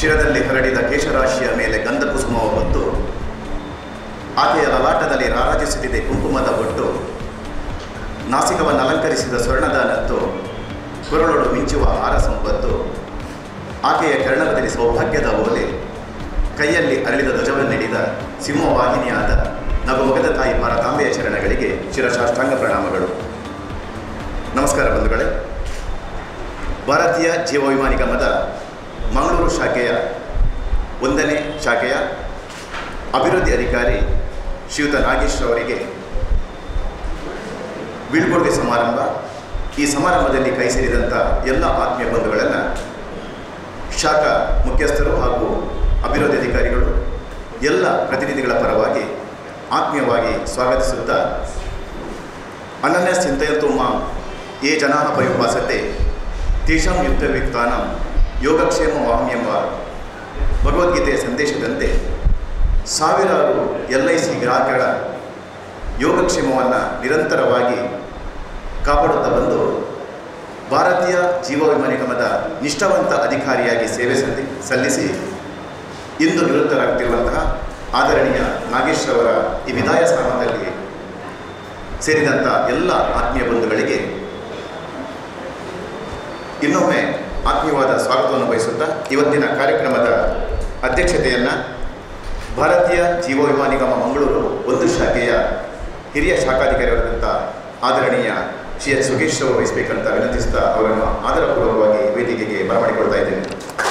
ಶಿರದಲ್ಲಿ ಹರಡಿದ ಕೇಶರಾಶಿಯ ಮೇಲೆ ಗಂಧ ಕುಸುಮವ ಹೊತ್ತು ಆಕೆಯ ಲಲಾಟದಲ್ಲಿ ರಾರಾಜಿಸುತ್ತಿದೆ ಕುಂಕುಮದ ಬೊಟ್ಟು ನಾಸಿಕವನ್ನು ಅಲಂಕರಿಸಿದ ಸ್ವರ್ಣದ ನತ್ತು ಕುರಳೊಡು ಮಿಂಚುವ ಹಾರ ಸಂಪತ್ತು ಆಕೆಯ ಕರ್ಣದಲ್ಲಿ ಸೌಭಾಗ್ಯದ ಓಲೆ ಕೈಯಲ್ಲಿ ಅರಳಿದ ಧ್ವಜವನ್ನಿಡಿದ ಸಿಂಹವಾಹಿನಿಯಾದ ನಗುಮೊಗದ ತಾಯಿ ಭಾರತಾಂಬೆಯ ಚರಣಗಳಿಗೆ ಶಿರಶಾಷ್ಟಾಂಗ ಪ್ರಣಾಮಗಳು ನಮಸ್ಕಾರ ಬಂಧುಗಳೇ ಭಾರತೀಯ ಜೀವವಿಮಾ ನಿಗಮದ ಮಂಗಳೂರು ಶಾಖೆಯ ಒಂದನೇ ಶಾಖೆಯ ಅಭಿವೃದ್ಧಿ ಅಧಿಕಾರಿ ಶ್ರೀಯುತ ನಾಗೇಶ್ ಅವರಿಗೆ ಬೀಳ್ಕೊಡುಗೆ ಸಮಾರಂಭ ಈ ಸಮಾರಂಭದಲ್ಲಿ ಕೈ ಸೇರಿದಂಥ ಎಲ್ಲ ಆತ್ಮೀಯ ಬಂಧುಗಳನ್ನು ಶಾಖಾ ಮುಖ್ಯಸ್ಥರು ಹಾಗೂ ಅಭಿವೃದ್ಧಿ ಅಧಿಕಾರಿಗಳು ಎಲ್ಲ ಪ್ರತಿನಿಧಿಗಳ ಪರವಾಗಿ ಆತ್ಮೀಯವಾಗಿ ಸ್ವಾಗತಿಸುತ್ತಾ ಅನನ್ಯ ಚಿಂತೆಯಂತೂ ಮಾಂ ಯೇ ಜನಾ ಪರ್ಯುಪಾಸತೆ ತೇಷಾಂ ಯುಕ್ತವಿಕ್ತಾನಂ ಯೋಗಕ್ಷೇಮ ವಾಹಂ ಎಂಬ ಭಗವದ್ಗೀತೆಯ ಸಂದೇಶದಂತೆ ಸಾವಿರಾರು ಎಲ್ ಐ ಸಿ ಗ್ರಾಹಕರ ಯೋಗಕ್ಷೇಮವನ್ನು ನಿರಂತರವಾಗಿ ಕಾಪಾಡುತ್ತಾ ಬಂದು ಭಾರತೀಯ ಜೀವ ವಿಮಾ ನಿಗಮದ ನಿಷ್ಠಾವಂತ ಅಧಿಕಾರಿಯಾಗಿ ಸೇವೆ ಸಲ್ಲಿ ಸಲ್ಲಿಸಿ ಇಂದು ನಿವೃತ್ತರಾಗ್ತಿರುವಂತಹ ಆದರಣೀಯ ನಾಗೇಶ್ ಅವರ ಈ ವಿದಾಯ ಸ್ಥಾನದಲ್ಲಿ ಸೇರಿದಂಥ ಎಲ್ಲ ಆತ್ಮೀಯ ಬಂಧುಗಳಿಗೆ ಇನ್ನೊಮ್ಮೆ ಆತ್ಮೀಯವಾದ ಸ್ವಾಗತವನ್ನು ಬಯಸುತ್ತಾ ಇವತ್ತಿನ ಕಾರ್ಯಕ್ರಮದ ಅಧ್ಯಕ್ಷತೆಯನ್ನು ಭಾರತೀಯ ಜೀವ ವಿಮಾ ನಿಗಮ ಮಂಗಳೂರು ಒಂದು ಶಾಖೆಯ ಹಿರಿಯ ಶಾಖಾಧಿಕಾರಿಯವರಾದಂಥ ಆದರಣೀಯ ಶ್ರೀ ಎಚ್ ಸುಗೇಶ್ ಅವರು ವಹಿಸಬೇಕಂತ ವಿನಂತಿಸುತ್ತಾ ಅವರನ್ನು ಆದರಪೂರ್ವಕವಾಗಿ ವೇದಿಕೆಗೆ ಬರಮಾಡಿಕೊಳ್ತಾ ಇದ್ದೇನೆ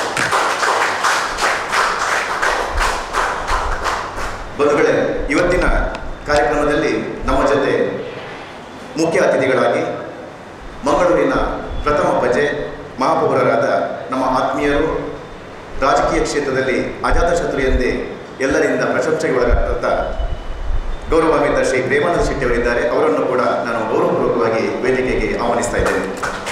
ಬಂಧುಗಳೇ ಇವತ್ತಿನ ಕಾರ್ಯಕ್ರಮದಲ್ಲಿ ನಮ್ಮ ಜೊತೆ ಮುಖ್ಯ ಅತಿಥಿಗಳಾಗಿ ಮಂಗಳೂರಿನ ಪ್ರಥಮ ಪ್ರಜೆ ಮಹಾಪೌರರಾದ ನಮ್ಮ ಆತ್ಮೀಯರು ರಾಜಕೀಯ ಕ್ಷೇತ್ರದಲ್ಲಿ ಅಜಾತಶತ್ರು ಎಂದೇ ಎಲ್ಲರಿಂದ ಪ್ರಶಂಸೆಗೆ ಒಳಗಾದಂಥ ಗೌರವಾನ್ವಿತ ಶ್ರೀ ಪ್ರೇಮಾನಂದ ಶೆಟ್ಟಿ ಅವರಿದ್ದಾರೆ ಅವರನ್ನು ಕೂಡ ನಾನು ಗೌರವಪೂರ್ವಕವಾಗಿ ವೇದಿಕೆಗೆ ಆಹ್ವಾನಿಸ್ತಾ ಇದ್ದೇನೆ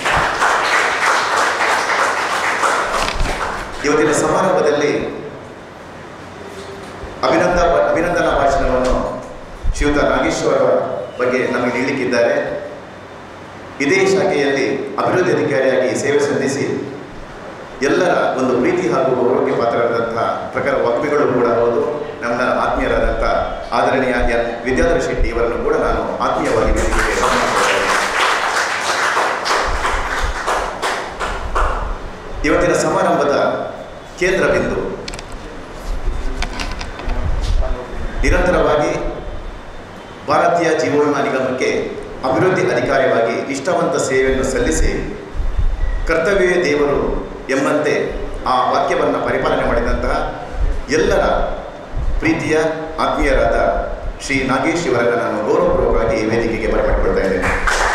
ಇವತ್ತಿನ ಸಮಾರಂಭದಲ್ಲಿ ಅಭಿನಂದ ಅಭಿನಂದನಾ ಭಾಷಣವನ್ನು ಶ್ರೀಯುತ ನಾಗೇಶ್ವರ ಬಗ್ಗೆ ನಮಗೆ ನೀಡಲಿಕ್ಕಿದ್ದಾರೆ ಇದೇ ಶಾಖೆಯಲ್ಲಿ ಅಭಿವೃದ್ಧಿ ಅಧಿಕಾರಿಯಾಗಿ ಸೇವೆ ಸಲ್ಲಿಸಿ ಎಲ್ಲರ ಒಂದು ಪ್ರೀತಿ ಹಾಗೂ ಗೌರವಕ್ಕೆ ಪಾತ್ರರಾದಂತಹ ಪ್ರಕಾರ ವಾಗ್ಮಿಗಳು ಕೂಡ ಹೌದು ನಮ್ಮ ಆತ್ಮೀಯರಾದಂಥ ಆದರಣೀಯ ಎನ್ ವಿದ್ಯಾಧರ ಶೆಟ್ಟಿ ಇವರನ್ನು ಕೂಡ ನಾನು ಆತ್ಮೀಯವಾಗಿ ವೇದಿಕೆಗೆ ಆಹ್ವಾನಿಸ್ತಾ ಇದ್ದೇನೆ. ಇವತ್ತಿನ ಸಮಾರಂಭದ ಕೇಂದ್ರ ಬಿಂದು ನಿರಂತರವಾಗಿ ಭಾರತೀಯ ಜೀವ ವಿಮಾ ನಿಗಮಕ್ಕೆ ಅಭಿವೃದ್ಧಿ ಅಧಿಕಾರಿಯಾಗಿ ನಿಷ್ಠಾವಂತ ಸೇವೆಯನ್ನು ಸಲ್ಲಿಸಿ ಕರ್ತವ್ಯವೇ ದೇವರು ಎಂಬಂತೆ ಆ ವಾಕ್ಯವನ್ನು ಪರಿಪಾಲನೆ ಮಾಡಿದಂತಹ ಎಲ್ಲರ ಪ್ರೀತಿಯ ಆತ್ಮೀಯರಾದ ಶ್ರೀ ನಾಗೇಶ್ ಇವರನ್ನು ನಾನು ಗೌರವಪೂರ್ವಕವಾಗಿ ವೇದಿಕೆಗೆ ಬರಮಾಡಿಕೊಳ್ತಾ ಇದ್ದೇನೆ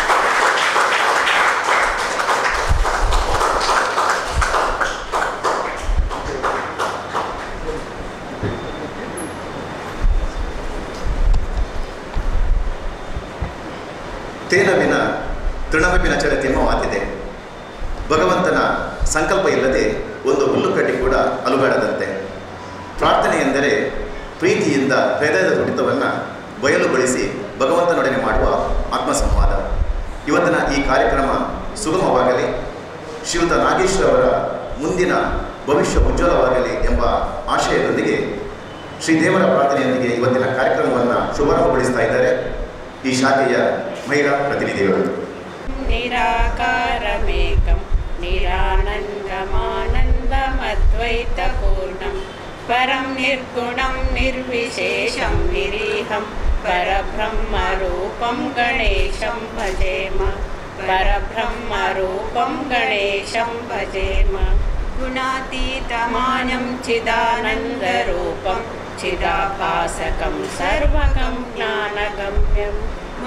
ತೇನವಿನ ತೃಣವಿನ ಚರತಿ ಎಂಬ ಮಾತಿದೆ ಭಗವಂತನ ಸಂಕಲ್ಪ ಇಲ್ಲದೆ ಒಂದು ಹುಲ್ಲುಕಡ್ಡಿ ಕೂಡ ಅಲುಗಾಡದಂತೆ ಪ್ರಾರ್ಥನೆ ಎಂದರೆ ಪ್ರೀತಿಯಿಂದ ಹೃದಯದ ತುಡಿತವನ್ನು ಬಯಲುಗೊಳಿಸಿ ಭಗವಂತನೊಡನೆ ಮಾಡುವ ಆತ್ಮಸಂವಾದ ಇವತ್ತಿನ ಈ ಕಾರ್ಯಕ್ರಮ ಸುಗಮವಾಗಲಿ ಶ್ರೀಯುತ ನಾಗೇಶ್ವರ ಮುಂದಿನ ಭವಿಷ್ಯ ಉಜ್ವಲವಾಗಲಿ ಎಂಬ ಆಶಯದೊಂದಿಗೆ ಶ್ರೀದೇವರ ಪ್ರಾರ್ಥನೆಯೊಂದಿಗೆ ಇವತ್ತಿನ ಕಾರ್ಯಕ್ರಮವನ್ನು ಶುಭಾರಂಭಗೊಳಿಸ್ತಾ ಇದ್ದಾರೆ ಈ ಶಾಖೆಯ ಮಹಿಳಾ ಪ್ರತಿನಿಧಿಗಳು निराकारमेकं निरानन्दमानन्दमद्वैतपूर्णं परं निर्गुणं निर्विशेषं निरीहं परब्रह्मरूपं गणेशं भजेम परब्रह्मरूपं गणेशं भजेम गुणातीतमानं चिदानन्दरूपं चिदाभासकं सर्वगं ज्ञानगम्यम्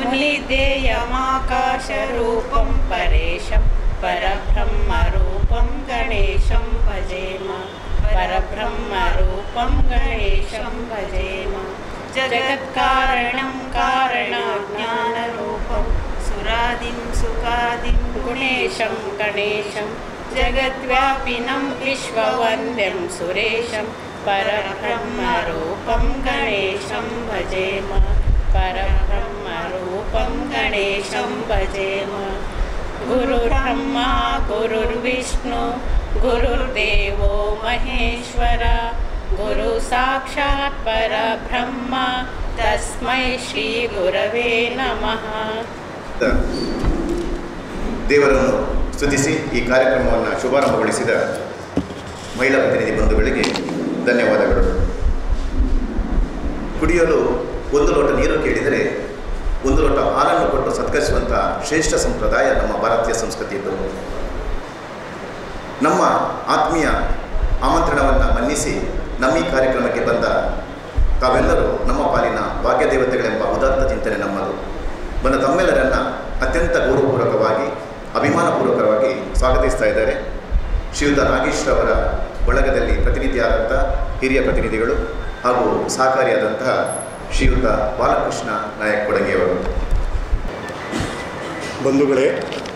मुनिदेयमाकाशरूपं परेशं परब्रह्मरूपं गणेशं भजेम परब्रह्मरूपं गणेशं भजेम जगत्कारणं कारणज्ञानरूपं सुरादिं सुखादिं गुणेशं गणेशं जगद्व्यापिनं विश्ववन्द्यं सुरेशं परब्रह्मरूपं गणेशं भजेम परब्रह्मरूपं गणेशं भजेम गुरुर्ब्रह्मा गुरुर्विष्णु गुरुर्देवो महेश्वर गुरु साक्षात् परब्रह्म तस्मै श्रीगुरवे नमः ದೇವರನ್ನು ಸ್ತುತಿಸಿ ಈ ಕಾರ್ಯಕ್ರಮವನ್ನು ಶುಭಾರಂಭಗೊಳಿಸಿದ ಮಹಿಳಾ ಪ್ರತಿನಿಧಿ ಬಂಧುಗಳಿಗೆ ಧನ್ಯವಾದಗಳು ಕುಡಿಯಲು ಒಂದು ಲೋಟ ನೀರು ಕೇಳಿದರೆ ಒಂದು ಲೋಟ ಹಾಲನ್ನು ಕೊಟ್ಟು ಸತ್ಕರಿಸುವಂಥ ಶ್ರೇಷ್ಠ ಸಂಪ್ರದಾಯ ನಮ್ಮ ಭಾರತೀಯ ಸಂಸ್ಕೃತಿಯದ್ದು ನಮ್ಮ ಆತ್ಮೀಯ ಆಮಂತ್ರಣವನ್ನು ಮನ್ನಿಸಿ ನಮ್ಮ ಈ ಕಾರ್ಯಕ್ರಮಕ್ಕೆ ಬಂದ ತಾವೆಲ್ಲರೂ ನಮ್ಮ ಪಾಲಿನ ಭಾಗ್ಯ ದೇವತೆಗಳೆಂಬ ಉದಾತ್ತ ಚಿಂತನೆ ನಮ್ಮದು ಬಂದ ತಮ್ಮೆಲ್ಲರನ್ನ ಅತ್ಯಂತ ಗೌರವಪೂರ್ವಕವಾಗಿ ಅಭಿಮಾನಪೂರ್ವಕವಾಗಿ ಸ್ವಾಗತಿಸ್ತಾ ಇದ್ದಾರೆ ಶ್ರೀಯುತ ನಾಗೇಶ್ ಅವರ ಬಳಗದಲ್ಲಿ ಪ್ರತಿನಿಧಿಯಾದಂಥ ಹಿರಿಯ ಪ್ರತಿನಿಧಿಗಳು ಹಾಗೂ ಸಹಕಾರಿಯಾದಂತಹ ಶ್ರೀಯುತ ಬಾಲಕೃಷ್ಣ ನಾಯಕ್ ಕೊಡಗಿಯವರು ಬಂಧುಗಳೇ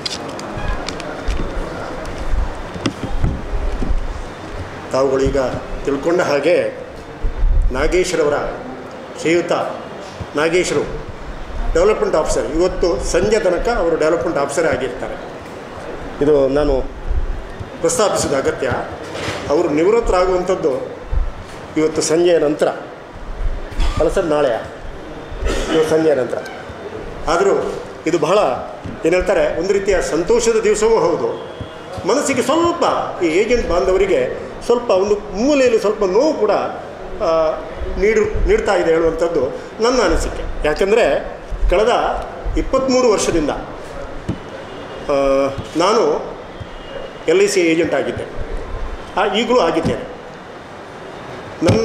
ತಾವುಗಳೀಗ ತಿಳ್ಕೊಂಡ ಹಾಗೆ ನಾಗೇಶ್ವರವರ ಶ್ರೀಯುತ ನಾಗೇಶ್ವರು ಡೆವಲಪ್ಮೆಂಟ್ ಆಫೀಸರ್ ಇವತ್ತು ಸಂಜೆ ತನಕ ಅವರು ಡೆವಲಪ್ಮೆಂಟ್ ಆಫೀಸರ್ ಆಗಿರ್ತಾರೆ ಇದು ನಾನು ಪ್ರಸ್ತಾಪಿಸಿದ ಅಗತ್ಯ ಅವರು ನಿವೃತ್ತರಾಗುವಂಥದ್ದು ಇವತ್ತು ಸಂಜೆಯ ನಂತರ ಅಲ್ಲ ಸರ್ ನಾಳೆಯ ಇವತ್ತು ಸಂಜೆಯ ನಂತರ ಆದರೂ ಇದು ಬಹಳ ಏನು ಹೇಳ್ತಾರೆ ಒಂದು ರೀತಿಯ ಸಂತೋಷದ ದಿವಸವೂ ಹೌದು ಮನಸ್ಸಿಗೆ ಸ್ವಲ್ಪ ಈ ಏಜೆಂಟ್ ಬಾಂಧವರಿಗೆ ಸ್ವಲ್ಪ ಒಂದು ಮೂಲೆಯಲ್ಲಿ ಸ್ವಲ್ಪ ನೋವು ಕೂಡ ಆ, ನೀಡು ನೀಡ್ತಾ ಇದೆ ಹೇಳುವಂಥದ್ದು ನನ್ನ ಅನಿಸಿಕೆ ಯಾಕಂದರೆ ಕಳೆದ ಇಪ್ಪತ್ತ್ಮೂರು ವರ್ಷದಿಂದ ಆ, ನಾನು ಎಲ್ ಐ ಸಿ ಏಜೆಂಟ್ ಆಗಿದ್ದೆ ಆ, ಈಗಲೂ ಆಗಿದ್ದೇನೆ ನನ್ನ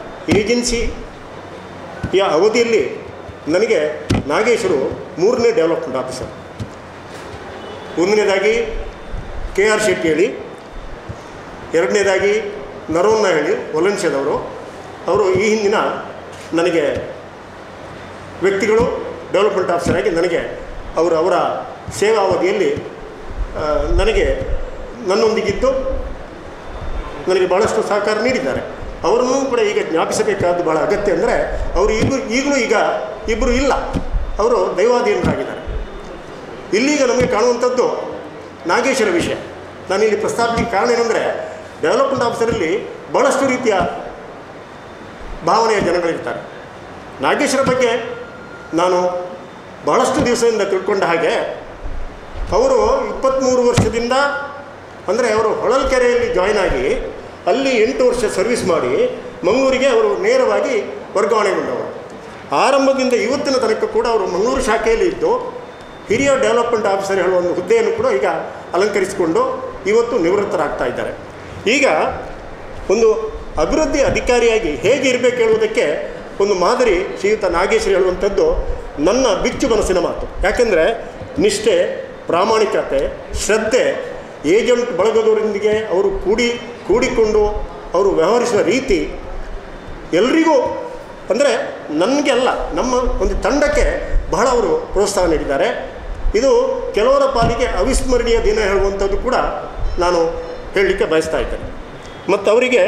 ಏಜೆನ್ಸಿಯ ಅವಧಿಯಲ್ಲಿ ನನಗೆ ನಾಗೇಶರು ಮೂರನೇ ಡೆವಲಪ್ಮೆಂಟ್ ಆಫೀಸರ್ ಒಂದನೇದಾಗಿ ಕೆ ಆರ್ ಶೆಟ್ಟಿ ಹೇಳಿ ಎರಡನೇದಾಗಿ ನರೋನ್ನ ಹೇಳಿ ಒಲನ್ಶದವರು ಅವರು ಈ ಹಿಂದಿನ ನನಗೆ ವ್ಯಕ್ತಿಗಳು ಡೆವಲಪ್ಮೆಂಟ್ ಆಫೀಸರ್ ಆಗಿ ನನಗೆ ಅವರು ಅವರ ಸೇವಾ ಅವಧಿಯಲ್ಲಿ ಆ, ನನಗೆ ನನ್ನೊಂದಿಗಿದ್ದು ನನಗೆ ಭಾಳಷ್ಟು ಸಹಕಾರ ನೀಡಿದ್ದಾರೆ ಅವರನ್ನೂ ಕೂಡ ಈಗ ಜ್ಞಾಪಿಸಬೇಕಾದ್ದು ಭಾಳ ಅಗತ್ಯ ಅಂದರೆ ಅವರು ಈಗಲೂ ಈಗಲೂ ಈಗ ಇಬ್ಬರು ಇಲ್ಲ ಅವರು ದೈವಾಧೀನರಾಗಿದ್ದಾರೆ ಇಲ್ಲೀಗ ನಮಗೆ ಕಾಣುವಂಥದ್ದು ನಾಗೇಶ್ವರ ವಿಷಯ ನಾನು ಇಲ್ಲಿ ಪ್ರಸ್ತಾಪಿಸಲಿಕ್ಕೆ ಕಾರಣ ಏನಂದರೆ ಡೆವಲಪ್ಮೆಂಟ್ ಆಫೀಸರಲ್ಲಿ ಭಾಳಷ್ಟು ರೀತಿಯ ಭಾವನೆಯ ಜನಗಳಿರ್ತಾರೆ ನಾಗೇಶ್ವರ ಬಗ್ಗೆ ನಾನು ಬಹಳಷ್ಟು ದಿವಸದಿಂದ ತಿಳ್ಕೊಂಡ ಹಾಗೆ ಅವರು ಇಪ್ಪತ್ತ್ಮೂರು ವರ್ಷದಿಂದ ಅಂದರೆ ಅವರು ಹೊಳಲ್ಕೆರೆಯಲ್ಲಿ ಜಾಯ್ನ್ ಆಗಿ ಅಲ್ಲಿ ಎಂಟು ವರ್ಷ ಸರ್ವಿಸ್ ಮಾಡಿ ಮಂಗಳೂರಿಗೆ ಅವರು ನೇರವಾಗಿ ವರ್ಗಾವಣೆಗೊಂಡವರು ಆರಂಭದಿಂದ ಇವತ್ತಿನ ತನಕ ಕೂಡ ಅವರು ಮಂಗಳೂರು ಶಾಖೆಯಲ್ಲಿ ಇದ್ದು ಹಿರಿಯ ಡೆವಲಪ್ಮೆಂಟ್ ಆಫೀಸರ್ ಹೇಳುವ ಒಂದು ಹುದ್ದೆಯನ್ನು ಕೂಡ ಈಗ ಅಲಂಕರಿಸಿಕೊಂಡು ಇವತ್ತು ನಿವೃತ್ತರಾಗ್ತಾ ಇದ್ದಾರೆ ಈಗ ಒಂದು ಅಭಿವೃದ್ಧಿ ಅಧಿಕಾರಿಯಾಗಿ ಹೇಗೆ ಇರಬೇಕು ಹೇಳುವುದಕ್ಕೆ ಒಂದು ಮಾದರಿ ಶ್ರೀಯುತ ನಾಗೇಶ್ವರಿ ಹೇಳುವಂಥದ್ದು ನನ್ನ ಬಿಚ್ಚು ಮನಸ್ಸಿನ ಮಾತು ಯಾಕೆಂದರೆ ನಿಷ್ಠೆ ಪ್ರಾಮಾಣಿಕತೆ ಶ್ರದ್ಧೆ ಏಜೆಂಟ್ ಬಳಗದವರೊಂದಿಗೆ ಅವರು ಕೂಡಿ ಕೂಡಿಕೊಂಡು ಅವರು ವ್ಯವಹರಿಸುವ ರೀತಿ ಎಲ್ರಿಗೂ ಅಂದರೆ ನನಗೆ ಅಲ್ಲ ನಮ್ಮ ಒಂದು ತಂಡಕ್ಕೆ ಬಹಳ ಅವರು ಪ್ರೋತ್ಸಾಹ ನೀಡಿದ್ದಾರೆ ಇದು ಕೆಲವರ ಪಾಲಿಗೆ ಅವಿಸ್ಮರಣೀಯ ದಿನ ಹೇಳುವಂಥದ್ದು ಕೂಡ ನಾನು ಹೇಳಲಿಕ್ಕೆ ಬಯಸ್ತಾ ಇದ್ದೇನೆ ಮತ್ತು ಅವರಿಗೆ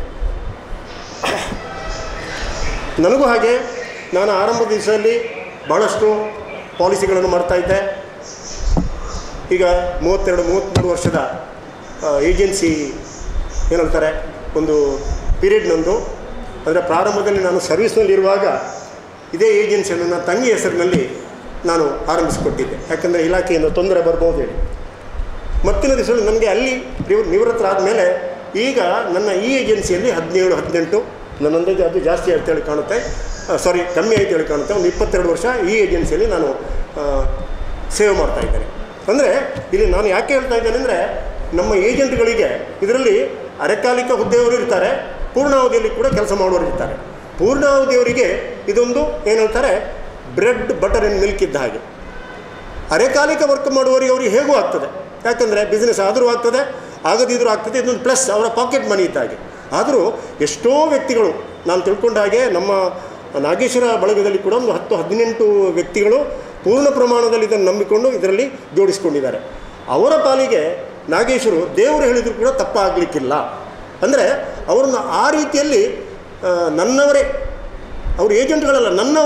ನನಗೂ ಹಾಗೆ ನಾನು ಆರಂಭದ ದಿವಸದಲ್ಲಿ ಭಾಳಷ್ಟು ಪಾಲಿಸಿಗಳನ್ನು ಮಾಡ್ತಾ ಇದ್ದೆ ಈಗ ಮೂವತ್ತೆರಡು ಮೂವತ್ತ್ಮೂರು ವರ್ಷದ ಆ, ಏಜೆನ್ಸಿ ಏನಂತಾರೆ ಒಂದು ಪೀರಿಯಡ್ ನಂದು ಅಂದರೆ ಪ್ರಾರಂಭದಲ್ಲಿ ನಾನು ಸರ್ವಿಸ್ನಲ್ಲಿರುವಾಗ ಇದೇ ಏಜೆನ್ಸಿಯನ್ನು ನನ್ನ ತಂಗಿ ಹೆಸರಿನಲ್ಲಿ ನಾನು ಆರಂಭಿಸಿಕೊಟ್ಟಿದ್ದೆ ಯಾಕಂದರೆ ಇಲಾಖೆಯಿಂದ ತೊಂದರೆ ಬರ್ಬೋದು ಹೇಳಿ ಮತ್ತಿನ ದಿವಸದಲ್ಲಿ ನನಗೆ ಅಲ್ಲಿ ನಿವ್- ನಿವೃತ್ತರಾದ ಮೇಲೆ ಈಗ ನನ್ನ ಈ ಏಜೆನ್ಸಿಯಲ್ಲಿ ಹದಿನೇಳು ಹದಿನೆಂಟು ನನ್ನ ಅಂದಾಜು ಅದು ಜಾಸ್ತಿ ಅಂತೇಳಿ ಕಾಣುತ್ತೆ ಸಾರಿ ಕಮ್ಮಿ ಆಯ್ತು ಹೇಳಿ ಕಾಣುತ್ತೆ ಒಂದು ಇಪ್ಪತ್ತೆರಡು ವರ್ಷ ಈ ಏಜೆನ್ಸಿಯಲ್ಲಿ ನಾನು ಆ, ಸೇವೆ ಮಾಡ್ತಾ ಇದ್ದೇನೆ ಅಂದರೆ ಇಲ್ಲಿ ನಾನು ಯಾಕೆ ಹೇಳ್ತಾ ಇದ್ದೇನೆ ಅಂದರೆ ನಮ್ಮ ಏಜೆಂಟ್ಗಳಿಗೆ ಇದರಲ್ಲಿ ಅರೆಕಾಲಿಕ ಹುದ್ದೆಯವರು ಇರ್ತಾರೆ ಪೂರ್ಣಾವಧಿಯಲ್ಲಿ ಕೂಡ ಕೆಲಸ ಮಾಡೋರು ಇರ್ತಾರೆ ಪೂರ್ಣಾವಧಿಯವರಿಗೆ ಇದೊಂದು ಏನು ಹೇಳ್ತಾರೆ ಬ್ರೆಡ್ ಬಟರ್ ಆ್ಯಂಡ್ ಮಿಲ್ಕ್ ಇದ್ದ ಹಾಗೆ ಅರೆಕಾಲಿಕ ವರ್ಕ್ ಮಾಡುವವರಿಗೆ ಅವರಿಗೆ ಹೇಗೂ ಆಗ್ತದೆ ಯಾಕಂದರೆ ಬಿಸ್ನೆಸ್ ಆದರೂ ಆಗ್ತದೆ ಆಗದಿದ್ದರೂ ಆಗ್ತದೆ ಇದೊಂದು ಪ್ಲಸ್ ಅವರ ಪಾಕೆಟ್ ಮನಿ ಇದ್ದ ಹಾಗೆ ಆದರೂ ಎಷ್ಟೋ ವ್ಯಕ್ತಿಗಳು ನಾನು ತಿಳ್ಕೊಂಡ ಹಾಗೆ ನಮ್ಮ ನಾಗೇಶ್ವರ ಬಳಗದಲ್ಲಿ ಕೂಡ ಒಂದು ಹತ್ತು ಹದಿನೆಂಟು ವ್ಯಕ್ತಿಗಳು ಪೂರ್ಣ ಪ್ರಮಾಣದಲ್ಲಿ ಇದನ್ನು ನಂಬಿಕೊಂಡು ಇದರಲ್ಲಿ ಜೋಡಿಸ್ಕೊಂಡಿದ್ದಾರೆ ಅವರ ಪಾಲಿಗೆ ನಾಗೇಶ್ವರು ದೇವರು ಹೇಳಿದರೂ ಕೂಡ ತಪ್ಪಾಗಲಿಕ್ಕಿಲ್ಲ ಅಂದರೆ ಅವ್ರನ್ನ ಆ ರೀತಿಯಲ್ಲಿ ಆ, ನನ್ನವರೇ ಅವರು ಏಜೆಂಟ್ಗಳಲ್ಲ ನನ್ನವರೇ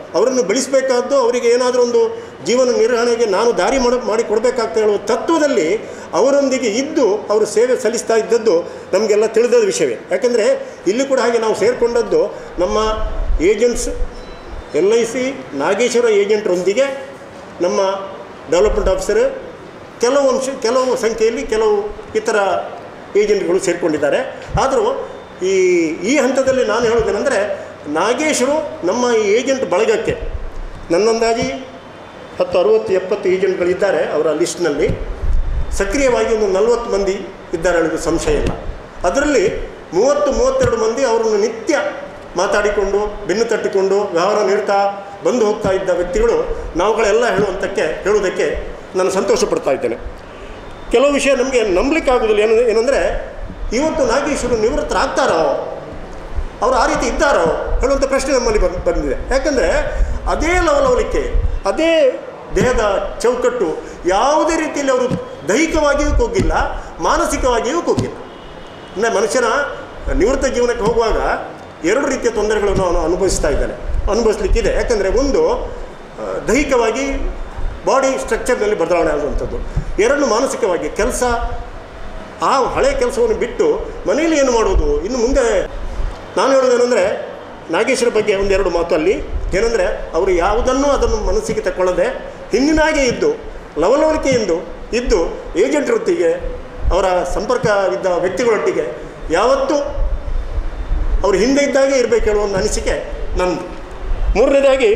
ಅವರನ್ನು ಬೆಳೆಸಬೇಕಾದ್ದು ಅವರಿಗೆ ಏನಾದರೂ ಒಂದು ಜೀವನ ನಿರ್ವಹಣೆಗೆ ನಾನು ದಾರಿ ಮಾಡಿ ಮಾಡಿ ಕೊಡಬೇಕಾಗ್ತದೆ ಹೇಳುವ ತತ್ವದಲ್ಲಿ ಅವರೊಂದಿಗೆ ಇದ್ದು ಅವರು ಸೇವೆ ಸಲ್ಲಿಸ್ತಾ ಇದ್ದದ್ದು ನಮಗೆಲ್ಲ ತಿಳಿದ ವಿಷಯವೇ ಯಾಕೆಂದರೆ ಇಲ್ಲಿ ಕೂಡ ಹಾಗೆ ನಾವು ಸೇರಿಕೊಂಡದ್ದು ನಮ್ಮ agents L I C Nageshwara ಏಜೆಂಟ್ರೊಂದಿಗೆ ನಮ್ಮ ಡೆವಲಪ್ಮೆಂಟ್ ಆಫೀಸರ್ ಕೆಲವು ಅಂಶ ಕೆಲವು ಸಂಖ್ಯೆಯಲ್ಲಿ ಕೆಲವು ಇತರ ಏಜೆಂಟ್ಗಳು ಸೇರಿಕೊಂಡಿದ್ದಾರೆ ಆದರೂ ಈ ಈ ಹಂತದಲ್ಲಿ ನಾನು ಹೇಳೋದೇನೆಂದರೆ ನಾಗೇಶರು ನಮ್ಮ ಈ ಏಜೆಂಟ್ ಬಳಗಕ್ಕೆ ನನ್ನಂದಾಜಿ ಹತ್ತು ಅರುವತ್ತು ಎಪ್ಪತ್ತು ಏಜೆಂಟ್ಗಳಿದ್ದಾರೆ ಅವರ ಲಿಸ್ಟ್ನಲ್ಲಿ ಸಕ್ರಿಯವಾಗಿ ಒಂದು ನಲವತ್ತು ಮಂದಿ ಇದ್ದಾರೆ ಅನ್ನೋದು ಸಂಶಯ ಇಲ್ಲ ಅದರಲ್ಲಿ ಮೂವತ್ತು ಮೂವತ್ತೆರಡು ಮಂದಿ ಅವರನ್ನು ನಿತ್ಯ ಮಾತಾಡಿಕೊಂಡು ಬೆನ್ನು ತಟ್ಟಿಕೊಂಡು ವ್ಯವಹಾರ ನೀಡ್ತಾ ಬಂದು ಹೋಗ್ತಾ ಇದ್ದ ವ್ಯಕ್ತಿಗಳು ನಾವುಗಳೆಲ್ಲ ಹೇಳುವಂತಕ್ಕೆ ಹೇಳುವುದಕ್ಕೆ ನಾನು ಸಂತೋಷ ಪಡ್ತಾ ಇದ್ದೇನೆ ಕೆಲವು ವಿಷಯ ನಮಗೆ ನಂಬಲಿಕ್ಕೆ ಆಗೋದಿಲ್ಲ ಏನು ಏನಂದರೆ ಇವತ್ತು ನಾಗೇಶ್ವರು ನಿವೃತ್ತರಾಗ್ತಾರೋ ಅವರು ಆ ರೀತಿ ಇದ್ದಾರೋ ಹೇಳುವಂಥ ಪ್ರಶ್ನೆ ನಮ್ಮಲ್ಲಿ ಬಂದು ಬಂದಿದೆ ಯಾಕಂದರೆ ಅದೇ ಲವಲವಲಿಕೆ ಅದೇ ದೇಹದ ಚೌಕಟ್ಟು ಯಾವುದೇ ರೀತಿಯಲ್ಲಿ ಅವರು ದೈಹಿಕವಾಗಿಯೂ ಕುಗ್ಗಿಲ್ಲ ಮಾನಸಿಕವಾಗಿಯೂ ಕುಗ್ಗಿಲ್ಲ ಅಂದರೆ ಮನುಷ್ಯನ ನಿವೃತ್ತ ಜೀವನಕ್ಕೆ ಹೋಗುವಾಗ ಎರಡು ರೀತಿಯ ತೊಂದರೆಗಳನ್ನು ಅವನು ಅನುಭವಿಸ್ತಾ ಇದ್ದಾನೆ ಅನುಭವಿಸ್ಲಿಕ್ಕಿದೆ ಯಾಕಂದರೆ ಒಂದು ಆ, ದೈಹಿಕವಾಗಿ ಬಾಡಿ ಸ್ಟ್ರಕ್ಚರ್ನಲ್ಲಿ ಬದಲಾವಣೆ ಆಗುವಂಥದ್ದು ಎರಡು ಮಾನಸಿಕವಾಗಿ ಕೆಲಸ ಆ ಹಳೆಯ ಕೆಲಸವನ್ನು ಬಿಟ್ಟು ಮನೆಯಲ್ಲಿ ಏನು ಮಾಡೋದು ಇನ್ನು ಮುಂದೆ ನಾನು ಹೇಳೋದೇನೆಂದರೆ ನಾಗೇಶ್ವರ ಬಗ್ಗೆ ಒಂದೆರಡು ಮಾತು ಅಲ್ಲಿ ಏನಂದರೆ ಅವರು ಯಾವುದನ್ನೂ ಅದನ್ನು ಮನಸ್ಸಿಗೆ ತಗೊಳ್ಳದೆ ಹಿಂದಿನಾಗೆ ಇದ್ದು ಲವಲವಿಕೆಯಿಂದ ಇದ್ದು ಏಜೆಂಟ್ರೊಟ್ಟಿಗೆ ಅವರ ಸಂಪರ್ಕವಿದ್ದ ವ್ಯಕ್ತಿಗಳೊಟ್ಟಿಗೆ ಯಾವತ್ತೂ ಅವರು ಹಿಂದೆ ಇದ್ದಾಗೆ ಇರಬೇಕು ಹೇಳುವ ಒಂದು ಅನಿಸಿಕೆ ನಂದು ಮೂರನೇದಾಗಿ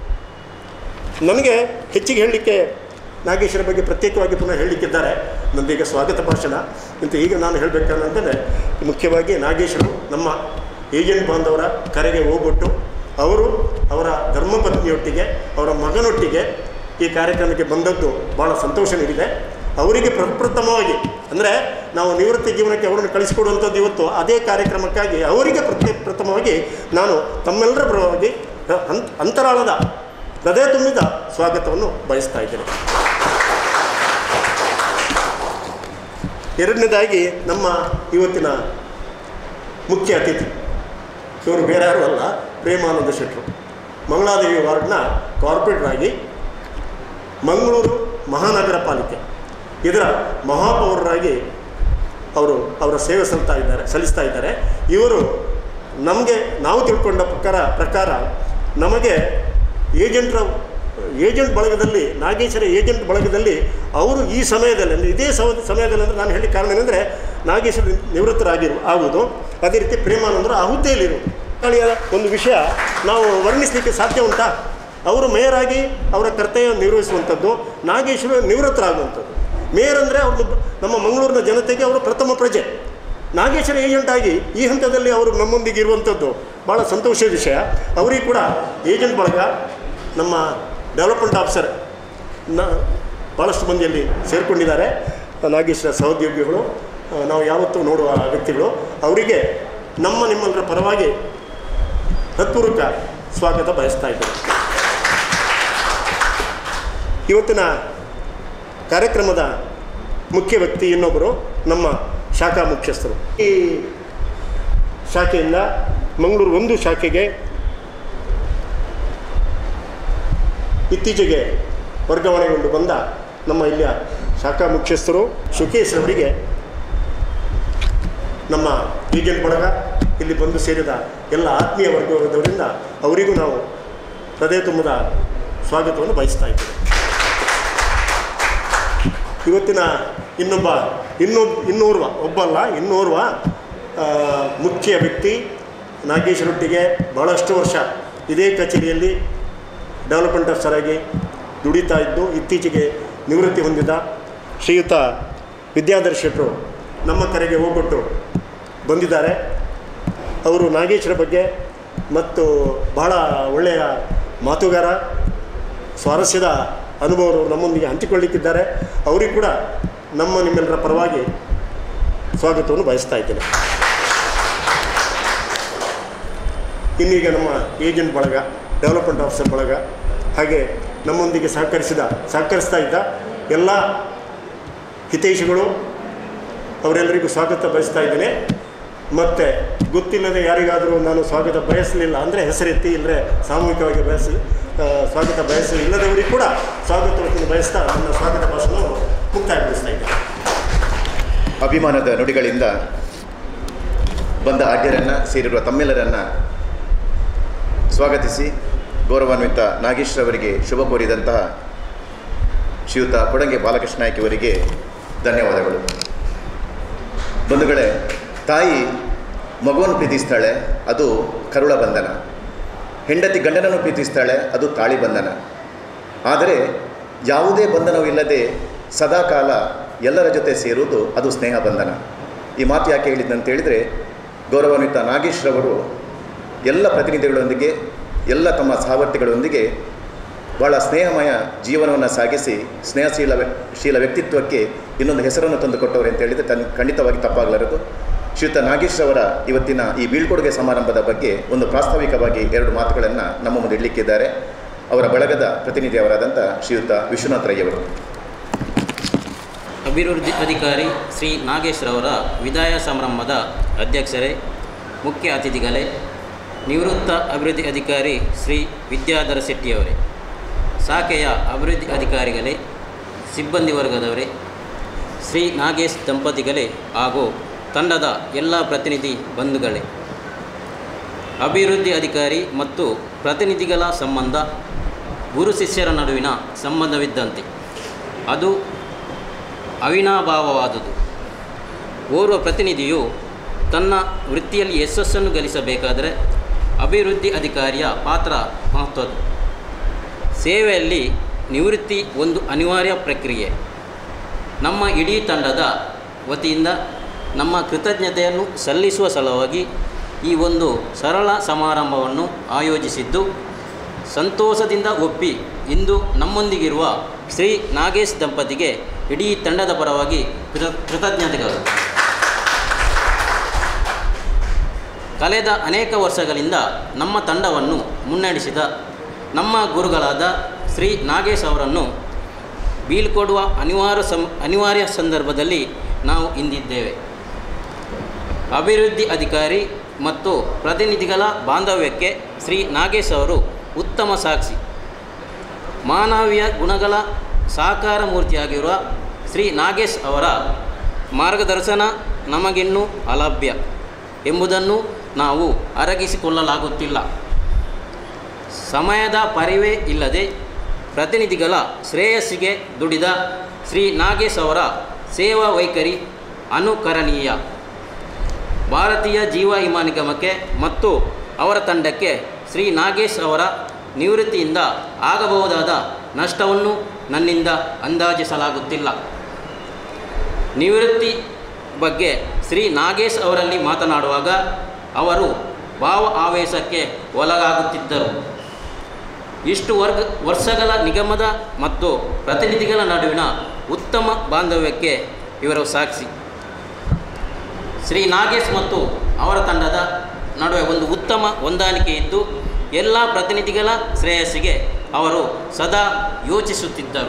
ನನಗೆ ಹೆಚ್ಚಿಗೆ ಹೇಳಲಿಕ್ಕೆ ನಾಗೇಶ್ವರ ಬಗ್ಗೆ ಪ್ರತ್ಯೇಕವಾಗಿ ಪುನಃ ಹೇಳಲಿಕ್ಕಿದ್ದಾರೆ ನಂದೀಗ ಸ್ವಾಗತ ಭಾಷಣ ಅಂತ ಈಗ ನಾನು ಹೇಳಬೇಕನ್ನೋದಂದರೆ ಮುಖ್ಯವಾಗಿ ನಾಗೇಶ್ವರು ನಮ್ಮ ಏಜೆಂಟ್ ಬಾಂಧವರ ಕರೆಗೆ ಹೋಗ್ಬಿಟ್ಟು ಅವರು ಅವರ ಧರ್ಮಪತ್ನಿಯೊಟ್ಟಿಗೆ ಅವರ ಮಗನೊಟ್ಟಿಗೆ ಈ ಕಾರ್ಯಕ್ರಮಕ್ಕೆ ಬಂದದ್ದು ಭಾಳ ಸಂತೋಷ ನೀಡಿದೆ ಅವರಿಗೆ ಪ್ರಪ್ರಥಮವಾಗಿ ಅಂದರೆ ನಾವು ನಿವೃತ್ತಿ ಜೀವನಕ್ಕೆ ಅವರನ್ನು ಕಳಿಸಿಕೊಡುವಂಥದ್ದು ಇವತ್ತು ಅದೇ ಕಾರ್ಯಕ್ರಮಕ್ಕಾಗಿ ಅವರಿಗೆ ಪ್ರತ್ಯೇ ಪ್ರಥಮವಾಗಿ ನಾನು ತಮ್ಮೆಲ್ಲರ ಪರವಾಗಿ ಅಂ- ಅಂತರಾಳದ ಹೃದಯ ತುಂಬಿದ ಸ್ವಾಗತವನ್ನು ಬಯಸ್ತಾ ಇದ್ದೇನೆ ಎರಡನೇದಾಗಿ ನಮ್ಮ ಇವತ್ತಿನ ಮುಖ್ಯ ಅತಿಥಿ ಇವರು ಬೇರೆ ಯಾರೂ ಅಲ್ಲ ಪ್ರೇಮಾನಂದ ಶೆಟ್ಟರು ಮಂಗಳಾದೇವಿ ವಾರ್ಡ್ನ ಕಾರ್ಪೊರೇಟರ್ ಆಗಿ ಮಂಗಳೂರು ಮಹಾನಗರ ಪಾಲಿಕೆ ಇದರ ಮಹಾಪೌರರಾಗಿ ಅವರು ಅವರ ಸೇವೆ ಸಲ್ತಾ ಇದ್ದಾರೆ ಸಲ್ಲಿಸ್ತಾ ಇದ್ದಾರೆ ಇವರು ನಮಗೆ ನಾವು ತಿಳ್ಕೊಂಡ ಪ್ರಕಾರ ಪ್ರಕಾರ ನಮಗೆ ಏಜೆಂಟ್ರ ಏಜೆಂಟ್ ಬಳಗದಲ್ಲಿ ನಾಗೇಶ್ವರ ಏಜೆಂಟ್ ಬಳಗದಲ್ಲಿ ಅವರು ಈ ಸಮಯದಲ್ಲಿ ಅಂದರೆ ಇದೇ ಸಮ ಸಮಯದಲ್ಲಿ ಅಂದರೆ ನಾನು ಹೇಳಿ ಕಾರಣ ಏನಂದರೆ ನಾಗೇಶ್ವರ ನಿವೃತ್ತರಾಗಿರು ಆಗುವುದು ಅದೇ ರೀತಿ ಪ್ರೇಮಾನಂದರು ಆ ಹುದ್ದೆಯಲ್ಲಿರುವುದು ಸ್ಥಳೀಯ ಒಂದು ವಿಷಯ ನಾವು ವರ್ಣಿಸಲಿಕ್ಕೆ ಸಾಧ್ಯ ಉಂಟಾ ಅವರು ಮೇಯರ್ ಆಗಿ ಅವರ ಕರ್ತವ್ಯ ನಿರ್ವಹಿಸುವಂಥದ್ದು ನಾಗೇಶ್ವರ ನಿವೃತ್ತರಾಗುವಂಥದ್ದು ಮೇಯರ್ ಅಂದರೆ ಅವ್ರದ್ದು ನಮ್ಮ ಮಂಗಳೂರಿನ ಜನತೆಗೆ ಅವರು ಪ್ರಥಮ ಪ್ರಜೆ ನಾಗೇಶ್ವರ ಏಜೆಂಟ್ ಆಗಿ ಈ ಹಂತದಲ್ಲಿ ಅವರು ನಮ್ಮೊಂದಿಗೆ ಇರುವಂಥದ್ದು ಭಾಳ ಸಂತೋಷದ ವಿಷಯ ಅವರಿಗೆ ಕೂಡ ಏಜೆಂಟ್ ಬಳಗ ನಮ್ಮ ಡೆವಲಪ್ಮೆಂಟ್ ಆಫೀಸರ್ ನ ಭಾಳಷ್ಟು ಮಂದಿಯಲ್ಲಿ ಸೇರಿಕೊಂಡಿದ್ದಾರೆ ನಾಗೇಶ್ವರ ಸಹೋದ್ಯೋಗಿಗಳು ಆ, ನಾವು ಯಾವತ್ತೂ ನೋಡುವ ವ್ಯಕ್ತಿಗಳು ಅವರಿಗೆ ನಮ್ಮ ನಿಮ್ಮೆಲ್ಲರ ಪರವಾಗಿ ಹತ್ಪೂರ್ವಕ ಸ್ವಾಗತ ಬಯಸ್ತಾ ಇದ್ದೇವೆ ಇವತ್ತಿನ ಕಾರ್ಯಕ್ರಮದ ಮುಖ್ಯ ವ್ಯಕ್ತಿ ಇನ್ನೊಬ್ಬರು ನಮ್ಮ ಶಾಖಾ ಮುಖ್ಯಸ್ಥರು ಈ ಶಾಖೆಯಿಂದ ಮಂಗಳೂರು ಒಂದು ಶಾಖೆಗೆ ಇತ್ತೀಚೆಗೆ ವರ್ಗಾವಣೆಗೊಂಡು ಬಂದ ನಮ್ಮ ಇಲ್ಲಿಯ ಶಾಖಾ ಮುಖ್ಯಸ್ಥರು ಶುಕೇಶ್ ಅವರಿಗೆ ನಮ್ಮ ಏಜೆಂಟ್ ಬಳಗ ಇಲ್ಲಿ ಬಂದು ಸೇರಿದ ಎಲ್ಲ ಆತ್ಮೀಯ ವರ್ಗದವರಿಂದ ಅವರಿಗೂ ನಾವು ಹೃದಯ ತುಂಬದ ಸ್ವಾಗತವನ್ನು ಬಯಸ್ತಾ ಇದ್ದೇವೆ ಇವತ್ತಿನ ಇನ್ನೊಬ್ಬ ಇನ್ನೊಬ್ಬ ಇನ್ನೋರ್ವ ಒಬ್ಬಲ್ಲ ಇನ್ನೋರ್ವ ಆ, ಮುಖ್ಯ ವ್ಯಕ್ತಿ ನಾಗೇಶ್ವರೊಟ್ಟಿಗೆ ಭಾಳಷ್ಟು ವರ್ಷ ಇದೇ ಕಚೇರಿಯಲ್ಲಿ ಡೆವಲಪ್ಮೆಂಟ್ ಆಫೀಸರ್ ಆಗಿ ದುಡಿತಾ ಇದ್ದು ಇತ್ತೀಚೆಗೆ ನಿವೃತ್ತಿ ಹೊಂದಿದ ಶ್ರೀಯುತ ವಿದ್ಯಾಧರ್ ಶೆಟ್ಟರು ನಮ್ಮ ಕರೆಗೆ ಹೋಗ್ಬಿಟ್ಟು ಬಂದಿದ್ದಾರೆ ಅವರು ನಾಗೇಶ್ವರ ಬಗ್ಗೆ ಮತ್ತು ಬಹಳ ಒಳ್ಳೆಯ ಮಾತುಗಾರ ಸ್ವಾರಸ್ಯದ ಅನುಭವರು ನಮ್ಮೊಂದಿಗೆ ಹಂಚಿಕೊಳ್ಳಿಕ್ಕಿದ್ದಾರೆ ಅವರಿಗೂ ಕೂಡ ನಮ್ಮ ನಿಮ್ಮೆಲ್ಲರ ಪರವಾಗಿ ಸ್ವಾಗತವನ್ನು ಬಯಸ್ತಾ ಇದ್ದೇನೆ ಇನ್ನೀಗ ನಮ್ಮ ಏಜೆಂಟ್ ಬಳಗ ಡೆವಲಪ್ಮೆಂಟ್ ಆಫೀಸರ್ ಬಳಗ ಹಾಗೆ ನಮ್ಮೊಂದಿಗೆ ಸಹಕರಿಸಿದ ಸಹಕರಿಸ್ತಾ ಇದ್ದ ಎಲ್ಲ ಹಿತೈಷಿಗಳು ಅವರೆಲ್ಲರಿಗೂ ಸ್ವಾಗತ ಬಯಸ್ತಾ ಇದ್ದೇನೆ ಮತ್ತು ಗೊತ್ತಿಲ್ಲದೆ ಯಾರಿಗಾದರೂ ನಾನು ಸ್ವಾಗತ ಬಯಸಲಿಲ್ಲ ಅಂದರೆ ಹೆಸರೆತ್ತಿ ಇಲ್ಲರೆ ಸಾಮೂಹಿಕವಾಗಿ ಬಯಸಿ ಆ, ಸ್ವಾಗತ ಬಯಸ ಇಲ್ಲದವರಿಗೆ ಕೂಡ ಸ್ವಾಗತವನ್ನು ಬಯಸ್ತಾ ನನ್ನ ಸ್ವಾಗತ ಭಾಷಣವನ್ನು ಮುಕ್ತಾಯಗೊಳಿಸ್ತಾ ಇದ್ದೇನೆ ಅಭಿಮಾನದ ನುಡಿಗಳಿಂದ ಬಂದ ಆಡ್ಯರನ್ನು ಸೇರಿರುವ ತಮ್ಮೆಲ್ಲರನ್ನು ಸ್ವಾಗತಿಸಿ ಗೌರವಾನ್ವಿತ ನಾಗೇಶ್ ಅವರಿಗೆ ಶುಭ ಕೋರಿದಂತಹ ಶ್ರೀಯುತ ಕೊಡಂಗೆ ಬಾಲಕೃಷ್ಣ ನಾಯ್ಕ ಅವರಿಗೆ ಧನ್ಯವಾದಗಳು ಬಂಧುಗಳೇ ತಾಯಿ ಮಗುವನ್ನು ಪ್ರೀತಿಸ್ತಾಳೆ ಅದು ಕರುಳ ಬಂಧನ ಹೆಂಡತಿ ಗಂಡನನ್ನು ಪ್ರೀತಿಸ್ತಾಳೆ ಅದು ತಾಳಿ ಬಂಧನ ಆದರೆ ಯಾವುದೇ ಬಂಧನವಿಲ್ಲದೆ ಸದಾಕಾಲ ಎಲ್ಲರ ಜೊತೆ ಸೇರುವುದು ಅದು ಸ್ನೇಹ ಬಂಧನ ಈ ಮಾತು ಯಾಕೆ ಹೇಳಿದ್ದಂತ ಹೇಳಿದರೆ ಗೌರವಾನ್ವಿತ ನಾಗೇಶ್ ರವರು ಎಲ್ಲ ಪ್ರತಿನಿಧಿಗಳೊಂದಿಗೆ ಎಲ್ಲ ತಮ್ಮ ಸಹವರ್ತಿಗಳೊಂದಿಗೆ ಬಹಳ ಸ್ನೇಹಮಯ ಜೀವನವನ್ನು ಸಾಗಿಸಿ ಸ್ನೇಹಶೀಲ ವ್ಯ- ಶೀಲ ವ್ಯಕ್ತಿತ್ವಕ್ಕೆ ಇನ್ನೊಂದು ಹೆಸರನ್ನು ತಂದುಕೊಟ್ಟವರು ಅಂತ ಹೇಳಿದರೆ ತನ್ ಖಂಡಿತವಾಗಿ ತಪ್ಪಾಗಲಾರದು ಶ್ರೀಯುತ ನಾಗೇಶ್ ಅವರ ಇವತ್ತಿನ ಈ ಬೀಳ್ಕೊಡುಗೆ ಸಮಾರಂಭದ ಬಗ್ಗೆ ಒಂದು ಪ್ರಾಸ್ತಾವಿಕವಾಗಿ ಎರಡು ಮಾತುಗಳನ್ನು ನಮ್ಮ ಮುಂದೆ ಇಡಲಿಕ್ಕಿದ್ದಾರೆ ಅವರ ಬಳಗದ ಪ್ರತಿನಿಧಿಯವರಾದಂಥ ಶ್ರೀಯುತ ವಿಶ್ವನಾಥ್ ರೈ ಅವರು ಅಭಿವೃದ್ಧಿ ಅಧಿಕಾರಿ ಶ್ರೀ ನಾಗೇಶ್ ರವರ ವಿದಾಯ ಸಮಾರಂಭದ ಅಧ್ಯಕ್ಷರೇ ಮುಖ್ಯ ಅತಿಥಿಗಳೇ ನಿವೃತ್ತ ಅಭಿವೃದ್ಧಿ ಅಧಿಕಾರಿ ಶ್ರೀ ವಿದ್ಯಾಧರ ಶೆಟ್ಟಿಯವರೇ ಶಾಖೆಯ ಅಭಿವೃದ್ಧಿ ಅಧಿಕಾರಿಗಳೇ ಸಿಬ್ಬಂದಿ ವರ್ಗದವರೇ ಶ್ರೀ ನಾಗೇಶ್ ದಂಪತಿಗಳೇ ಹಾಗೂ ತಂಡದ ಎಲ್ಲ ಪ್ರತಿನಿಧಿ ಬಂಧುಗಳೇ ಅಭಿವೃದ್ಧಿ ಅಧಿಕಾರಿ ಮತ್ತು ಪ್ರತಿನಿಧಿಗಳ ಸಂಬಂಧ ಗುರು ಶಿಷ್ಯರ ನಡುವಿನ ಸಂಬಂಧವಿದ್ದಂತೆ ಅದು ಅವಿನಾಭಾವವಾದುದು ಓರ್ವ ಪ್ರತಿನಿಧಿಯು ತನ್ನ ವೃತ್ತಿಯಲ್ಲಿ ಯಶಸ್ಸನ್ನು ಗಳಿಸಬೇಕಾದರೆ ಅಭಿವೃದ್ಧಿ ಅಧಿಕಾರಿಯ ಪಾತ್ರ ಮಹತ್ವದ್ದು ಸೇವೆಯಲ್ಲಿ ನಿವೃತ್ತಿ ಒಂದು ಅನಿವಾರ್ಯ ಪ್ರಕ್ರಿಯೆ ನಮ್ಮ ಇಡೀ ತಂಡದ ವತಿಯಿಂದ ನಮ್ಮ ಕೃತಜ್ಞತೆಯನ್ನು ಸಲ್ಲಿಸುವ ಸಲುವಾಗಿ ಈ ಒಂದು ಸರಳ ಸಮಾರಂಭವನ್ನು ಆಯೋಜಿಸಿದ್ದು ಸಂತೋಷದಿಂದ ಒಪ್ಪಿ ಇಂದು ನಮ್ಮೊಂದಿಗಿರುವ ಶ್ರೀ ನಾಗೇಶ್ ದಂಪತಿಗೆ ಇಡೀ ತಂಡದ ಪರವಾಗಿ ಕೃತ ಕೃತಜ್ಞತೆಗಳು ಕಳೆದ ಅನೇಕ ವರ್ಷಗಳಿಂದ ನಮ್ಮ ತಂಡವನ್ನು ಮುನ್ನಡೆಸಿದ ನಮ್ಮ ಗುರುಗಳಾದ ಶ್ರೀ ನಾಗೇಶ್ ಅವರನ್ನು ಬೀಳ್ಕೊಡುವ ಅನಿವಾರ್ಯ ಸಂ ಅನಿವಾರ್ಯ ಸಂದರ್ಭದಲ್ಲಿ ನಾವು ಇಂದಿದ್ದೇವೆ ಅಭಿವೃದ್ಧಿ ಅಧಿಕಾರಿ ಮತ್ತು ಪ್ರತಿನಿಧಿಗಳ ಬಾಂಧವ್ಯಕ್ಕೆ ಶ್ರೀ ನಾಗೇಶ್ ಅವರು ಉತ್ತಮ ಸಾಕ್ಷಿ ಮಾನವೀಯ ಗುಣಗಳ ಸಾಕಾರ ಮೂರ್ತಿಯಾಗಿರುವ ಶ್ರೀ ನಾಗೇಶ್ ಅವರ ಮಾರ್ಗದರ್ಶನ ನಮಗಿನ್ನೂ ಅಲಭ್ಯ ಎಂಬುದನ್ನು ನಾವು ಅರಗಿಸಿಕೊಳ್ಳಲಾಗುತ್ತಿಲ್ಲ ಸಮಯದ ಪರಿವೇ ಇಲ್ಲದೆ ಪ್ರತಿನಿಧಿಗಳ ಶ್ರೇಯಸ್ಸಿಗೆ ದುಡಿದ ಶ್ರೀ ನಾಗೇಶ್ ಅವರ ಸೇವಾ ವೈಖರಿ ಅನುಕರಣೀಯ ಭಾರತೀಯ ಜೀವ ವಿಮಾ ನಿಗಮಕ್ಕೆ ಮತ್ತು ಅವರ ತಂಡಕ್ಕೆ ಶ್ರೀ ನಾಗೇಶ್ ಅವರ ನಿವೃತ್ತಿಯಿಂದ ಆಗಬಹುದಾದ ನಷ್ಟವನ್ನು ನನ್ನಿಂದ ಅಂದಾಜಿಸಲಾಗುತ್ತಿಲ್ಲ ನಿವೃತ್ತಿ ಬಗ್ಗೆ ಶ್ರೀ ನಾಗೇಶ್ ಅವರಲ್ಲಿ ಮಾತನಾಡುವಾಗ ಅವರು ಭಾವ ಆವೇಶಕ್ಕೆ ಒಳಗಾಗುತ್ತಿದ್ದರು ಇಷ್ಟು ವರ್ಗ ವರ್ಷಗಳ ನಿಗಮದ ಮತ್ತು ಪ್ರತಿನಿಧಿಗಳ ನಡುವಿನ ಉತ್ತಮ ಬಾಂಧವ್ಯಕ್ಕೆ ಇವರು ಸಾಕ್ಷಿ ಶ್ರೀ ನಾಗೇಶ್ ಮತ್ತು ಅವರ ತಂಡದ ನಡುವೆ ಒಂದು ಉತ್ತಮ ಹೊಂದಾಣಿಕೆ ಇದ್ದು ಎಲ್ಲ ಪ್ರತಿನಿಧಿಗಳ ಶ್ರೇಯಸ್ಸಿಗೆ ಅವರು ಸದಾ ಯೋಚಿಸುತ್ತಿದ್ದರು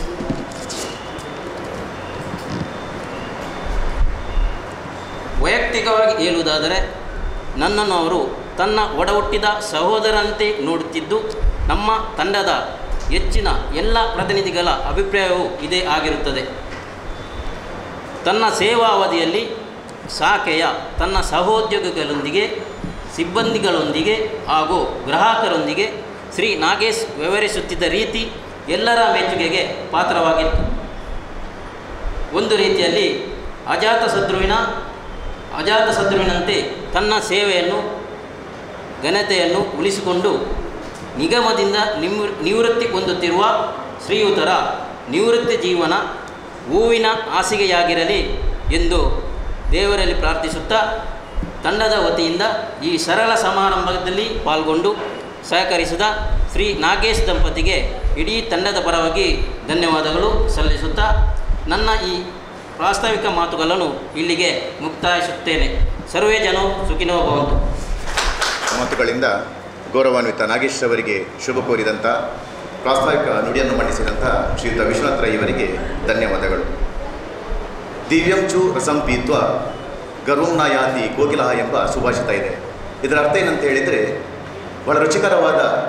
ವೈಯಕ್ತಿಕವಾಗಿ ಹೇಳುವುದಾದರೆ ನನ್ನನ್ನು ಅವರು ತನ್ನ ಒಡಹುಟ್ಟಿದ ಸಹೋದರಂತೆ ನೋಡುತ್ತಿದ್ದು ನಮ್ಮ ತಂಡದ ಹೆಚ್ಚಿನ ಎಲ್ಲ ಪ್ರತಿನಿಧಿಗಳ ಅಭಿಪ್ರಾಯವೂ ಇದೇ ಆಗಿರುತ್ತದೆ ತನ್ನ ಸೇವಾ ಅವಧಿಯಲ್ಲಿ ಶಾಖೆಯ ತನ್ನ ಸಹೋದ್ಯೋಗಿಗಳೊಂದಿಗೆ ಸಿಬ್ಬಂದಿಗಳೊಂದಿಗೆ ಹಾಗೂ ಗ್ರಾಹಕರೊಂದಿಗೆ ಶ್ರೀ ನಾಗೇಶ್ ವ್ಯವಹರಿಸುತ್ತಿದ್ದ ರೀತಿ ಎಲ್ಲರ ಮೆಚ್ಚುಗೆಗೆ ಪಾತ್ರವಾಗಿತ್ತು ಒಂದು ರೀತಿಯಲ್ಲಿ ಅಜಾತಶತ್ರುವಿನ ಅಜಾತಶತ್ರುವಿನಂತೆ ತನ್ನ ಸೇವೆಯನ್ನು ಘನತೆಯನ್ನು ಉಳಿಸಿಕೊಂಡು ನಿಗಮದಿಂದ ನಿಮ್ ನಿವೃತ್ತಿ ಹೊಂದುತ್ತಿರುವ ಶ್ರೀಯುತರ ನಿವೃತ್ತಿ ಜೀವನ ಹೂವಿನ ಹಾಸಿಗೆಯಾಗಿರಲಿ ಎಂದು ದೇವರಲ್ಲಿ ಪ್ರಾರ್ಥಿಸುತ್ತಾ ತಂಡದ ವತಿಯಿಂದ ಈ ಸರಳ ಸಮಾರಂಭದಲ್ಲಿ ಪಾಲ್ಗೊಂಡು ಸಹಕರಿಸಿದ ಶ್ರೀ ನಾಗೇಶ್ ದಂಪತಿಗೆ ಇಡೀ ತಂಡದ ಪರವಾಗಿ ಧನ್ಯವಾದಗಳು ಸಲ್ಲಿಸುತ್ತಾ ನನ್ನ ಈ ಪ್ರಾಸ್ತಾವಿಕ ಮಾತುಗಳನ್ನು ಇಲ್ಲಿಗೆ ಮುಕ್ತಾಯಿಸುತ್ತೇನೆ ಸರ್ವೇ ಜನೋ ಸುಖಿನೋ ಭವಂತು ಮಾತುಗಳಿಂದ ಗೌರವಾನ್ವಿತ ನಾಗೇಶ್ ಅವರಿಗೆ ಶುಭ ಕೋರಿದಂಥ ಪ್ರಾಸ್ತಾವಿಕ ನುಡಿಯನ್ನು ಮಂಡಿಸಿದಂಥ ಶ್ರೀಯುತ ವಿಶ್ವನಾಥ್ ರೈ ಅವರಿಗೆ ಧನ್ಯವಾದಗಳು ದಿವ್ಯಂಚು ರಸಂ ಪೀತ್ವ ಗರುಂನ ಯಾತಿ ಕೋಕಿಲಹ ಎಂಬ ಸುಭಾಷಿತ ಇದೆ ಇದರ ಅರ್ಥ ಏನಂತ ಹೇಳಿದರೆ ಬಹಳ ರುಚಿಕರವಾದ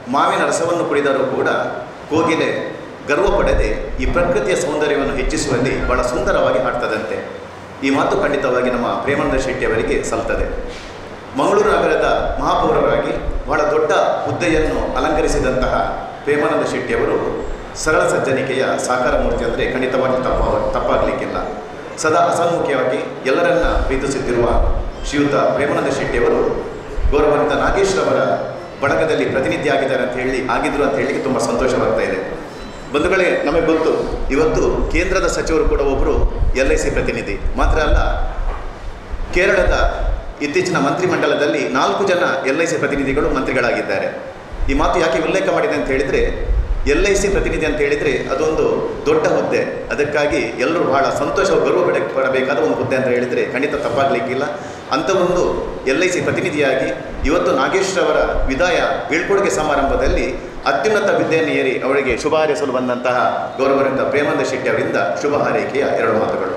ಮಾವಿನ ರಸವನ್ನು ಕುಡಿದರೂ ಕೂಡ ಕೋಗಿಲೆ ಗರ್ವ ಪಡೆದೆ ಈ ಪ್ರಕೃತಿಯ ಸೌಂದರ್ಯವನ್ನು ಹೆಚ್ಚಿಸುವಲ್ಲಿ ಬಹಳ ಸುಂದರವಾಗಿ ಹಾಡ್ತದಂತೆ ಈ ಮಾತು ಖಂಡಿತವಾಗಿ ನಮ್ಮ ಪ್ರೇಮಾನಂದ ಶೆಟ್ಟಿಯವರಿಗೆ ಸಲ್ತದೆ ಮಂಗಳೂರು ನಗರದ ಮಹಾಪೌರರಾಗಿ ಬಹಳ ದೊಡ್ಡ ಹುದ್ದೆಯನ್ನು ಅಲಂಕರಿಸಿದಂತಹ ಪ್ರೇಮಾನಂದ ಶೆಟ್ಟಿಯವರು ಸರಳ ಸಜ್ಜನಿಕೆಯ ಸಾಕಾರ ಮೂರ್ತಿ ಅಂದರೆ ಖಂಡಿತವಾಗಿ ತಪ್ಪ ತಪ್ಪಾಗಲಿಕ್ಕಿಲ್ಲ ಸದಾ ಅಸನ್ಮುಖಿಯಾಗಿ ಎಲ್ಲರನ್ನ ಪ್ರೀತಿಸುತ್ತಿರುವ ಶ್ರೀಯುತ ಪ್ರೇಮಾನಂದ ಶೆಟ್ಟಿಯವರು ಗೌರವಾನ್ವಿತ ನಾಗೇಶ್ ರವರ ಬಳಗದಲ್ಲಿ ಪ್ರತಿನಿಧಿ ಆಗಿದ್ದಾರೆ ಅಂತ ಹೇಳಿ ಆಗಿದ್ರು ಅಂತ ಹೇಳಿ ತುಂಬ ಸಂತೋಷವಾಗ್ತಾ ಇದೆ ಬಂಧುಗಳೇ ನಮಗೆ ಗೊತ್ತು ಇವತ್ತು ಕೇಂದ್ರದ ಸಚಿವರು ಕೂಡ ಒಬ್ಬರು ಎಲ್ ಐ ಸಿ ಪ್ರತಿನಿಧಿ ಮಾತ್ರ ಅಲ್ಲ ಕೇರಳದ ಇತ್ತೀಚಿನ ಮಂತ್ರಿಮಂಡಲದಲ್ಲಿ ನಾಲ್ಕು ಜನ ಎಲ್ ಐ ಸಿ ಪ್ರತಿನಿಧಿಗಳು ಮಂತ್ರಿಗಳಾಗಿದ್ದಾರೆ ಈ ಮಾತು ಯಾಕೆ ಉಲ್ಲೇಖ ಮಾಡಿದೆ ಅಂತ ಹೇಳಿದರೆ ಎಲ್ ಐ ಸಿ ಪ್ರತಿನಿಧಿ ಅಂತ ಹೇಳಿದರೆ ಅದೊಂದು ದೊಡ್ಡ ಹುದ್ದೆ ಅದಕ್ಕಾಗಿ ಎಲ್ಲರೂ ಬಹಳ ಸಂತೋಷ ಗರ್ವ ಪಡ ಪಡಬೇಕಾದ ಒಂದು ಹುದ್ದೆ ಅಂತ ಹೇಳಿದರೆ ಖಂಡಿತ ತಪ್ಪಾಗಲಿಕ್ಕಿಲ್ಲ ಅಂಥ ಒಂದು ಎಲ್ ಐ ಸಿ ಪ್ರತಿನಿಧಿಯಾಗಿ ಇವತ್ತು ನಾಗೇಶ್ ರವರ ವಿದಾಯ ಬೀಳ್ಕೊಡುಗೆ ಸಮಾರಂಭದಲ್ಲಿ ಅತ್ಯುನ್ನತ ವಿದ್ಯೆಯನ್ನು ಏರಿ ಅವರಿಗೆ ಶುಭ ಹಾರೈಸಲು ಬಂದಂತಹ ಗೌರವರಿಂದ ಪ್ರೇಮಾನಂದ ಶೆಟ್ಟಿ ಅವರಿಂದ ಶುಭ ಹಾರೈಕೆಯ ಎರಡು ಮಾತುಗಳು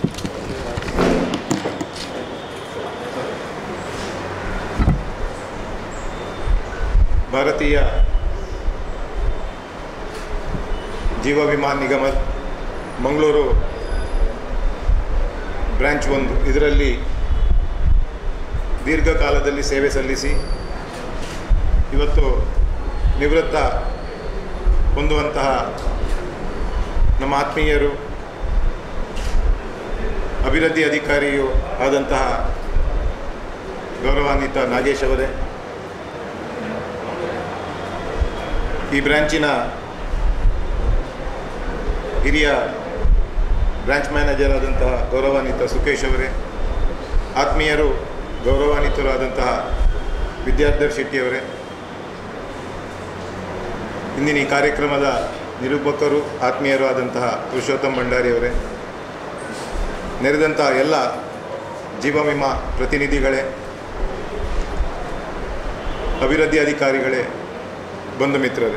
ಭಾರತೀಯ ಜೀವ ವಿಮಾ ನಿಗಮ ಮಂಗಳೂರು ಬ್ರ್ಯಾಂಚ್ ಒಂದು ಇದರಲ್ಲಿ ದೀರ್ಘಕಾಲದಲ್ಲಿ ಸೇವೆ ಸಲ್ಲಿಸಿ ಇವತ್ತು ನಿವೃತ್ತ ಹೊಂದುವಂತಹ ನಮ್ಮ ಆತ್ಮೀಯರು ಅಭಿವೃದ್ಧಿ ಅಧಿಕಾರಿಯೂ ಆದಂತಹ ಗೌರವಾನ್ವಿತ ನಾಗೇಶ್ ಅವರೇ ಈ ಬ್ರ್ಯಾಂಚಿನ ಹಿರಿಯ ಬ್ರಾಂಚ್ ಮ್ಯಾನೇಜರ್ ಆದಂತಹ ಗೌರವಾನ್ವಿತ ಸುಖೇಶ್ ಅವರೇ ಆತ್ಮೀಯರು ಗೌರವಾನ್ವಿತರಾದಂತಹ ವಿದ್ಯಾಧರ್ ಶೆಟ್ಟಿಯವರೇ ಇಂದಿನ ಈ ಕಾರ್ಯಕ್ರಮದ ನಿರೂಪಕರು ಆತ್ಮೀಯರು ಆದಂತಹ ಪುರುಷೋತ್ತಮ್ ಭಂಡಾರಿಯವರೇ ನೆರೆದಂತಹ ಎಲ್ಲ ಜೀವ ವಿಮಾ ಪ್ರತಿನಿಧಿಗಳೇ ಅಭಿವೃದ್ಧಿ ಅಧಿಕಾರಿಗಳೇ ಬಂಧು ಮಿತ್ರರೇ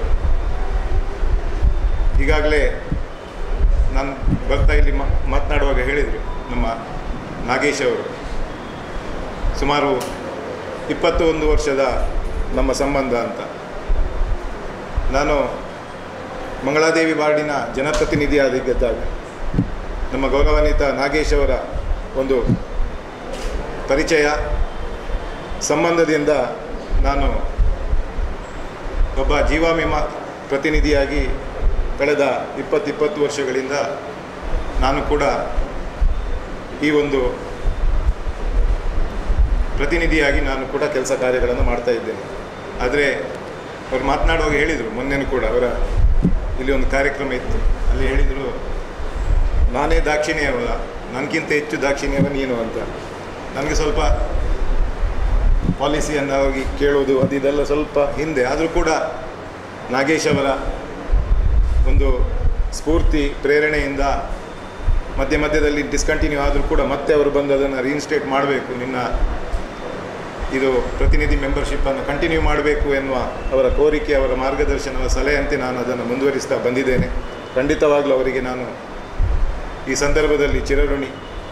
ಈಗಾಗಲೇ ನಾನು ಬರ್ತಾ ಇಲ್ಲಿ ಮಾ ಮಾತನಾಡುವಾಗ ಹೇಳಿದರು ನಮ್ಮ ನಾಗೇಶ್ ಅವರು ಸುಮಾರು ಇಪ್ಪತ್ತೊಂದು ವರ್ಷದ ನಮ್ಮ ಸಂಬಂಧ ಅಂತ ನಾನು ಮಂಗಳಾದೇವಿ ವಾರ್ಡಿನ ಜನಪ್ರತಿನಿಧಿಯಾಗಿದ್ದಾಗ ನಮ್ಮ ಗೌರವಾನ್ವಿತ ನಾಗೇಶ್ ಅವರ ಒಂದು ಪರಿಚಯ ಸಂಬಂಧದಿಂದ ನಾನು ಒಬ್ಬ ಜೀವ ವಿಮಾ ಪ್ರತಿನಿಧಿಯಾಗಿ ಕಳೆದ ಇಪ್ಪತ್ತಿಪ್ಪತ್ತು ವರ್ಷಗಳಿಂದ ನಾನು ಕೂಡ ಈ ಒಂದು ಪ್ರತಿನಿಧಿಯಾಗಿ ನಾನು ಕೂಡ ಕೆಲಸ ಕಾರ್ಯಗಳನ್ನು ಮಾಡ್ತಾ ಇದ್ದೇನೆ ಆದರೆ ಅವ್ರು ಮಾತನಾಡುವಾಗ ಹೇಳಿದರು ಮೊನ್ನೆನೂ ಕೂಡ ಅವರ ಇಲ್ಲಿ ಒಂದು ಕಾರ್ಯಕ್ರಮ ಇತ್ತು ಅಲ್ಲಿ ಹೇಳಿದರು ನಾನೇ ದಾಕ್ಷಿಣ್ಯವ ನನಗಿಂತ ಹೆಚ್ಚು ದಾಕ್ಷಿಣ್ಯವ ನೀನು ಅಂತ ನನಗೆ ಸ್ವಲ್ಪ ಪಾಲಿಸಿಯನ್ನು ಹೋಗಿ ಕೇಳೋದು ಅದು ಇದೆಲ್ಲ ಸ್ವಲ್ಪ ಹಿಂದೆ ಆದರೂ ಕೂಡ ನಾಗೇಶ್ ಅವರ ಒಂದು ಸ್ಫೂರ್ತಿ ಪ್ರೇರಣೆಯಿಂದ ಮಧ್ಯ ಮಧ್ಯದಲ್ಲಿ ಡಿಸ್ಕಂಟಿನ್ಯೂ ಆದರೂ ಕೂಡ ಮತ್ತೆ ಅವರು ಬಂದು ಅದನ್ನು ರೀಇನ್ಸ್ಟೇಟ್ ಮಾಡಬೇಕು ನಿನ್ನ ಇದು ಪ್ರತಿನಿಧಿ ಮೆಂಬರ್ಶಿಪ್ಪನ್ನು ಕಂಟಿನ್ಯೂ ಮಾಡಬೇಕು ಎನ್ನುವ ಅವರ ಕೋರಿಕೆ ಅವರ ಮಾರ್ಗದರ್ಶನದ ಸಲಹೆಯಂತೆ ನಾನು ಅದನ್ನು ಮುಂದುವರಿಸ್ತಾ ಬಂದಿದ್ದೇನೆ ಖಂಡಿತವಾಗಲೂ ಅವರಿಗೆ ನಾನು ಈ ಸಂದರ್ಭದಲ್ಲಿ ಚಿರಋಣಿ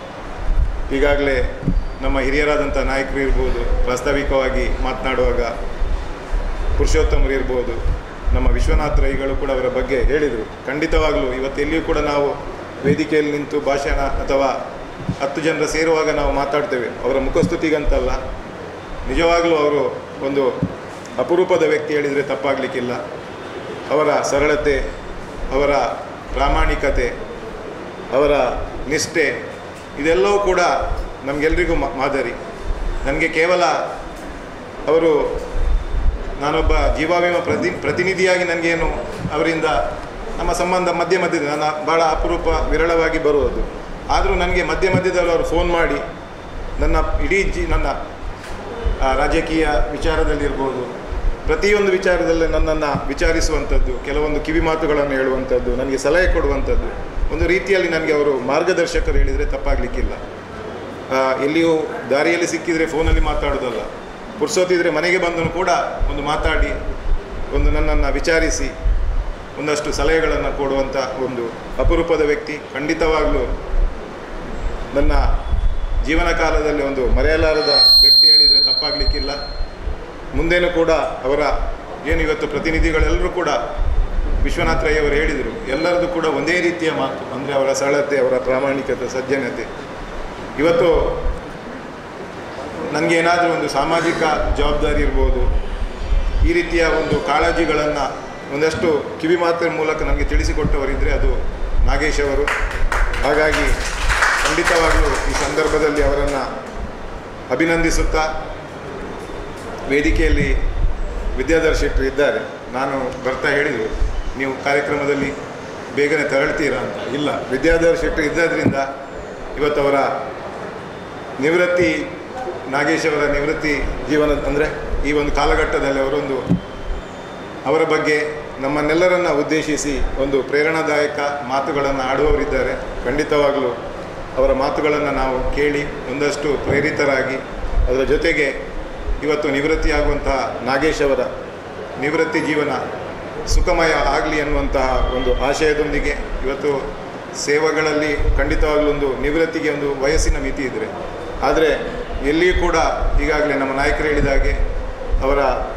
ಈಗಾಗಲೇ ನಮ್ಮ ಹಿರಿಯರಾದಂಥ ನಾಯಕರು ಇರ್ಬೋದು ಪ್ರಾಸ್ತಾವಿಕವಾಗಿ ಮಾತನಾಡುವಾಗ ಪುರುಷೋತ್ತಮರು ಇರ್ಬೋದು ನಮ್ಮ ವಿಶ್ವನಾಥ ರೈಗಳು ಕೂಡ ಅವರ ಬಗ್ಗೆ ಹೇಳಿದರು ಖಂಡಿತವಾಗಲೂ ಇವತ್ತು ಎಲ್ಲಿಯೂ ಕೂಡ ನಾವು ವೇದಿಕೆಯಲ್ಲಿ ನಿಂತು ಭಾಷಣ ಅಥವಾ ಹತ್ತು ಜನರ ಸೇರುವಾಗ ನಾವು ಮಾತಾಡ್ತೇವೆ ಅವರ ಮುಖಸ್ತುತಿಗಂತಲ್ಲ ನಿಜವಾಗಲೂ ಅವರು ಒಂದು ಅಪರೂಪದ ವ್ಯಕ್ತಿ ಹೇಳಿದರೆ ತಪ್ಪಾಗಲಿಕ್ಕಿಲ್ಲ ಅವರ ಸರಳತೆ ಅವರ ಪ್ರಾಮಾಣಿಕತೆ ಅವರ ನಿಷ್ಠೆ ಇದೆಲ್ಲವೂ ಕೂಡ ನಮಗೆಲ್ರಿಗೂ ಮ- ಮಾದರಿ ನನಗೆ ಕೇವಲ ಅವರು ನಾನೊಬ್ಬ ಜೀವಾವಿಮ ಪ್ರತಿ ಪ್ರತಿನಿಧಿಯಾಗಿ ನನಗೇನು ಅವರಿಂದ ನಮ್ಮ ಸಂಬಂಧ ಮಧ್ಯ ಮಧ್ಯದ ನನ್ನ ಭಾಳ ಅಪರೂಪ ವಿರಳವಾಗಿ ಬರುವುದು ಆದರೂ ನನಗೆ ಮಧ್ಯ ಮಧ್ಯದಲ್ಲಿ ಅವರು ಫೋನ್ ಮಾಡಿ ನನ್ನ ಇಡೀ ಜಿ ನನ್ನ ಆ, ರಾಜಕೀಯ ವಿಚಾರದಲ್ಲಿರ್ಬೋದು ಪ್ರತಿಯೊಂದು ವಿಚಾರದಲ್ಲಿ ನನ್ನನ್ನು ವಿಚಾರಿಸುವಂಥದ್ದು ಕೆಲವೊಂದು ಕಿವಿ ಮಾತುಗಳನ್ನು ಹೇಳುವಂಥದ್ದು ನನಗೆ ಸಲಹೆ ಕೊಡುವಂಥದ್ದು ಒಂದು ರೀತಿಯಲ್ಲಿ ನನಗೆ ಅವರು ಮಾರ್ಗದರ್ಶಕರು ಹೇಳಿದರೆ ತಪ್ಪಾಗಲಿಕ್ಕಿಲ್ಲ ಆ, ಎಲ್ಲಿಯೂ ದಾರಿಯಲ್ಲಿ ಸಿಕ್ಕಿದರೆ ಫೋನಲ್ಲಿ ಮಾತಾಡೋದಲ್ಲ ಪುರ್ಸೋತಿದ್ರೆ ಮನೆಗೆ ಬಂದನು ಕೂಡ ಒಂದು ಮಾತಾಡಿ ಒಂದು ನನ್ನನ್ನು ವಿಚಾರಿಸಿ ಒಂದಷ್ಟು ಸಲಹೆಗಳನ್ನು ಕೊಡುವಂಥ ಒಂದು ಅಪರೂಪದ ವ್ಯಕ್ತಿ ಖಂಡಿತವಾಗಲೂ ನನ್ನ ಜೀವನ ಕಾಲದಲ್ಲಿ ಒಂದು ಮರೆಯಲಾರದ ವ್ಯಕ್ತಿ ಹೇಳಿದರೆ ತಪ್ಪಾಗಲಿಕ್ಕಿಲ್ಲ ಮುಂದೇನೂ ಕೂಡ ಅವರ ಏನು ಇವತ್ತು ಪ್ರತಿನಿಧಿಗಳೆಲ್ಲರೂ ಕೂಡ ವಿಶ್ವನಾಥ್ ರೈ ಅವರು ಹೇಳಿದರು ಎಲ್ಲರದ್ದು ಕೂಡ ಒಂದೇ ರೀತಿಯ ಮಾತು ಅಂದರೆ ಅವರ ಸರಳತೆ ಅವರ ಪ್ರಾಮಾಣಿಕತೆ ಸಜ್ಜನತೆ ಇವತ್ತು ನನಗೆ ಏನಾದರೂ ಒಂದು ಸಾಮಾಜಿಕ ಜವಾಬ್ದಾರಿ ಇರ್ಬೋದು ಈ ರೀತಿಯ ಒಂದು ಕಾಳಜಿಗಳನ್ನು ಒಂದಷ್ಟು ಕಿವಿ ಮಾತಿನ ಮೂಲಕ ನನಗೆ ತಿಳಿಸಿಕೊಟ್ಟವರಿದ್ದರೆ ಅದು ನಾಗೇಶ್ ಅವರು ಹಾಗಾಗಿ ಖಂಡಿತವಾಗಲೂ ಈ ಸಂದರ್ಭದಲ್ಲಿ ಅವರನ್ನು ಅಭಿನಂದಿಸುತ್ತಾ ವೇದಿಕೆಯಲ್ಲಿ ವಿದ್ಯಾಧರ್ ಶೆಟ್ಟರು ಇದ್ದಾರೆ ನಾನು ಬರ್ತಾ ಹೇಳಿದರು ನೀವು ಕಾರ್ಯಕ್ರಮದಲ್ಲಿ ಬೇಗನೆ ತೆರಳ್ತೀರಾ ಅಂತ ಇಲ್ಲ ವಿದ್ಯಾಧರ್ ಶೆಟ್ಟರು ಇದ್ದದ್ರಿಂದ ಇವತ್ತು ಅವರ ನಿವೃತ್ತಿ ನಾಗೇಶ್ ಅವರ ನಿವೃತ್ತಿ ಜೀವನ ಅಂದರೆ ಈ ಒಂದು ಕಾಲಘಟ್ಟದಲ್ಲಿ ಅವರೊಂದು ಅವರ ಬಗ್ಗೆ ನಮ್ಮನ್ನೆಲ್ಲರನ್ನ ಉದ್ದೇಶಿಸಿ ಒಂದು ಪ್ರೇರಣಾದಾಯಕ ಮಾತುಗಳನ್ನು ಆಡುವವರಿದ್ದಾರೆ ಖಂಡಿತವಾಗಲೂ ಅವರ ಮಾತುಗಳನ್ನು ನಾವು ಕೇಳಿ ಒಂದಷ್ಟು ಪ್ರೇರಿತರಾಗಿ ಅದರ ಜೊತೆಗೆ ಇವತ್ತು ನಿವೃತ್ತಿಯಾಗುವಂತಹ ನಾಗೇಶ್ ಅವರ ನಿವೃತ್ತಿ ಜೀವನ ಸುಖಮಯ ಆಗಲಿ ಅನ್ನುವಂತಹ ಒಂದು ಆಶಯದೊಂದಿಗೆ ಇವತ್ತು ಸೇವೆಗಳಲ್ಲಿ ಖಂಡಿತವಾಗ್ಲೂ ಒಂದು ನಿವೃತ್ತಿಗೆ ಒಂದು ವಯಸ್ಸಿನ ಮಿತಿ ಇದ್ದರೆ ಆದರೆ ಎಲ್ಲಿಯೂ ಕೂಡ ಈಗಾಗಲೇ ನಮ್ಮ ನಾಯಕರು ಹೇಳಿದ ಹಾಗೆ ಅವರ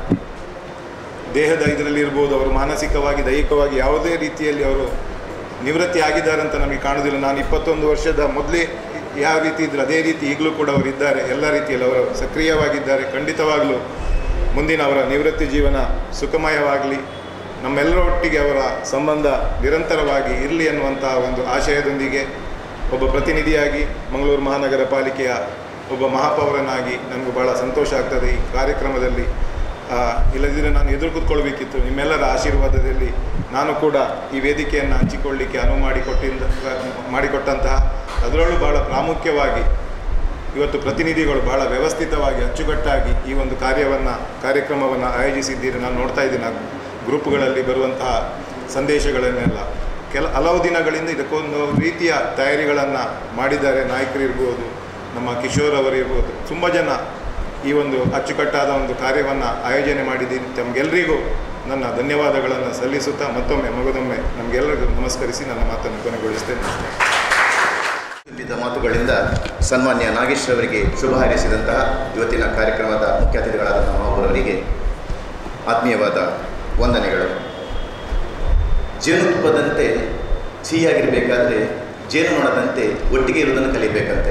ದೇಹದ ಇದರಲ್ಲಿ ಇರ್ಬೋದು ಅವರು ಮಾನಸಿಕವಾಗಿ ದೈಹಿಕವಾಗಿ ಯಾವುದೇ ರೀತಿಯಲ್ಲಿ ಅವರು ನಿವೃತ್ತಿ ಆಗಿದ್ದಾರೆ ಅಂತ ನಮಗೆ ಕಾಣುವುದಿಲ್ಲ ನಾನು ಇಪ್ಪತ್ತೊಂದು ವರ್ಷದ ಮೊದಲೇ ಯಾವ ರೀತಿ ಇದ್ರು ಅದೇ ರೀತಿ ಈಗಲೂ ಕೂಡ ಅವರು ಇದ್ದಾರೆ ಎಲ್ಲ ರೀತಿಯಲ್ಲಿ ಅವರು ಸಕ್ರಿಯವಾಗಿದ್ದಾರೆ ಖಂಡಿತವಾಗಲೂ ಮುಂದಿನ ಅವರ ನಿವೃತ್ತಿ ಜೀವನ ಸುಖಮಯವಾಗಲಿ ನಮ್ಮೆಲ್ಲರೊಟ್ಟಿಗೆ ಅವರ ಸಂಬಂಧ ನಿರಂತರವಾಗಿ ಇರಲಿ ಅನ್ನುವಂಥ ಒಂದು ಆಶಯದೊಂದಿಗೆ ಒಬ್ಬ ಪ್ರತಿನಿಧಿಯಾಗಿ ಮಂಗಳೂರು ಮಹಾನಗರ ಪಾಲಿಕೆಯ ಒಬ್ಬ ಮಹಾಪೌರನಾಗಿ ನನಗೂ ಭಾಳ ಸಂತೋಷ ಆಗ್ತದೆ ಈ ಕಾರ್ಯಕ್ರಮದಲ್ಲಿ ಆ, ಇಲ್ಲದಿದ್ದರೆ ನಾನು ಎದುರು ಕೂತ್ಕೊಳ್ಬೇಕಿತ್ತು ನಿಮ್ಮೆಲ್ಲರ ಆಶೀರ್ವಾದದಲ್ಲಿ ನಾನು ಕೂಡ ಈ ವೇದಿಕೆಯನ್ನು ಹಂಚಿಕೊಳ್ಳಿಕ್ಕೆ ಅನುವು ಮಾಡಿಕೊಟ್ಟಿದ್ದ ಮಾಡಿಕೊಟ್ಟಂತಹ ಅದರಲ್ಲೂ ಭಾಳ ಪ್ರಾಮುಖ್ಯವಾಗಿ ಇವತ್ತು ಪ್ರತಿನಿಧಿಗಳು ಬಹಳ ವ್ಯವಸ್ಥಿತವಾಗಿ ಅಚ್ಚುಕಟ್ಟಾಗಿ ಈ ಒಂದು ಕಾರ್ಯವನ್ನು ಕಾರ್ಯಕ್ರಮವನ್ನು ಆಯೋಜಿಸಿದ್ದೀರಿ ನಾನು ನೋಡ್ತಾ ಇದ್ದೀನಿ ಆ ಗ್ರೂಪ್ಗಳಲ್ಲಿ ಬರುವಂತಹ ಸಂದೇಶಗಳನ್ನೆಲ್ಲ ಕೆಲ ಹಲವು ದಿನಗಳಿಂದ ಇದಕ್ಕೊಂದು ರೀತಿಯ ತಯಾರಿಗಳನ್ನು ಮಾಡಿದ್ದಾರೆ ನಾಯಕರಿರ್ಬೋದು ನಮ್ಮ ಕಿಶೋರ್ ಅವರಿರ್ಬೋದು ತುಂಬ ಜನ ಈ ಒಂದು ಅಚ್ಚುಕಟ್ಟಾದ ಒಂದು ಕಾರ್ಯವನ್ನು ಆಯೋಜನೆ ಮಾಡಿದ್ದೀನಿ ತಮಗೆಲ್ಲರಿಗೂ ನನ್ನ ಧನ್ಯವಾದಗಳನ್ನು ಸಲ್ಲಿಸುತ್ತಾ ಮತ್ತೊಮ್ಮೆ ಮಗದೊಮ್ಮೆ ನಮಗೆಲ್ಲರಿಗೂ ನಮಸ್ಕರಿಸಿ ನನ್ನ ಮಾತನ್ನು ಕೊನೆಗೊಳಿಸ್ತೇನೆ ನಮಸ್ಕಾರ ಇಲ್ಲಿದ್ದ ಮಾತುಗಳಿಂದ ಸನ್ಮಾನ್ಯ ನಾಗೇಶ್ ಅವರಿಗೆ ಶುಭ ಹಾರೈಸಿದಂತಹ ಇವತ್ತಿನ ಕಾರ್ಯಕ್ರಮದ ಮುಖ್ಯ ಅತಿಥಿಗಳಾದ ಮಹಾಪೌರವರಿಗೆ ಆತ್ಮೀಯವಾದ ವಂದನೆಗಳು ಜೇನುತುಪ್ಪದಂತೆ ಸಿಹಿಯಾಗಿರಬೇಕಾದ್ರೆ ಜೇನುನೊಣದಂತೆ ಒಟ್ಟಿಗೆ ಇರುವುದನ್ನು ಕಲಿಬೇಕಂತೆ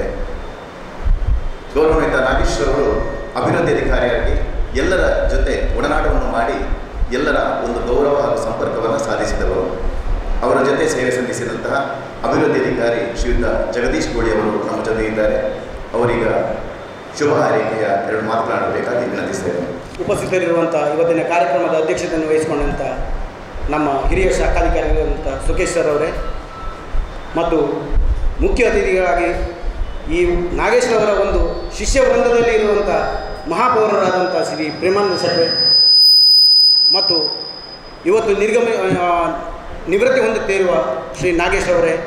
ಗೌರವಾನ್ವಿತ ನಾಗೇಶ್ ಅವರು ಅಭಿವೃದ್ಧಿ ಅಧಿಕಾರಿಯಾಗಿ ಎಲ್ಲರ ಜೊತೆ ಒಡನಾಟವನ್ನು ಮಾಡಿ ಎಲ್ಲರ ಒಂದು ಗೌರವ ಹಾಗೂ ಸಂಪರ್ಕವನ್ನು ಸಾಧಿಸಿದವರು ಅವರ ಜೊತೆ ಸೇವೆ ಸಲ್ಲಿಸಿದಂತಹ ಅಭಿವೃದ್ಧಿ ಅಧಿಕಾರಿ ಶ್ರೀಯುತ ಜಗದೀಶ್ ಗೋಳಿ ಅವರು ನಮ್ಮ ಜೊತೆ ಇದ್ದಾರೆ ಅವರೀಗ ಶುಭ ಹಾರೈಕೆಯ ಎರಡು ಮಾತನಾಡಬೇಕಾಗಿ ವಿನಂತಿಸ್ತೇನೆ ಉಪಸ್ಥಿತರಿರುವಂಥ ಇವತ್ತಿನ ಕಾರ್ಯಕ್ರಮದ ಅಧ್ಯಕ್ಷತೆಯನ್ನು ವಹಿಸಿಕೊಂಡಂಥ ನಮ್ಮ ಹಿರಿಯ ಶಾಖಾಧಿಕಾರಿಗಳಾದಂಥ ಸುಖೇಶ್ ಸರ್ ಅವರೇ ಮತ್ತು ಮುಖ್ಯ ಅತಿಥಿಗಳಾಗಿ ಈ ನಾಗೇಶ್ವರವರ ಒಂದು ಶಿಷ್ಯ ವೃಂದದಲ್ಲಿ ಇರುವಂಥ ಮಹಾಪೌರರಾದಂಥ ಶ್ರೀ ಪ್ರೇಮಾನಂದ ಶೆಟ್ಟಿ ಮತ್ತು ಇವತ್ತು ನಿರ್ಗಮ ಆ, ನಿವೃತ್ತಿ ಹೊಂದುತ್ತಿರುವ ಶ್ರೀ ನಾಗೇಶ್ ಅವರೇ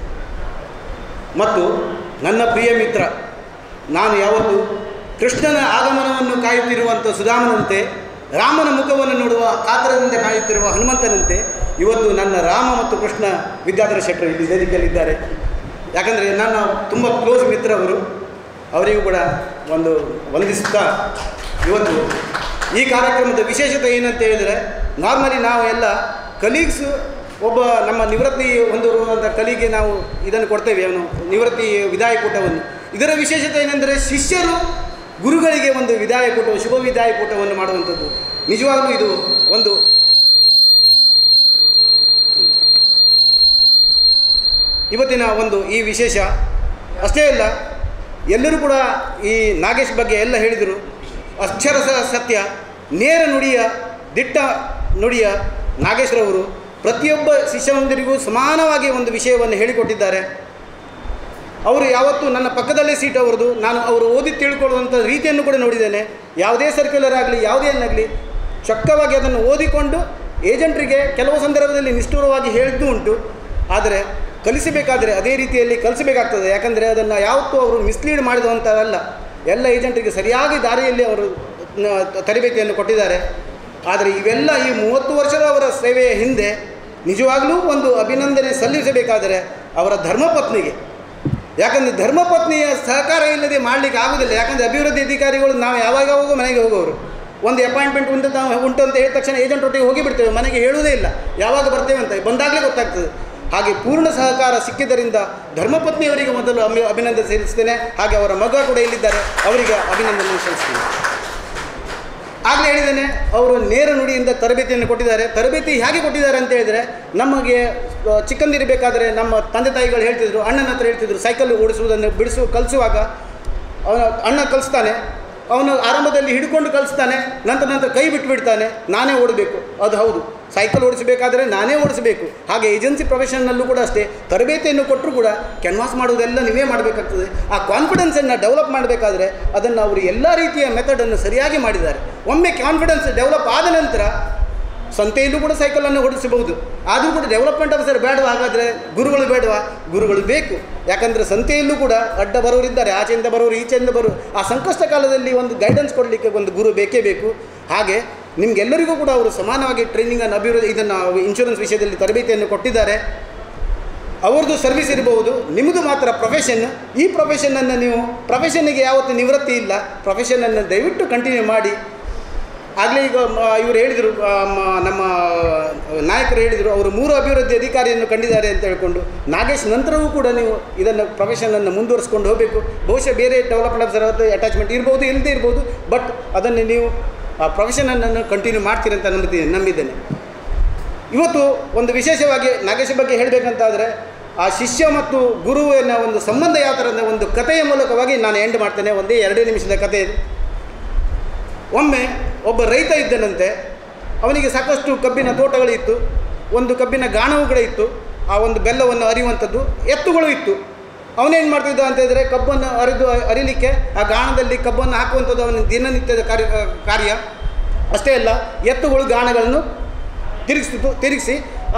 ಮತ್ತು ನನ್ನ ಪ್ರಿಯ ಮಿತ್ರ ನಾನು ಯಾವತ್ತು ಕೃಷ್ಣನ ಆಗಮನವನ್ನು ಕಾಯುತ್ತಿರುವಂಥ ಸುಧಾಮನಂತೆ ರಾಮನ ಮುಖವನ್ನು ನೋಡುವ ಕಾತರದಿಂದ ಕಾಯುತ್ತಿರುವ ಹನುಮಂತನಂತೆ ಇವತ್ತು ನನ್ನ ರಾಮ ಮತ್ತು ಕೃಷ್ಣ ವಿದ್ಯಾಧರ ಶೆಟ್ಟರು ಇಲ್ಲಿ ವೇದಿಕೆಯಲ್ಲಿದ್ದಾರೆ ಯಾಕಂದರೆ ನನ್ನ ತುಂಬ ಕ್ಲೋಸ್ ಮಿತ್ರ ಅವರು ಅವರಿಗೂ ಕೂಡ ಒಂದು ವಂದಿಸುತ್ತಾ ಇವತ್ತು ಈ ಕಾರ್ಯಕ್ರಮದ ವಿಶೇಷತೆ ಏನಂತ ಹೇಳಿದರೆ ನಾರ್ಮಲಿ ನಾವು ಎಲ್ಲ ಕಲೀಗ್ಸ್ ಒಬ್ಬ ನಮ್ಮ ನಿವೃತ್ತಿ ಹೊಂದಿರುವಂಥ ಕಲಿಗೆ ನಾವು ಇದನ್ನು ಕೊಡ್ತೇವೆ ಅವನು ನಿವೃತ್ತಿ ವಿದಾಯ ಕೂಟವನ್ನು ಇದರ ವಿಶೇಷತೆ ಏನೆಂದರೆ ಶಿಷ್ಯರು ಗುರುಗಳಿಗೆ ಒಂದು ವಿದಾಯ ಕೂಟ ಶುಭ ವಿದಾಯ ಕೂಟವನ್ನು ಮಾಡುವಂಥದ್ದು ನಿಜವಾಗಲೂ ಇದು ಒಂದು ಇವತ್ತಿನ ಒಂದು ಈ ವಿಶೇಷ ಅಷ್ಟೇ ಅಲ್ಲ ಎಲ್ಲರೂ ಕೂಡ ಈ ನಾಗೇಶ್ ಬಗ್ಗೆ ಎಲ್ಲ ಹೇಳಿದರು ಅಕ್ಷರ ಸ- ಸತ್ಯ ನೇರ ನುಡಿಯ ದಿಟ್ಟ ನುಡಿಯ ನಾಗೇಶ್ರವರು ಪ್ರತಿಯೊಬ್ಬ ಶಿಷ್ಯವಂದರಿಗೂ ಸಮಾನವಾಗಿ ಒಂದು ವಿಷಯವನ್ನು ಹೇಳಿಕೊಟ್ಟಿದ್ದಾರೆ ಅವರು ಯಾವತ್ತೂ ನನ್ನ ಪಕ್ಕದಲ್ಲೇ ಸೀಟ್ ಅವರದು ನಾನು ಅವರು ಓದಿ ತಿಳ್ಕೊಳ್ಳುವಂಥ ರೀತಿಯನ್ನು ಕೂಡ ನೋಡಿದ್ದೇನೆ ಯಾವುದೇ ಸರ್ಕ್ಯುಲರ್ ಆಗಲಿ ಯಾವುದೇನಾಗಲಿ ಚೊಕ್ಕವಾಗಿ ಅದನ್ನು ಓದಿಕೊಂಡು ಏಜೆಂಟ್ರಿಗೆ ಕೆಲವು ಸಂದರ್ಭದಲ್ಲಿ ನಿಷ್ಠುರವಾಗಿ ಹೇಳಿದ್ದು ಉಂಟು ಆದರೆ ಕಲಿಸಬೇಕಾದರೆ ಅದೇ ರೀತಿಯಲ್ಲಿ ಕಲಿಸಬೇಕಾಗ್ತದೆ ಯಾಕಂದರೆ ಅದನ್ನು ಯಾವತ್ತೂ ಅವರು ಮಿಸ್ಲೀಡ್ ಮಾಡಿದಂಥವಲ್ಲ ಎಲ್ಲ ಏಜೆಂಟ್ರಿಗೆ ಸರಿಯಾಗಿ ದಾರಿಯಲ್ಲಿ ಅವರು ನ- ತರಬೇತಿಯನ್ನು ಕೊಟ್ಟಿದ್ದಾರೆ ಆದರೆ ಇವೆಲ್ಲ ಈ ಮೂವತ್ತು ವರ್ಷದ ಅವರ ಸೇವೆಯ ಹಿಂದೆ ನಿಜವಾಗಲೂ ಒಂದು ಅಭಿನಂದನೆ ಸಲ್ಲಿಸಬೇಕಾದರೆ ಅವರ ಧರ್ಮಪತ್ನಿಗೆ ಯಾಕಂದರೆ ಧರ್ಮಪತ್ನಿಯ ಸಹಕಾರ ಇಲ್ಲದೆ ಮಾಡಲಿಕ್ಕೆ ಆಗೋದಿಲ್ಲ ಯಾಕಂದರೆ ಅಭಿವೃದ್ಧಿ ಅಧಿಕಾರಿಗಳು ನಾವು ಯಾವಾಗ ಯಾವಾಗ ಮನೆಗೆ ಹೋಗೋರು ಒಂದು ಅಪಾಯಿಂಟ್ಮೆಂಟ್ ಉಂಟು ಅಂತ ಉಂಟು ಅಂತ ಹೇಳಿದ ತಕ್ಷಣ ಏಜೆಂಟ್ ಒಟ್ಟಿಗೆ ಹೋಗಿ ಬಿಡ್ತೇವೆ ಮನೆಗೆ ಹೇಳುವುದೇ ಇಲ್ಲ ಯಾವಾಗ ಬರ್ತೇವೆ ಅಂತ ಬಂದಾಗಲೇ ಗೊತ್ತಾಗ್ತದೆ ಹಾಗೆ ಪೂರ್ಣ ಸಹಕಾರ ಸಿಕ್ಕಿದ್ದರಿಂದ ಧರ್ಮಪತ್ನಿಯವರಿಗೆ ಮೊದಲು ಅಭಿ ಅಭಿನಂದನೆ ಸಲ್ಲಿಸ್ತೇನೆ ಹಾಗೆ ಅವರ ಮಗ ಕೂಡ ಇಲ್ಲಿದ್ದಾರೆ ಅವರಿಗೆ ಅಭಿನಂದನೆ ಸಲ್ಲಿಸ್ತೇನೆ ಆಗಲೇ ಹೇಳಿದ್ದೇನೆ ಅವರು ನೇರ ನುಡಿಯಿಂದ ತರಬೇತಿಯನ್ನು ಕೊಟ್ಟಿದ್ದಾರೆ ತರಬೇತಿ ಹೇಗೆ ಕೊಟ್ಟಿದ್ದಾರೆ ಅಂತ ಹೇಳಿದರೆ ನಮಗೆ ಆ, ಚಿಕ್ಕಂದಿರಬೇಕಾದ್ರೆ ನಮ್ಮ ತಂದೆ ತಾಯಿಗಳು ಹೇಳ್ತಿದ್ರು ಅಣ್ಣನ ಹತ್ರ ಹೇಳ್ತಿದ್ರು ಸೈಕಲ್ ಓಡಿಸುವುದನ್ನು ಬಿಡಿಸು ಕಲಿಸುವಾಗ ಅವನ ಅಣ್ಣ ಕಲಿಸ್ತಾನೆ ಅವನು ಆರಂಭದಲ್ಲಿ ಹಿಡ್ಕೊಂಡು ಕಲಿಸ್ತಾನೆ ನಂತರ ನಂತರ ಕೈ ಬಿಟ್ಬಿಡ್ತಾನೆ ನಾನೇ ಓಡಬೇಕು ಅದು ಹೌದು ಸೈಕಲ್ ಓಡಿಸಬೇಕಾದ್ರೆ ನಾನೇ ಓಡಿಸಬೇಕು ಹಾಗೆ ಏಜೆನ್ಸಿ ಪ್ರೊಫೆಷನ್ನಲ್ಲೂ ಕೂಡ ಅಷ್ಟೇ ತರಬೇತಿಯನ್ನು ಕೊಟ್ಟರು ಕೂಡ ಕ್ಯಾನ್ವಾಸ್ ಮಾಡುವುದೆಲ್ಲ ನೀವೇ ಮಾಡಬೇಕಾಗ್ತದೆ ಆ ಕಾನ್ಫಿಡೆನ್ಸನ್ನು ಡೆವಲಪ್ ಮಾಡಬೇಕಾದ್ರೆ ಅದನ್ನು ಅವರು ಎಲ್ಲ ರೀತಿಯ ಮೆಥಡನ್ನು ಸರಿಯಾಗಿ ಮಾಡಿದ್ದಾರೆ ಒಮ್ಮೆ ಕಾನ್ಫಿಡೆನ್ಸ್ ಡೆವಲಪ್ ಆದ ನಂತರ ಸಂತೆಯಲ್ಲೂ ಕೂಡ ಸೈಕಲನ್ನು ಓಡಿಸಬಹುದು ಆದರೂ ಕೂಡ ಡೆವಲಪ್ಮೆಂಟ್ ಆಫೀಸರ್ ಬೇಡವಾ ಹಾಗಾದರೆ ಗುರುಗಳು ಬೇಡವಾ ಗುರುಗಳು ಬೇಕು ಯಾಕಂದರೆ ಸಂತೆಯಲ್ಲೂ ಕೂಡ ಅಡ್ಡ ಬರೋರಿದ್ದಾರೆ ಆಚೆಯಿಂದ ಬರೋರು ಈಚೆಯಿಂದ ಬರೋರು ಆ ಸಂಕಷ್ಟ ಕಾಲದಲ್ಲಿ ಒಂದು ಗೈಡೆನ್ಸ್ ಕೊಡಲಿಕ್ಕೆ ಒಂದು ಗುರು ಬೇಕೇ ಬೇಕು ಹಾಗೆ ನಿಮಗೆಲ್ಲರಿಗೂ ಕೂಡ ಅವರು ಸಮಾನವಾಗಿ ಟ್ರೈನಿಂಗನ್ನು ಅಭಿವೃದ್ಧಿ ಇದನ್ನು ಇನ್ಶೂರೆನ್ಸ್ ವಿಷಯದಲ್ಲಿ ತರಬೇತಿಯನ್ನು ಕೊಟ್ಟಿದ್ದಾರೆ ಅವ್ರದ್ದು ಸರ್ವಿಸ್ ಇರಬಹುದು ನಿಮ್ಮದು ಮಾತ್ರ ಪ್ರೊಫೆಷನ್ ಈ ಪ್ರೊಫೆಷನನ್ನು ನೀವು ಪ್ರೊಫೆಷನ್ನಿಗೆ ಯಾವತ್ತೂ ನಿವೃತ್ತಿ ಇಲ್ಲ ಪ್ರೊಫೆಷನನ್ನು ದಯವಿಟ್ಟು ಕಂಟಿನ್ಯೂ ಮಾಡಿ ಆಗಲೇ ಈಗ ಮ- ಇವರು ಹೇಳಿದರು ಆ, ಮ- ನಮ್ಮ ನಾಯಕರು ಹೇಳಿದರು ಅವರು ಮೂರು ಅಭಿವೃದ್ಧಿ ಅಧಿಕಾರಿಯನ್ನು ಕಂಡಿದ್ದಾರೆ ಅಂತ ಹೇಳ್ಕೊಂಡು ನಾಗೇಶ್ ನಂತರವೂ ಕೂಡ ನೀವು ಇದನ್ನು ಪ್ರೊಫೆಷನನ್ನು ಮುಂದುವರಿಸ್ಕೊಂಡು ಹೋಗಬೇಕು ಬಹುಶಃ ಬೇರೆ ಡೆವಲಪ್ಮೆಂಟ್ ಆಫೀಸರ್ ಅಟ್ಯಾಚ್ಮೆಂಟ್ ಇರ್ಬೋದು ಇಲ್ಲದೇ ಇರ್ಬೋದು ಬಟ್ ಅದನ್ನು ನೀವು ಆ ಪ್ರೊಫೆಷನನ್ನು ಕಂಟಿನ್ಯೂ ಮಾಡ್ತೀರಂತ ನಂಬಿದ್ದೀನಿ ನಂಬಿದ್ದೇನೆ ಇವತ್ತು ಒಂದು ವಿಶೇಷವಾಗಿ ನಾಗೇಶ ಬಗ್ಗೆ ಹೇಳಬೇಕಂತಾದರೆ ಆ ಶಿಷ್ಯ ಮತ್ತು ಗುರುವಿನ ಒಂದು ಸಂಬಂಧ ಯಾವ ಥರ ಅಂದರೆ ಒಂದು ಕಥೆಯ ಮೂಲಕವಾಗಿ ನಾನು ಎಂಡ್ ಮಾಡ್ತೇನೆ ಒಂದೇ ಎರಡೇ ನಿಮಿಷದ ಕಥೆ ಇದು ಒಮ್ಮೆ ಒಬ್ಬ ರೈತ ಇದ್ದನಂತೆ ಅವನಿಗೆ ಸಾಕಷ್ಟು ಕಬ್ಬಿನ ತೋಟಗಳಿತ್ತು ಒಂದು ಕಬ್ಬಿನ ಗಾಣವುಗಳೇ ಇತ್ತು ಆ ಒಂದು ಬೆಲ್ಲವನ್ನು ಅರಿಯುವಂಥದ್ದು ಎತ್ತುಗಳು ಇತ್ತು ಅವನೇನು ಮಾಡ್ತಿದ್ದ ಅಂತ ಹೇಳಿದರೆ ಕಬ್ಬನ್ನು ಅರಿದು ಅರಿಲಿಕ್ಕೆ ಆ ಗಾಣದಲ್ಲಿ ಕಬ್ಬನ್ನು ಹಾಕುವಂಥದ್ದು ಅವನ ದಿನನಿತ್ಯದ ಕಾರ್ಯ ಕಾರ್ಯ ಅಷ್ಟೇ ಅಲ್ಲ ಎತ್ತುಗಳು ಗಾಣಗಳನ್ನು ತಿರುಗಿಸ್ತಿತ್ತು ತಿರುಗಿಸಿ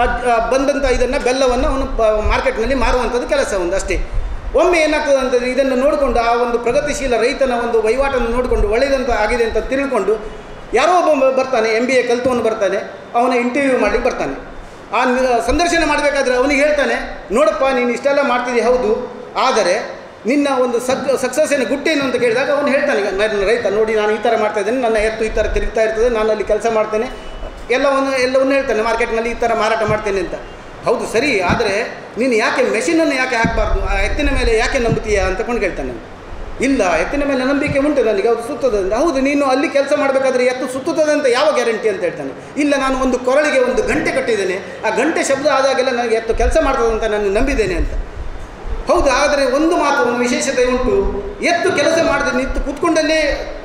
ಬಂದಂಥ ಇದನ್ನು ಬೆಲ್ಲವನ್ನು ಅವನು ಪ- ಮಾರ್ಕೆಟ್ನಲ್ಲಿ ಮಾರುವಂಥದ್ದು ಕೆಲಸ ಒಂದು ಅಷ್ಟೇ ಒಮ್ಮೆ ಏನಾಗ್ತದೆ ಅಂತಂದರೆ ಇದನ್ನು ನೋಡಿಕೊಂಡು ಆ ಒಂದು ಪ್ರಗತಿಶೀಲ ರೈತನ ಒಂದು ವಹಿವಾಟನ್ನು ನೋಡಿಕೊಂಡು ಒಳ್ಳೆಯದಂತ ಆಗಿದೆ ಅಂತ ತಿಳ್ಕೊಂಡು ಯಾರೋ ಒಬ್ಬ ಬರ್ತಾನೆ ಎಮ್ ಬಿ ಎ ಕಲ್ತವನು ಬರ್ತಾನೆ ಅವನ ಇಂಟರ್ವ್ಯೂ ಮಾಡಲಿಕ್ಕೆ ಬರ್ತಾನೆ ಆ ನಿ- ಸಂದರ್ಶನ ಮಾಡಬೇಕಾದ್ರೆ ಅವನಿಗೆ ಹೇಳ್ತಾನೆ ನೋಡಪ್ಪ ನೀನು ಇಷ್ಟೆಲ್ಲ ಮಾಡ್ತಿದ್ದೀಯ ಹೌದು ಆದರೆ ನಿನ್ನ ಒಂದು ಸಕ್ ಸಕ್ಸಸ್ಸಿನ ಗುಟ್ಟೇನು ಅಂತ ಕೇಳಿದಾಗ ಅವನು ಹೇಳ್ತಾನೆ ಈಗ ನನ್ನ ರೈತ ನೋಡಿ ನಾನು ಈ ಥರ ಮಾಡ್ತಾ ಇದ್ದೇನೆ ನನ್ನ ಎತ್ತು ಈ ಥರ ತಿರುಗ್ತಾ ಇರ್ತದೆ ನಾನು ಅಲ್ಲಿ ಕೆಲಸ ಮಾಡ್ತೇನೆ ಎಲ್ಲವನ್ನು ಎಲ್ಲವನ್ನು ಹೇಳ್ತಾನೆ ಮಾರ್ಕೆಟ್ನಲ್ಲಿ ಈ ಥರ ಮಾರಾಟ ಮಾಡ್ತೇನೆ ಅಂತ ಹೌದು ಸರಿ ಆದರೆ ನೀನು ಯಾಕೆ ಮೆಷಿನನ್ನು ಯಾಕೆ ಹಾಕಬಾರ್ದು ಆ ಎತ್ತಿನ ಮೇಲೆ ಯಾಕೆ ನಂಬುತ್ತೀಯಾ ಅಂತ ಕೊಂಡು ಕೇಳ್ತಾನೆ ನಾನು. ಇಲ್ಲ ಎತ್ತಿನ ಮೇಲೆ ನಂಬಿಕೆ ಉಂಟು ನನಗೆ ಅದು ಸುತ್ತದೆ ಅಂತ ಹೌದು ನೀನು ಅಲ್ಲಿ ಕೆಲಸ ಮಾಡಬೇಕಾದ್ರೆ ಎತ್ತು ಸುತ್ತುತ್ತದೆ ಅಂತ ಯಾವ ಗ್ಯಾರಂಟಿ ಅಂತ ಹೇಳ್ತಾನೆ ಇಲ್ಲ ನಾನು ಒಂದು ಕೊರಳಿಗೆ ಒಂದು ಗಂಟೆ ಕಟ್ಟಿದ್ದೇನೆ ಆ ಗಂಟೆ ಶಬ್ದ ಆದಾಗೆಲ್ಲ ನನಗೆ ಎತ್ತು ಕೆಲಸ ಮಾಡ್ತದೆ ಅಂತ ನಾನು ನಂಬಿದ್ದೇನೆ ಅಂತ ಹೌದು ಆದರೆ ಒಂದು ಮಾತು ಒಂದು ವಿಶೇಷತೆ ಉಂಟು ಎತ್ತು ಕೆಲಸ ಮಾಡದೆ ನಿಂತು ಕೂತ್ಕೊಂಡಲ್ಲೇ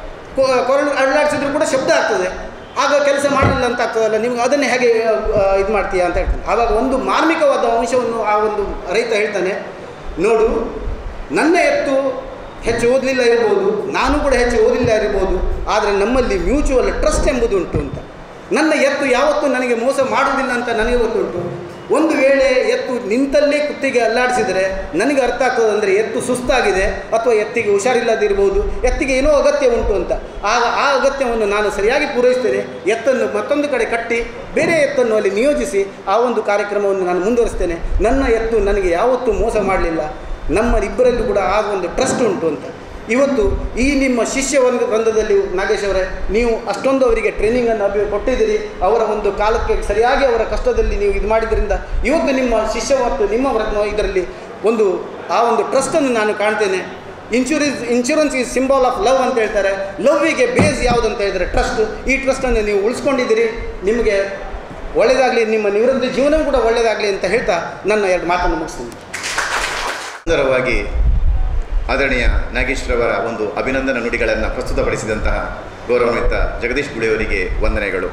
ಕೊ- ಕೊರಳು ಅಳ್ಳಾಡಿಸಿದ್ರು ಕೂಡ ಶಬ್ದ ಆಗ್ತದೆ ಆಗ ಕೆಲಸ ಮಾಡಲಿಲ್ಲ ಅಂತ ಆಗ್ತದಲ್ಲ ನೀವು ಅದನ್ನೇ ಹೇಗೆ ಇದು ಮಾಡ್ತೀಯಾ ಅಂತ ಹೇಳ್ತಾನೆ ಆವಾಗ ಒಂದು ಮಾರ್ಮಿಕವಾದ ಅಂಶವನ್ನು ಆ ಒಂದು ರೈತ ಹೇಳ್ತಾನೆ ನೋಡು ನನ್ನ ಎತ್ತು ಹೆಚ್ಚು ಓದಲಿಲ್ಲ ಇರ್ಬೋದು ನಾನು ಕೂಡ ಹೆಚ್ಚು ಓದಿಲ್ಲ ಇರ್ಬೋದು ಆದರೆ ನಮ್ಮಲ್ಲಿ ಮ್ಯೂಚುವಲ್ ಟ್ರಸ್ಟ್ ಎಂಬುದು ಉಂಟು ಅಂತ ನನ್ನ ಎತ್ತು ಯಾವತ್ತೂ ನನಗೆ ಮೋಸ ಮಾಡುವುದಿಲ್ಲ ಅಂತ ನನಗೆ ಗೊತ್ತುಂಟು ಒಂದು ವೇಳೆ ಎತ್ತು ನಿಂತಲ್ಲೇ ಕುತ್ತಿಗೆ ಅಲ್ಲಾಡಿಸಿದರೆ ನನಗೆ ಅರ್ಥ ಆಗ್ತದೆ ಅಂದರೆ ಎತ್ತು ಸುಸ್ತಾಗಿದೆ ಅಥವಾ ಎತ್ತಿಗೆ ಹುಷಾರಿಲ್ಲದಿರ್ಬೋದು ಎತ್ತಿಗೆ ಏನೋ ಅಗತ್ಯ ಉಂಟು ಅಂತ ಆಗ ಆ ಅಗತ್ಯವನ್ನು ನಾನು ಸರಿಯಾಗಿ ಪೂರೈಸ್ತೇನೆ ಎತ್ತನ್ನು ಮತ್ತೊಂದು ಕಡೆ ಕಟ್ಟಿ ಬೇರೆ ಎತ್ತನ್ನು ಅಲ್ಲಿ ನಿಯೋಜಿಸಿ ಆ ಒಂದು ಕಾರ್ಯಕ್ರಮವನ್ನು ನಾನು ಮುಂದುವರಿಸ್ತೇನೆ ನನ್ನ ಎತ್ತು ನನಗೆ ಯಾವತ್ತೂ ಮೋಸ ಮಾಡಲಿಲ್ಲ ನಮ್ಮ ಇಬ್ಬರಲ್ಲೂ ಕೂಡ ಆ ಒಂದು ಟ್ರಸ್ಟ್ ಉಂಟು ಅಂತ ಇವತ್ತು ಈ ನಿಮ್ಮ ಶಿಷ್ಯ ಒಂದು ವೃಂದದಲ್ಲಿ ನಾಗೇಶ್ ಅವರೇ ನೀವು ಅಷ್ಟೊಂದು ಅವರಿಗೆ ಟ್ರೈನಿಂಗನ್ನು ಅಭಿ ಕೊಟ್ಟಿದ್ದೀರಿ ಅವರ ಒಂದು ಕಾಲಕ್ಕೆ ಸರಿಯಾಗಿ ಅವರ ಕಷ್ಟದಲ್ಲಿ ನೀವು ಇದು ಮಾಡಿದ್ರಿಂದ ಇವತ್ತು ನಿಮ್ಮ ಶಿಷ್ಯ ಮತ್ತು ನಿಮ್ಮ ವೃಂದ ಇದರಲ್ಲಿ ಒಂದು ಆ ಒಂದು ಟ್ರಸ್ಟನ್ನು ನಾನು ಕಾಣ್ತೇನೆ insurance insurance is symbol of love ಅಂತ ಹೇಳ್ತಾರೆ ಲವ್ವಿಗೆ ಬೇಸ್ ಯಾವುದು ಅಂತ ಹೇಳಿದರೆ ಟ್ರಸ್ಟ್ ಈ ಟ್ರಸ್ಟನ್ನು ನೀವು ಉಳಿಸ್ಕೊಂಡಿದ್ದೀರಿ ನಿಮಗೆ ಒಳ್ಳೆಯದಾಗಲಿ ನಿಮ್ಮ ನಿವೃತ್ತಿ ಜೀವನವೂ ಕೂಡ ಒಳ್ಳೆಯದಾಗಲಿ ಅಂತ ಹೇಳ್ತಾ ನನ್ನ ಎರಡು ಮಾತನ್ನು ಮುಗಿಸ್ತೀನಿ ಸುಂದರವಾಗಿ ಆದರಣೀಯ ನಾಗೇಶ್ವರವರ ಒಂದು ಅಭಿನಂದನಾ ನುಡಿಗಳನ್ನು ಪ್ರಸ್ತುತಪಡಿಸಿದಂತಹ ಗೌರವಾನ್ವಿತ ಜಗದೀಶ್ ಗುಳಿಯವರಿಗೆ ವಂದನೆಗಳು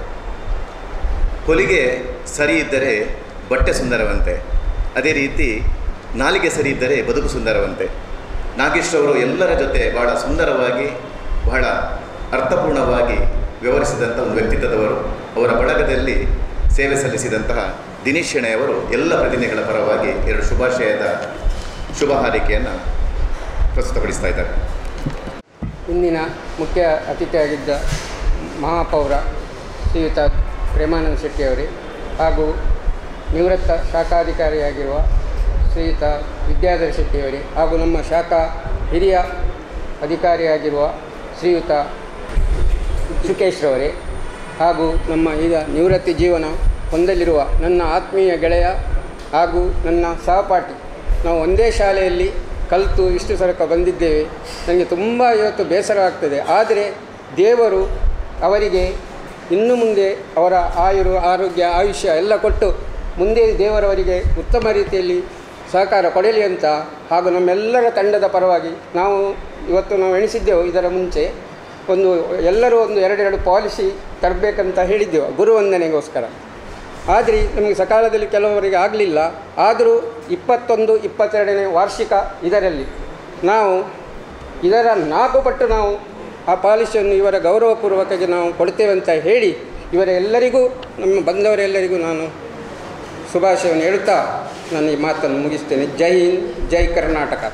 ಹೊಲಿಗೆ ಸರಿ ಇದ್ದರೆ ಬಟ್ಟೆ ಸುಂದರವಂತೆ ಅದೇ ರೀತಿ ನಾಲಿಗೆ ಸರಿ ಇದ್ದರೆ ಬದುಕು ಸುಂದರವಂತೆ ನಾಗೇಶ್ವರವರು ಎಲ್ಲರ ಜೊತೆ ಬಹಳ ಸುಂದರವಾಗಿ ಬಹಳ ಅರ್ಥಪೂರ್ಣವಾಗಿ ವ್ಯವಹರಿಸಿದಂಥ ಒಂದು ವ್ಯಕ್ತಿತ್ವದವರು ಅವರ ಬಳಗದಲ್ಲಿ ಸೇವೆ ಸಲ್ಲಿಸಿದಂತಹ ದಿನೇಶ್ ಶೆಣೆಯವರು ಎಲ್ಲ ಪ್ರತಿನಿಧಿಗಳ ಪರವಾಗಿ ಎರಡು ಶುಭಾಶಯದ ಶುಭ ಹಾರೈಕೆಯನ್ನು ಪ್ರಸ್ತುತಪಡಿಸ್ತಾ ಇದ್ದಾರೆ ಇಂದಿನ ಮುಖ್ಯ ಅತಿಥಿಯಾಗಿದ್ದ ಮಹಾಪೌರ ಶ್ರೀಯುತ ಪ್ರೇಮಾನಂದ ಶೆಟ್ಟಿಯವರೇ ಹಾಗೂ ನಿವೃತ್ತ ಶಾಖಾಧಿಕಾರಿಯಾಗಿರುವ ಶ್ರೀಯುತ ವಿದ್ಯಾಧರ ಶೆಟ್ಟಿಯವರೇ ಹಾಗೂ ನಮ್ಮ ಶಾಖಾ ಹಿರಿಯ ಅಧಿಕಾರಿಯಾಗಿರುವ ಶ್ರೀಯುತ ಸುಕೇಶ್ರವರೇ ಹಾಗೂ ನಮ್ಮ ಈಗ ನಿವೃತ್ತಿ ಜೀವನ ಹೊಂದಲಿರುವ ನನ್ನ ಆತ್ಮೀಯ ಗೆಳೆಯ ಹಾಗೂ ನನ್ನ ಸಹಪಾಠಿ ನಾವು ಒಂದೇ ಶಾಲೆಯಲ್ಲಿ ಕಲಿತು ಇಷ್ಟು ಸರಕ ಬಂದಿದ್ದೇವೆ ನನಗೆ ತುಂಬ ಇವತ್ತು ಬೇಸರ ಆಗ್ತದೆ ಆದರೆ ದೇವರು ಅವರಿಗೆ ಇನ್ನು ಮುಂದೆ ಅವರ ಆಯುರು ಆರೋಗ್ಯ ಆಯುಷ್ಯ ಎಲ್ಲ ಕೊಟ್ಟು ಮುಂದೆ ದೇವರವರಿಗೆ ಉತ್ತಮ ರೀತಿಯಲ್ಲಿ ಸಹಕಾರ ಕೊಡಲಿ ಅಂತ ಹಾಗೂ ನಮ್ಮೆಲ್ಲರ ತಂಡದ ಪರವಾಗಿ ನಾವು ಇವತ್ತು ನಾವು ಎಣಿಸಿದ್ದೆವು ಇದರ ಮುಂಚೆ ಒಂದು ಎಲ್ಲರೂ ಒಂದು ಎರಡೆರಡು ಪಾಲಿಸಿ ತರಬೇಕಂತ ಹೇಳಿದ್ದೆವು ಗುರುವಂದನೆಗೋಸ್ಕರ ಆದರೆ ನಮಗೆ ಸಕಾಲದಲ್ಲಿ ಕೆಲವರಿಗೆ ಆಗಲಿಲ್ಲ ಆದರೂ ಇಪ್ಪತ್ತೊಂದು ಇಪ್ಪತ್ತೆರಡನೇ ವಾರ್ಷಿಕ ಇದರಲ್ಲಿ ನಾವು ಇದರ ನಾಲ್ಕು ಪಟ್ಟು ನಾವು ಆ ಪಾಲಿಸಿಯನ್ನು ಇವರ ಗೌರವಪೂರ್ವಕವಾಗಿ ನಾವು ಕೊಡ್ತೇವೆ ಅಂತ ಹೇಳಿ ಇವರ ಎಲ್ಲರಿಗೂ ನಮ್ಮ ಬಂದವರೆಲ್ಲರಿಗೂ ನಾನು ಶುಭಾಶಯವನ್ನು ಹೇಳುತ್ತಾ ನಾನು ಈ ಮಾತನ್ನು ಮುಗಿಸ್ತೇನೆ ಜೈ ಹಿಂದ್ ಜೈ ಕರ್ನಾಟಕ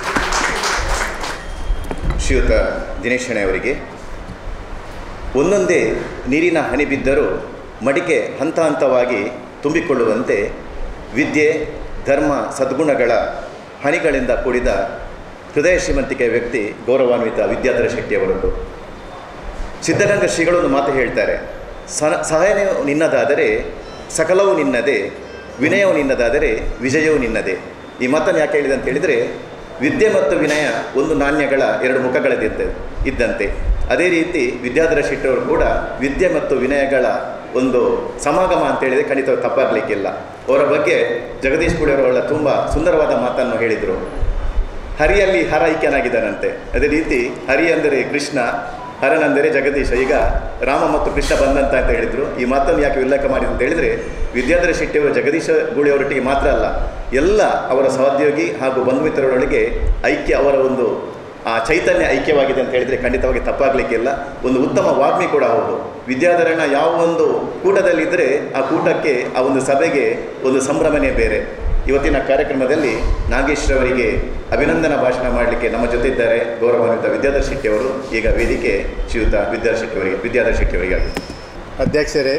ಶ್ರೀಯುತ ದಿನೇಶ್ ಅವರಿಗೆ ಒಂದೊಂದೇ ನೀರಿನ ಹನಿ ಬಿದ್ದರೂ ಮಡಿಕೆ ಹಂತ ಹಂತವಾಗಿ ತುಂಬಿಕೊಳ್ಳುವಂತೆ ವಿದ್ಯೆ ಧರ್ಮ ಸದ್ಗುಣಗಳ ಹನಿಗಳಿಂದ ಕೂಡಿದ ಹೃದಯ ಶ್ರೀಮಂತಿಕೆಯ ವ್ಯಕ್ತಿ ಗೌರವಾನ್ವಿತ ವಿದ್ಯಾಧರ ಶೆಟ್ಟಿಯವರದ್ದು ಸಿದ್ಧಗಂಗಾ ಶ್ರೀಗಳು ಒಂದು ಮಾತು ಹೇಳ್ತಾರೆ ಸಹ ಸಹಾಯವು ನಿನ್ನದಾದರೆ ಸಕಲವು ನಿನ್ನದೇ ವಿನಯವು ನಿನ್ನದಾದರೆ ವಿಜಯವೂ ನಿನ್ನದೇ ಈ ಮಾತನ್ನು ಯಾಕೆ ಹೇಳಿದೆ ಅಂತ ಹೇಳಿದರೆ ವಿದ್ಯೆ ಮತ್ತು ವಿನಯ ಒಂದು ನಾಣ್ಯಗಳ ಎರಡು ಮುಖಗಳದಿದ್ದ ಇದ್ದಂತೆ ಅದೇ ರೀತಿ ವಿದ್ಯಾಧರ ಶೆಟ್ಟಿಯವರು ಕೂಡ ವಿದ್ಯೆ ಮತ್ತು ವಿನಯಗಳ ಒಂದು ಸಮಾಗಮ ಅಂತ ಹೇಳಿದರೆ ಖಂಡಿತ ತಪ್ಪಾಗಲಿಕ್ಕಿಲ್ಲ ಅವರ ಬಗ್ಗೆ ಜಗದೀಶ್ ಪುಡಿಯವರ ತುಂಬ ಸುಂದರವಾದ ಮಾತನ್ನು ಹೇಳಿದರು ಹರಿಯಲ್ಲಿ ಹರ ಐಕ್ಯನಾಗಿದ್ದಾನಂತೆ ಅದೇ ರೀತಿ ಹರಿ ಅಂದರೆ ಕೃಷ್ಣ ಹರನೆಂದರೆ ಜಗದೀಶ ಈಗ ರಾಮ ಮತ್ತು ಕೃಷ್ಣ ಬಂದಂತ ಅಂತ ಹೇಳಿದರು ಈ ಮಾತನ್ನು ಯಾಕೆ ಉಲ್ಲೇಖ ಮಾಡಿದ್ರು ಅಂತ ಹೇಳಿದರೆ ವಿದ್ಯಾಧರ ಶೆಟ್ಟಿಯವರು ಜಗದೀಶ ಗೂಳಿಯವರೊಟ್ಟಿಗೆ ಮಾತ್ರ ಅಲ್ಲ ಎಲ್ಲ ಅವರ ಸಹೋದ್ಯೋಗಿ ಹಾಗೂ ಬಂಧುಮಿತ್ರರೊಳಗೆ ಐಕ್ಯ ಅವರ ಒಂದು ಆ ಚೈತನ್ಯ ಐಕ್ಯವಾಗಿದೆ ಅಂತ ಹೇಳಿದರೆ ಖಂಡಿತವಾಗಿ ತಪ್ಪಾಗಲಿಕ್ಕಿಲ್ಲ ಒಂದು ಉತ್ತಮ ವಾಗ್ಮಿ ಕೂಡ ಹೌದು ವಿದ್ಯಾಧರಣ ಯಾವ ಒಂದು ಕೂಟದಲ್ಲಿದ್ದರೆ ಆ ಕೂಟಕ್ಕೆ ಆ ಒಂದು ಸಭೆಗೆ ಒಂದು ಸಂಭ್ರಮನೇ ಬೇರೆ ಇವತ್ತಿನ ಕಾರ್ಯಕ್ರಮದಲ್ಲಿ ನಾಗೇಶ್ ರವರಿಗೆ ಅಭಿನಂದನಾ ಭಾಷಣ ಮಾಡಲಿಕ್ಕೆ ನಮ್ಮ ಜೊತೆ ಇದ್ದಾರೆ ಗೌರವಾನ್ವಿತ ವಿದ್ಯಾಧರ ಶೆಟ್ಟಿಯವರು ಈಗ ವೇದಿಕೆ ಶ್ರೀಯುತ ವಿದ್ಯಾಧರ ಶೆಟ್ಟಿಯವರಿಗೆ ವಿದ್ಯಾಧರ ಶೆಟ್ಟಿಯವರಿಗಾಗಿ ಅಧ್ಯಕ್ಷರೇ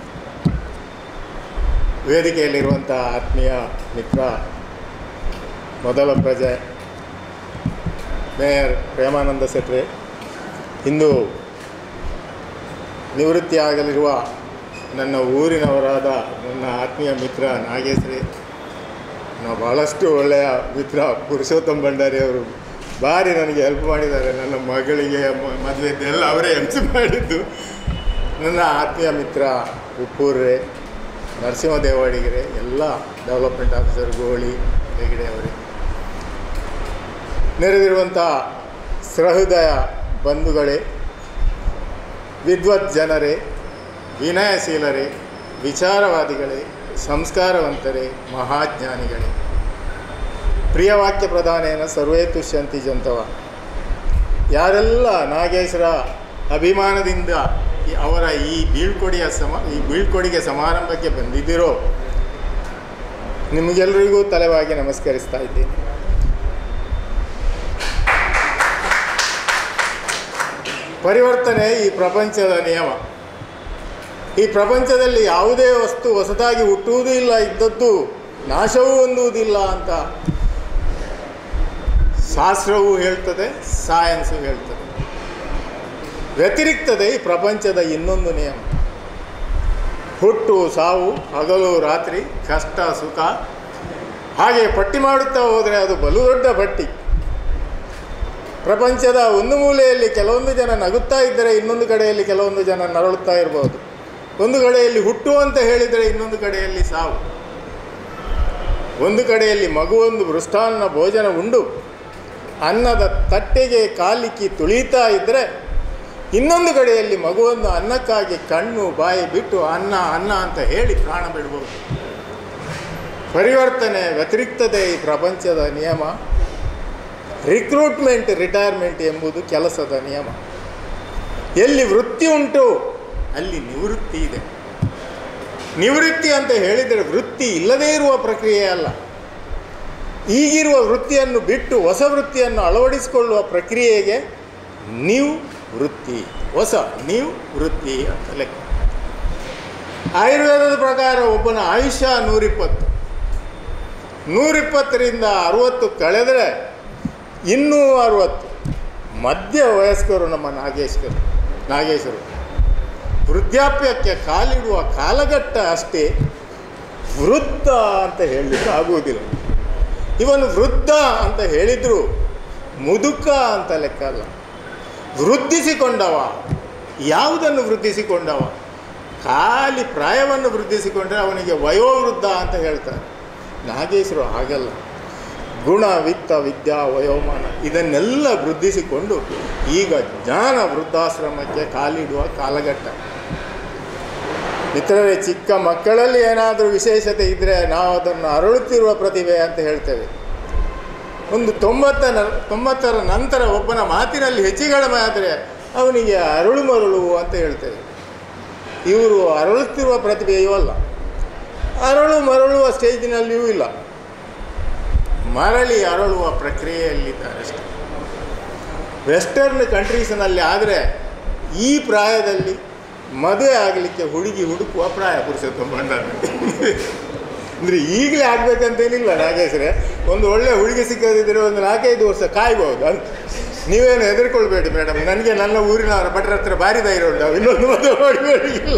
ವೇದಿಕೆಯಲ್ಲಿರುವಂಥ ಆತ್ಮೀಯ ಮಿತ್ರ ಮೊದಲ ಪ್ರಜೆ ಮೇಯರ್ ಪ್ರೇಮಾನಂದ ಸೆಟ್ರೆ ಇಂದು ನಿವೃತ್ತಿಯಾಗಲಿರುವ ನನ್ನ ಊರಿನವರಾದ ನನ್ನ ಆತ್ಮೀಯ ಮಿತ್ರ ನಾಗೇಶ್ರೇ ನಾವು ಭಾಳಷ್ಟು ಒಳ್ಳೆಯ ಮಿತ್ರ ಪುರುಷೋತ್ತಮ್ ಭಂಡಾರಿ ಅವರು ಭಾರಿ ನನಗೆ ಹೆಲ್ಪ್ ಮಾಡಿದ್ದಾರೆ ನನ್ನ ಮಗಳಿಗೆ ಮ- ಮದುವೆದ್ದೆಲ್ಲ ಅವರೇ ಹೆಲ್ಪ್ ಮಾಡಿದ್ದು ನನ್ನ ಆತ್ಮೀಯ ಮಿತ್ರ ಉಪ್ಪೂರ್ರೆ ನರಸಿಂಹ ದೇವಾಡಿಗರೆ ಎಲ್ಲ ಡೆವಲಪ್ಮೆಂಟ್ ಆಫೀಸರ್ ಗೋಳಿ ಹೆಗಡೆ ಅವರೇ ನೆರೆದಿರುವಂಥ ಸಹೃದಯ ಬಂಧುಗಳೇ ವಿದ್ವತ್ ಜನರೇ ವಿನಯಶೀಲರೇ ವಿಚಾರವಾದಿಗಳೇ ಸಂಸ್ಕಾರವಂತರೇ ಮಹಾಜ್ಞಾನಿಗಳೇ ಪ್ರಿಯವಾಕ್ಯ ಪ್ರಧಾನೇನ ಸರ್ವೇ ತುಷ್ಯಂತಿ ಜಂತವ ಯಾರೆಲ್ಲ ನಾಗೇಶ್ವರ ಅಭಿಮಾನದಿಂದ ಈ- ಅವರ ಈ ಬೀಳ್ಕೊಡಿಯ ಸಮ ಈ ಬೀಳ್ಕೊಡಿಗೆ ಸಮಾರಂಭಕ್ಕೆ ಬಂದಿದ್ದೀರೋ ನಿಮಗೆಲ್ಲರಿಗೂ ತಲೆವಾಗಿ ನಮಸ್ಕರಿಸ್ತಾ ಇದ್ದೀನಿ ಪರಿವರ್ತನೆ ಈ ಪ್ರಪಂಚದ ನಿಯಮ ಈ ಪ್ರಪಂಚದಲ್ಲಿ ಯಾವುದೇ ವಸ್ತು ಹೊಸದಾಗಿ ಹುಟ್ಟುವುದೂ ಇಲ್ಲ ಇದ್ದದ್ದು ನಾಶವೂ ಹೊಂದುವುದಿಲ್ಲ ಅಂತ ಶಾಸ್ತ್ರವೂ ಹೇಳ್ತದೆ ಸೈನ್ಸು ಹೇಳ್ತದೆ ವ್ಯತಿರಿಕ್ತದೆ ಈ ಪ್ರಪಂಚದ ಇನ್ನೊಂದು ನಿಯಮ ಹುಟ್ಟು ಸಾವು ಹಗಲು ರಾತ್ರಿ ಕಷ್ಟ ಸುಖ ಹಾಗೆ ಪಟ್ಟಿ ಮಾಡುತ್ತಾ ಹೋದರೆ ಅದು ಬಲು ದೊಡ್ಡ ಪಟ್ಟಿ ಪ್ರಪಂಚದ ಒಂದು ಮೂಲೆಯಲ್ಲಿ ಕೆಲವೊಂದು ಜನ ನಗುತ್ತಾ ಇದ್ದರೆ ಇನ್ನೊಂದು ಕಡೆಯಲ್ಲಿ ಕೆಲವೊಂದು ಜನ ನರಳುತ್ತಾ ಇರ್ಬೋದು ಒಂದು ಕಡೆಯಲ್ಲಿ ಹುಟ್ಟು ಅಂತ ಹೇಳಿದರೆ ಇನ್ನೊಂದು ಕಡೆಯಲ್ಲಿ ಸಾವು ಒಂದು ಕಡೆಯಲ್ಲಿ ಮಗುವೊಂದು ಮೃಷ್ಟಾನ್ನ ಭೋಜನ ಉಂಡು ಅನ್ನದ ತಟ್ಟೆಗೆ ಕಾಲಿಕ್ಕಿ ತುಳಿತಾ ಇದ್ದರೆ ಇನ್ನೊಂದು ಕಡೆಯಲ್ಲಿ ಮಗುವನ್ನು ಅನ್ನಕ್ಕಾಗಿ ಕಣ್ಣು ಬಾಯಿ ಬಿಟ್ಟು ಅನ್ನ ಅನ್ನ ಅಂತ ಹೇಳಿ ಪ್ರಾಣ ಬಿಡ್ಬೋದು ಪರಿವರ್ತನೆ ವ್ಯತಿರಿಕ್ತತೆ ಈ ಪ್ರಪಂಚದ ನಿಯಮ ರಿಕ್ರೂಟ್ಮೆಂಟ್ ರಿಟೈರ್ಮೆಂಟ್ ಎಂಬುದು ಕೆಲಸದ ನಿಯಮ ಎಲ್ಲಿ ವೃತ್ತಿ ಉಂಟು ಅಲ್ಲಿ ನಿವೃತ್ತಿ ಇದೆ ನಿವೃತ್ತಿ ಅಂತ ಹೇಳಿದರೆ ವೃತ್ತಿ ಇಲ್ಲದೇ ಇರುವ ಪ್ರಕ್ರಿಯೆ ಅಲ್ಲ ಈಗಿರುವ ವೃತ್ತಿಯನ್ನು ಬಿಟ್ಟು ಹೊಸ ವೃತ್ತಿಯನ್ನು ಅಳವಡಿಸಿಕೊಳ್ಳುವ ಪ್ರಕ್ರಿಯೆಗೆ ನೀವು ವೃತ್ತಿ ಹೊಸ ನೀವು ವೃತ್ತಿ ಅಂತ ಲೆಕ್ಕ ಆಯುರ್ವೇದದ ಪ್ರಕಾರ ಒಬ್ಬನ ಆಯುಷ್ಯ ನೂರಿಪ್ಪತ್ತು ನೂರಿಪ್ಪತ್ತರಿಂದ ಅರುವತ್ತು ಕಳೆದರೆ ಇನ್ನೂ ಅರುವತ್ತು ಮಧ್ಯ ವಯಸ್ಕರು ನಮ್ಮ ನಾಗೇಶ್ವರು ನಾಗೇಶರು ವೃದ್ಧಾಪ್ಯಕ್ಕೆ ಕಾಲಿಡುವ ಕಾಲಘಟ್ಟ ಅಷ್ಟೇ ವೃದ್ಧ ಅಂತ ಹೇಳಲಿಕ್ಕೆ ಆಗುವುದಿಲ್ಲ ಇವನು ವೃದ್ಧ ಅಂತ ಹೇಳಿದ್ರು ಮುದುಕ ಅಂತ ಲೆಕ್ಕ ಅಲ್ಲ ವೃದ್ಧಿಸಿಕೊಂಡವ ಯಾವುದನ್ನು ವೃದ್ಧಿಸಿಕೊಂಡವ ಖಾಲಿ ಪ್ರಾಯವನ್ನು ವೃದ್ಧಿಸಿಕೊಂಡ್ರೆ ಅವನಿಗೆ ವಯೋವೃದ್ಧ ಅಂತ ಹೇಳ್ತಾರೆ ನಾಗೇಶ್ವರು ಹಾಗಲ್ಲ ಗುಣ ವಿತ್ತ ವಿದ್ಯಾ ವಯೋಮಾನ ಇದನ್ನೆಲ್ಲ ವೃದ್ಧಿಸಿಕೊಂಡು ಈಗ ಜ್ಞಾನ ವೃದ್ಧಾಶ್ರಮಕ್ಕೆ ಕಾಲಿಡುವ ಕಾಲಘಟ್ಟ ಮಿತ್ರರೇ ಚಿಕ್ಕ ಮಕ್ಕಳಲ್ಲಿ ಏನಾದರೂ ವಿಶೇಷತೆ ಇದ್ದರೆ ನಾವು ಅದನ್ನು ಅರಳುತ್ತಿರುವ ಪ್ರತಿಭೆ ಅಂತ ಹೇಳ್ತೇವೆ ಒಂದು ತೊಂಬತ್ತ ನ- ತೊಂಬತ್ತರ ನಂತರ ಒಬ್ಬನ ಮಾತಿನಲ್ಲಿ ಹೆಚ್ಚಿಗಡಿಮೆ ಆದರೆ ಅವನಿಗೆ ಅರಳು ಮರಳು ಅಂತ ಹೇಳ್ತೇವೆ ಇವರು ಅರಳುತ್ತಿರುವ ಪ್ರತಿಭೆಯೂ ಅಲ್ಲ ಅರಳು ಮರಳುವ ಸ್ಟೇಜಿನಲ್ಲಿಯೂ ಇಲ್ಲ ಮರಳಿ ಅರಳುವ ಪ್ರಕ್ರಿಯೆಯಲ್ಲಿದ್ದಾರೆ ಅಷ್ಟೇ ವೆಸ್ಟರ್ನ್ ಕಂಟ್ರೀಸ್ನಲ್ಲಿ ಆದರೆ ಈ ಪ್ರಾಯದಲ್ಲಿ ಮದುವೆ ಆಗಲಿಕ್ಕೆ ಹುಡುಗಿ ಹುಡುಕುವ ಪ್ರಾಯ ಪುರುಷೋತ್ತಮ ಭಂಡಾರ ಅಂದರೆ ಈಗಲೇ ಆಗಬೇಕಂತೇನಿಲ್ಲ ನಾಗೇಶ್ವರೇ ಒಂದು ಒಳ್ಳೆ ಹುಡುಗಿ ಸಿಕ್ಕದಿದ್ದರೆ ಒಂದು ನಾಲ್ಕೈದು ವರ್ಷ ಕಾಯ್ಬೋದು ಅಂತ ನೀವೇನು ಹೆದರ್ಕೊಳ್ಬೇಡಿ ಮೇಡಮ್ ನನಗೆ ನನ್ನ ಊರಿನವರ ಭಟ್ರ ಹತ್ರ ಭಾರಿ ಧೈರ್ಯ ಉಂಟು ಇನ್ನೊಂದು ಮದುವೆ ಮಾಡಿಲ್ಲ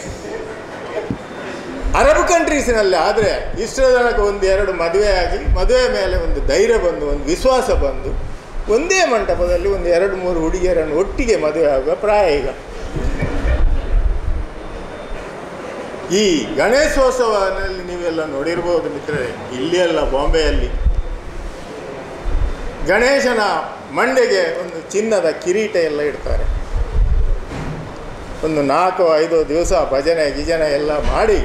ಅರಬ್ ಕಂಟ್ರೀಸಿನಲ್ಲಿ ಆದರೆ ಇಷ್ಟರ ತನಕ ಒಂದು ಎರಡು ಮದುವೆ ಆಗಿ ಮದುವೆ ಮೇಲೆ ಒಂದು ಧೈರ್ಯ ಬಂದು ಒಂದು ವಿಶ್ವಾಸ ಬಂದು ಒಂದೇ ಮಂಟಪದಲ್ಲಿ ಒಂದು ಎರಡು ಮೂರು ಹುಡುಗಿಯರನ್ನು ಒಟ್ಟಿಗೆ ಮದುವೆ ಆಗುವ ಪ್ರಾಯ ಈಗ ಈ ಗಣೇಶೋತ್ಸವನಲ್ಲಿ ನೀವೆಲ್ಲ ನೋಡಿರ್ಬೋದು ಮಿತ್ರರೇ ಇಲ್ಲಿ ಅಲ್ಲ ಬಾಂಬೆಯಲ್ಲಿ ಗಣೇಶನ ಮಂಡೆಗೆ ಒಂದು ಚಿನ್ನದ ಕಿರೀಟ ಎಲ್ಲ ಇಡ್ತಾರೆ ಒಂದು ನಾಲ್ಕು ಐದು ದಿವಸ ಭಜನೆ ಗಿಜನೆ ಎಲ್ಲ ಮಾಡಿ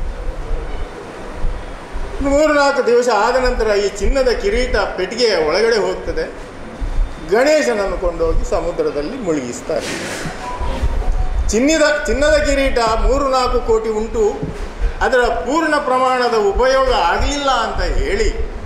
ಮೂರು ನಾಲ್ಕು ದಿವಸ ಆದ ನಂತರ ಈ ಚಿನ್ನದ ಕಿರೀಟ ಪೆಟ್ಟಿಗೆಯ ಒಳಗಡೆ ಹೋಗ್ತದೆ ಗಣೇಶನನ್ನು ಕೊಂಡೋಗಿ ಸಮುದ್ರದಲ್ಲಿ ಮುಳುಗಿಸ್ತಾರೆ ಚಿನ್ನದ ಚಿನ್ನದ ಕಿರೀಟ ಮೂರು ನಾಲ್ಕು ಕೋಟಿ ಉಂಟು ಅದರ ಪೂರ್ಣ ಪ್ರಮಾಣದ ಉಪಯೋಗ ಆಗಲಿಲ್ಲ ಅಂತ ಹೇಳಿ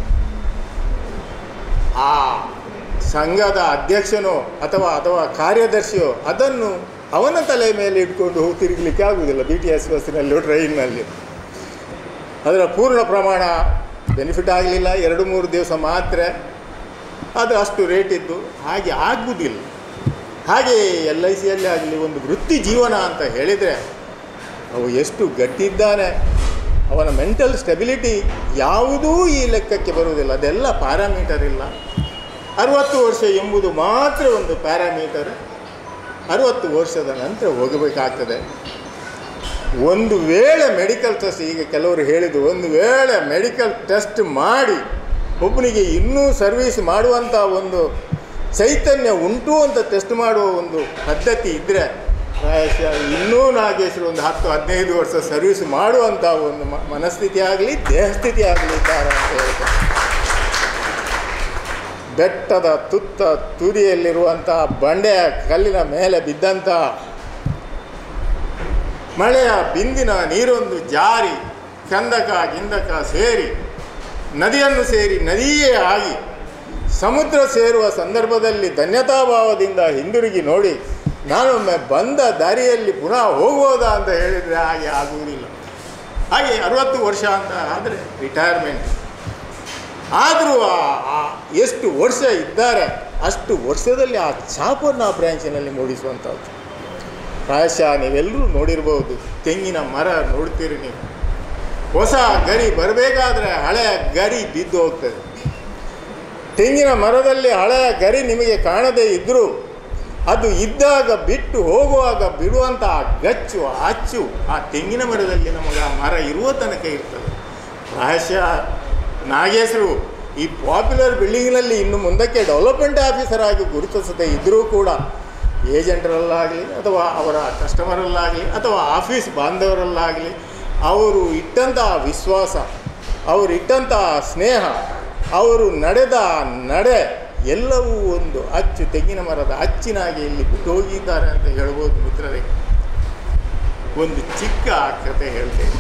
ಆ ಸಂಘದ ಅಧ್ಯಕ್ಷನೋ ಅಥವಾ ಅಥವಾ ಕಾರ್ಯದರ್ಶಿಯೋ ಅದನ್ನು ಅವನ ತಲೆ ಮೇಲೆ ಇಟ್ಕೊಂಡು ಹೋಗಿ ತಿರುಗಲಿಕ್ಕೆ ಆಗುವುದಿಲ್ಲ ಬಿ ಟಿ ಎಸ್ ಬಸ್ಸಿನಲ್ಲೋ ಟ್ರೈನ್ನಲ್ಲಿ ಅದರ ಪೂರ್ಣ ಪ್ರಮಾಣ ಬೆನಿಫಿಟ್ ಆಗಲಿಲ್ಲ ಎರಡು ಮೂರು ದಿವಸ ಮಾತ್ರ ಅದು ಅಷ್ಟು ರೇಟ್ ಇದ್ದು ಹಾಗೆ ಆಗುವುದಿಲ್ಲ ಹಾಗೆ ಎಲ್ ಐ ಸಿಯಲ್ಲಿ ಆಗಲಿ ಒಂದು ವೃತ್ತಿ ಜೀವನ ಅಂತ ಹೇಳಿದರೆ ಅವು ಎಷ್ಟು ಗಟ್ಟಿದ್ದಾನೆ ಅವನ ಮೆಂಟಲ್ ಸ್ಟೆಬಿಲಿಟಿ ಯಾವುದೂ ಈ ಲೆಕ್ಕಕ್ಕೆ ಬರುವುದಿಲ್ಲ ಅದೆಲ್ಲ ಪ್ಯಾರಾಮೀಟರ್ ಇಲ್ಲ ಅರುವತ್ತು ವರ್ಷ ಎಂಬುದು ಮಾತ್ರ ಒಂದು ಪ್ಯಾರಾಮೀಟರ್ ಅರುವತ್ತು ವರ್ಷದ ನಂತರ ಹೋಗಬೇಕಾಗ್ತದೆ ಒಂದು ವೇಳೆ ಮೆಡಿಕಲ್ ಟೆಸ್ಟ್ ಈಗ ಕೆಲವರು ಹೇಳಿದ್ದು ಒಂದು ವೇಳೆ ಮೆಡಿಕಲ್ ಟೆಸ್ಟ್ ಮಾಡಿ ಒಬ್ಬನಿಗೆ ಇನ್ನೂ ಸರ್ವಿಸ್ ಮಾಡುವಂಥ ಒಂದು ಚೈತನ್ಯ ಉಂಟು ಅಂತ ಟೆಸ್ಟ್ ಮಾಡುವ ಒಂದು ಪದ್ಧತಿ ಇದ್ದರೆ ಪ್ರಾಯಶಃ ಇನ್ನೂ ನಾಗೇಶ್ವರ ಒಂದು ಹತ್ತು ಹದಿನೈದು ವರ್ಷ ಸರ್ವಿಸ್ ಮಾಡುವಂಥ ಒಂದು ಮ ಮನಸ್ಥಿತಿ ಆಗಲಿ ದೇಹಸ್ಥಿತಿ ಆಗಲಿ ಇದ್ದಾರೆ ಅಂತ ಹೇಳ್ತಾರೆ ಬೆಟ್ಟದ ತುತ್ತ ತುದಿಯಲ್ಲಿರುವಂಥ ಬಂಡೆಯ ಕಲ್ಲಿನ ಮೇಲೆ ಬಿದ್ದಂಥ ಮಳೆಯ ಬಿಂದಿನ ನೀರೊಂದು ಜಾರಿ ಕಂದಕ ಗಿಂದಕ ಸೇರಿ ನದಿಯನ್ನು ಸೇರಿ ನದಿಯೇ ಆಗಿ ಸಮುದ್ರ ಸೇರುವ ಸಂದರ್ಭದಲ್ಲಿ ಧನ್ಯತಾಭಾವದಿಂದ ಹಿಂದಿರುಗಿ ನೋಡಿ ನಾನೊಮ್ಮೆ ಬಂದ ದಾರಿಯಲ್ಲಿ ಪುನಃ ಹೋಗ್ಬೋದಾ ಅಂತ ಹೇಳಿದರೆ ಹಾಗೆ ಆಗುವುದಿಲ್ಲ ಹಾಗೆ ಅರುವತ್ತು ವರ್ಷ ಅಂತ ಆದರೆ ರಿಟೈರ್ಮೆಂಟ್ ಆದರೂ ಆ- ಆ ಎಷ್ಟು ವರ್ಷ ಇದ್ದಾರೆ ಅಷ್ಟು ವರ್ಷದಲ್ಲಿ ಆ ಛಾಪನ್ನು ಆ ಬ್ರ್ಯಾಂಚಿನಲ್ಲಿ ಮೂಡಿಸುವಂಥದ್ದು ಪ್ರಾಯಶಃ ನೀವೆಲ್ಲರೂ ನೋಡಿರ್ಬೋದು ತೆಂಗಿನ ಮರ ನೋಡ್ತೀರಿ ನೀವು ಹೊಸ ಗರಿ ಬರಬೇಕಾದ್ರೆ ಹಳೆಯ ಗರಿ ಬಿದ್ದು ಹೋಗ್ತದೆ ತೆಂಗಿನ ಮರದಲ್ಲಿ ಹಳೆಯ ಗರಿ ನಿಮಗೆ ಕಾಣದೇ ಇದ್ದರೂ ಅದು ಇದ್ದಾಗ ಬಿಟ್ಟು ಹೋಗುವಾಗ ಬಿಡುವಂಥ ಆ ಗಚ್ಚು ಆ ಅಚ್ಚು ಆ ತೆಂಗಿನ ಮರದಲ್ಲಿ ನಮಗೆ ಆ ಮರ ಇರುವ ತನಕ ಇರ್ತದೆ ಪ್ರಾಯಶಃ ನಾಗೇಶರು ಈ ಪಾಪ್ಯುಲರ್ ಬಿಲ್ಡಿಂಗ್ನಲ್ಲಿ ಇನ್ನು ಮುಂದಕ್ಕೆ ಡೆವಲಪ್ಮೆಂಟ್ ಆಫೀಸರ್ ಆಗಿ ಗುರುತಿಸದೇ ಇದ್ದರೂ ಕೂಡ ಏಜೆಂಟರಲ್ಲಾಗಲಿ ಅಥವಾ ಅವರ ಕಸ್ಟಮರಲ್ಲಾಗಲಿ ಅಥವಾ ಆಫೀಸ್ ಬಾಂಧವರಲ್ಲಾಗಲಿ ಅವರು ಇಟ್ಟಂತಹ ವಿಶ್ವಾಸ ಅವರು ಇಟ್ಟಂತಹ ಸ್ನೇಹ ಅವರು ನಡೆದ ಆ ನಡೆ ಎಲ್ಲವೂ ಒಂದು ಅಚ್ಚು ತೆಂಗಿನ ಮರದ ಅಚ್ಚಿನಾಗಿ ಇಲ್ಲಿ ಬಿಟ್ಟು ಹೋಗಿದ್ದಾರೆ ಅಂತ ಹೇಳ್ಬೋದು ಮಿತ್ರರಿಗೆ ಒಂದು ಚಿಕ್ಕ ಕತೆ ಹೇಳ್ತೇನೆ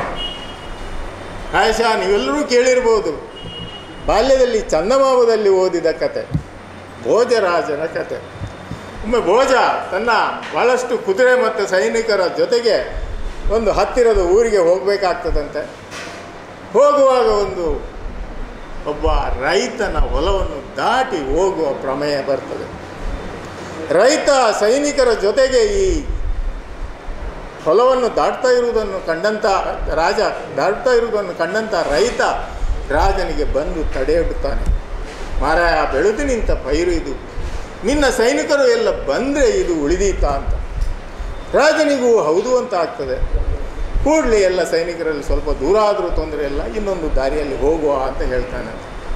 ಪ್ರಾಯಶಃ ನೀವೆಲ್ಲರೂ ಕೇಳಿರ್ಬೋದು ಬಾಲ್ಯದಲ್ಲಿ ಚಂದಮಾಮದಲ್ಲಿ ಓದಿದ ಕತೆ ಭೋಜರಾಜನ ಕತೆ ಒಮ್ಮೆ ಭೋಜ ತನ್ನ ಭಾಳಷ್ಟು ಕುದುರೆ ಮತ್ತು ಸೈನಿಕರ ಜೊತೆಗೆ ಒಂದು ಹತ್ತಿರದ ಊರಿಗೆ ಹೋಗಬೇಕಾಗ್ತದಂತೆ ಹೋಗುವಾಗ ಒಂದು ಒಬ್ಬ ರೈತನ ಹೊಲವನ್ನು ದಾಟಿ ಹೋಗುವ ಪ್ರಮೇಯ ಬರ್ತದೆ ರೈತ ಸೈನಿಕರ ಜೊತೆಗೆ ಈ ಹೊಲವನ್ನು ದಾಟ್ತಾ ಇರುವುದನ್ನು ಕಂಡಂಥ ರಾಜ ದಾಟ್ತಾ ಇರುವುದನ್ನು ಕಂಡಂಥ ರೈತ ರಾಜನಿಗೆ ಬಂದು ತಡೆಯೊಡ್ಡುತ್ತಾನೆ ಮಾರಾಯ ಬೆಳೆದು ನಿಂತ ಪೈರು ಇದು ನಿನ್ನ ಸೈನಿಕರು ಎಲ್ಲ ಬಂದರೆ ಇದು ಉಳಿದೀತಾ ಅಂತ ರಾಜನಿಗೂ ಹೌದು ಅಂತ ಆಗ್ತದೆ ಕೂಡಲೇ ಎಲ್ಲ ಸೈನಿಕರಲ್ಲಿ ಸ್ವಲ್ಪ ದೂರ ಆದರೂ ತೊಂದರೆ ಇಲ್ಲ ಇನ್ನೊಂದು ದಾರಿಯಲ್ಲಿ ಹೋಗುವ ಅಂತ ಹೇಳ್ತಾನೆ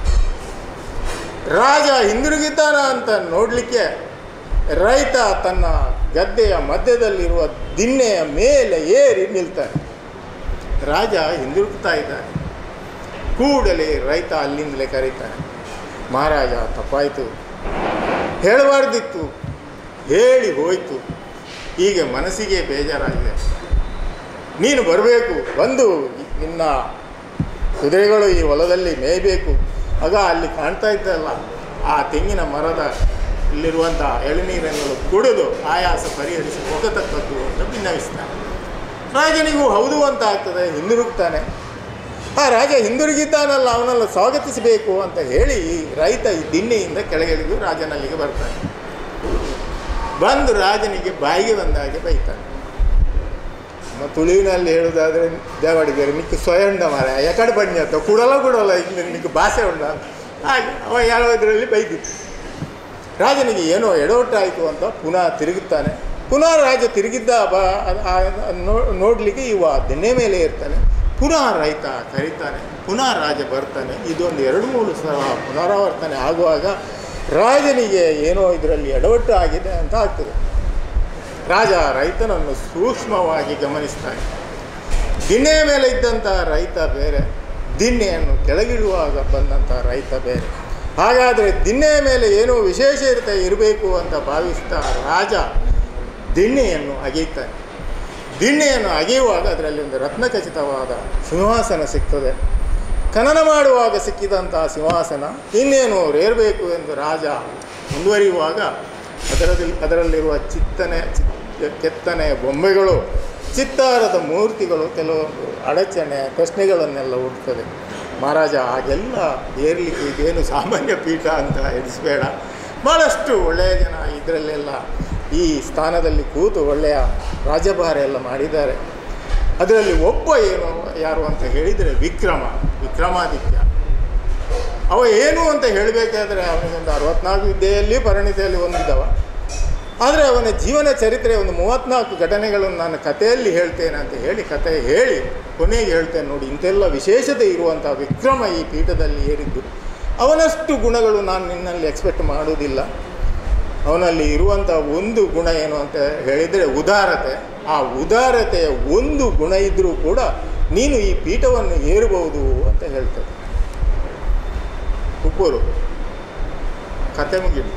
ರಾಜ ಹಿಂದಿರುಗಿದ್ದಾನ ಅಂತ ನೋಡಲಿಕ್ಕೆ ರೈತ ತನ್ನ ಗದ್ದೆಯ ಮಧ್ಯದಲ್ಲಿರುವ ದಿನ್ನೆಯ ಮೇಲೆ ಏರಿ ನಿಲ್ತಾನೆ ರಾಜ ಹಿಂದಿರುಗ್ತಾ ಇದ್ದಾನೆ ಕೂಡಲೇ ರೈತ ಅಲ್ಲಿಂದಲೇ ಕರೀತಾನೆ ಮಹಾರಾಜ ತಪ್ಪಾಯಿತು ಹೇಳಬಾರ್ದಿತ್ತು ಹೇಳಿ ಹೋಯಿತು ಈಗ ಮನಸ್ಸಿಗೆ ಬೇಜಾರಾಗಿದೆ ನೀನು ಬರಬೇಕು ಬಂದು ನಿನ್ನ ಕುದುರೆಗಳು ಈ ಹೊಲದಲ್ಲಿ ಮೇಯಬೇಕು ಆಗ ಅಲ್ಲಿ ಕಾಣ್ತಾ ಇದ್ದಲ್ಲ ಆ ತೆಂಗಿನ ಮರದ ಇಲ್ಲಿರುವಂಥ ಎಳನೀರನ್ನು ಕುಡಿದು ಆಯಾಸ ಪರಿಹರಿಸಿ ಹೋಗತಕ್ಕದ್ದು ಅಂತ ಭಿನ್ನವಿಸ್ತಾನೆ ರಾಜನಿಗೂ ಹೌದು ಅಂತ ಆಗ್ತದೆ ಹಿಂದಿರುಗ್ತಾನೆ ಆ ರಾಜ ಹಿಂದಿರುಗಿದ್ದಾನಲ್ಲ ಅವನನ್ನು ಸ್ವಾಗತಿಸಬೇಕು ಅಂತ ಹೇಳಿ ರೈತ ಈ ದಿಣ್ಣೆಯಿಂದ ಕೆಳಗಿಳಿದು ರಾಜನಲ್ಲಿಗೆ ಬರ್ತಾನೆ ಬಂದು ರಾಜನಿಗೆ ಬಾಯಿಗೆ ಬಂದಾಗೆ ಬೈತಾನೆ ನಮ್ಮ ತುಳುವಿನಲ್ಲಿ ಹೇಳುವುದಾದ್ರೆ ದೇವಾಡಿಗರು ನಿಕ್ಕೆ ಸ್ವಯಂಡ ಮರ ಯಾಕಡೆ ಬನ್ನಿ ಅಂತ ಕುಡಲ ಕುಡಲ್ಲ ಇಲ್ಲಿ ನಿಕ್ಕೆ ಭಾಷೆ ಉಂಡ ಹಾಗೆ ಅವ ಹೇಳೋದ್ರಲ್ಲಿ ಬೈದಿತ್ತು ರಾಜನಿಗೆ ಏನೋ ಎಡವಟ್ಟಾಯಿತು ಅಂತ ಪುನಃ ತಿರುಗುತ್ತಾನೆ ಪುನಃ ರಾಜ ತಿರುಗಿದ್ದ ಬ ಅದ್- ಆ- ಅದ್ ನೋ- ನೋಡ್ಲಿಕ್ಕೆ ಇವ ದಿಣ್ಣೆ ಮೇಲೆ ಇರ್ತಾನೆ ಪುನಃ ರೈತ ಕರೀತಾನೆ ಪುನಃ ರಾಜ ಬರ್ತಾನೆ ಇದೊಂದು ಎರಡು ಮೂರು ಸಲ ಪುನರಾವರ್ತನೆ ಆಗುವಾಗ ರಾಜನಿಗೆ ಏನೋ ಇದರಲ್ಲಿ ಎಡವಟ್ಟು ಆಗಿದೆ ಅಂತ ಆಗ್ತದೆ ರಾಜ ರೈತನನ್ನು ಸೂಕ್ಷ್ಮವಾಗಿ ಗಮನಿಸ್ತಾನೆ ದಿಣ್ಣೆಯ ಮೇಲೆ ಇದ್ದಂಥ ರೈತ ಬೇರೆ ದಿಣ್ಣೆಯನ್ನು ಕೆಳಗಿಳುವಾಗ ಬಂದಂಥ ರೈತ ಬೇರೆ ಹಾಗಾದರೆ ದಿಣ್ಣೆಯ ಮೇಲೆ ಏನೋ ವಿಶೇಷ ಇರುತ್ತೆ ಇರಬೇಕು ಅಂತ ಭಾವಿಸ್ತಾ ರಾಜ ದಿಣ್ಣೆಯನ್ನು ಅಗೆಯುತ್ತಾನೆ ದಿಣ್ಣೆಯನ್ನು ಅಗೆಯುವಾಗ ಅದರಲ್ಲಿ ಒಂದು ರತ್ನಖಚಿತವಾದ ಸಿಂಹಾಸನ ಸಿಗ್ತದೆ ಖನನ ಮಾಡುವಾಗ ಸಿಕ್ಕಿದಂತಹ ಸಿಂಹಾಸನ ಇನ್ನೇನು ರೇರಬೇಕು ಎಂದು ರಾಜ ಮುಂದುವರಿಯುವಾಗ ಅದರಲ್ಲಿ ಅದರಲ್ಲಿರುವ ಚಿತ್ತನೆ ಚಿತ್ತ ಕೆತ್ತನೆ ಬೊಂಬೆಗಳು ಚಿತ್ತಾರದ ಮೂರ್ತಿಗಳು ಕೆಲವೊಂದು ಅಡಚಣೆ ಪ್ರಶ್ನೆಗಳನ್ನೆಲ್ಲ ಹುಡ್ತದೆ ಮಹಾರಾಜ ಹಾಗೆಲ್ಲ ಏರ್ಲಿಕ್ಕೆ ಇದೇನು ಸಾಮಾನ್ಯ ಪೀಠ ಅಂತ ಎನಿಸ್ಬೇಡ ಭಾಳಷ್ಟು ಒಳ್ಳೆಯ ಜನ ಇದರಲ್ಲೆಲ್ಲ ಈ ಸ್ಥಾನದಲ್ಲಿ ಕೂತು ಒಳ್ಳೆಯ ರಾಜಭಾರ ಎಲ್ಲ ಮಾಡಿದ್ದಾರೆ ಅದರಲ್ಲಿ ಒಬ್ಬ ಏನು ಯಾರು ಅಂತ ಹೇಳಿದರೆ ವಿಕ್ರಮ ವಿಕ್ರಮಾದಿತ್ಯ ಅವ ಏನು ಅಂತ ಹೇಳಬೇಕಾದ್ರೆ ಅವನಿಗೊಂದು ಅರವತ್ನಾಲ್ಕು ವಿದ್ಯೆಯಲ್ಲಿ ಪರಿಣಿತಿಯಲ್ಲಿ ಹೊಂದಿದವ ಆದರೆ ಅವನ ಜೀವನ ಚರಿತ್ರೆ ಒಂದು ಮೂವತ್ತ್ನಾಲ್ಕು ಘಟನೆಗಳನ್ನು ನಾನು ಕಥೆಯಲ್ಲಿ ಹೇಳ್ತೇನೆ ಅಂತ ಹೇಳಿ ಕತೆ ಹೇಳಿ ಕೊನೆಗೆ ಹೇಳ್ತೇನೆ ನೋಡಿ ಇಂತೆಲ್ಲ ವಿಶೇಷತೆ ಇರುವಂಥ ವಿಕ್ರಮ ಈ ಪೀಠದಲ್ಲಿ ಏರಿದ್ದು ಅವನಷ್ಟು ಗುಣಗಳು ನಾನು ನಿನ್ನಲ್ಲಿ ಎಕ್ಸ್ಪೆಕ್ಟ್ ಮಾಡುವುದಿಲ್ಲ ಅವನಲ್ಲಿ ಇರುವಂಥ ಒಂದು ಗುಣ ಏನು ಅಂತ ಹೇಳಿದರೆ ಉದಾರತೆ ಆ ಉದಾರತೆಯ ಒಂದು ಗುಣ ಇದ್ದರೂ ಕೂಡ ನೀನು ಈ ಪೀಠವನ್ನು ಏರಬಹುದು ಅಂತ ಹೇಳ್ತದೆ ಉಪ್ಪೂರು ಕತೆ ಮುಗಿದು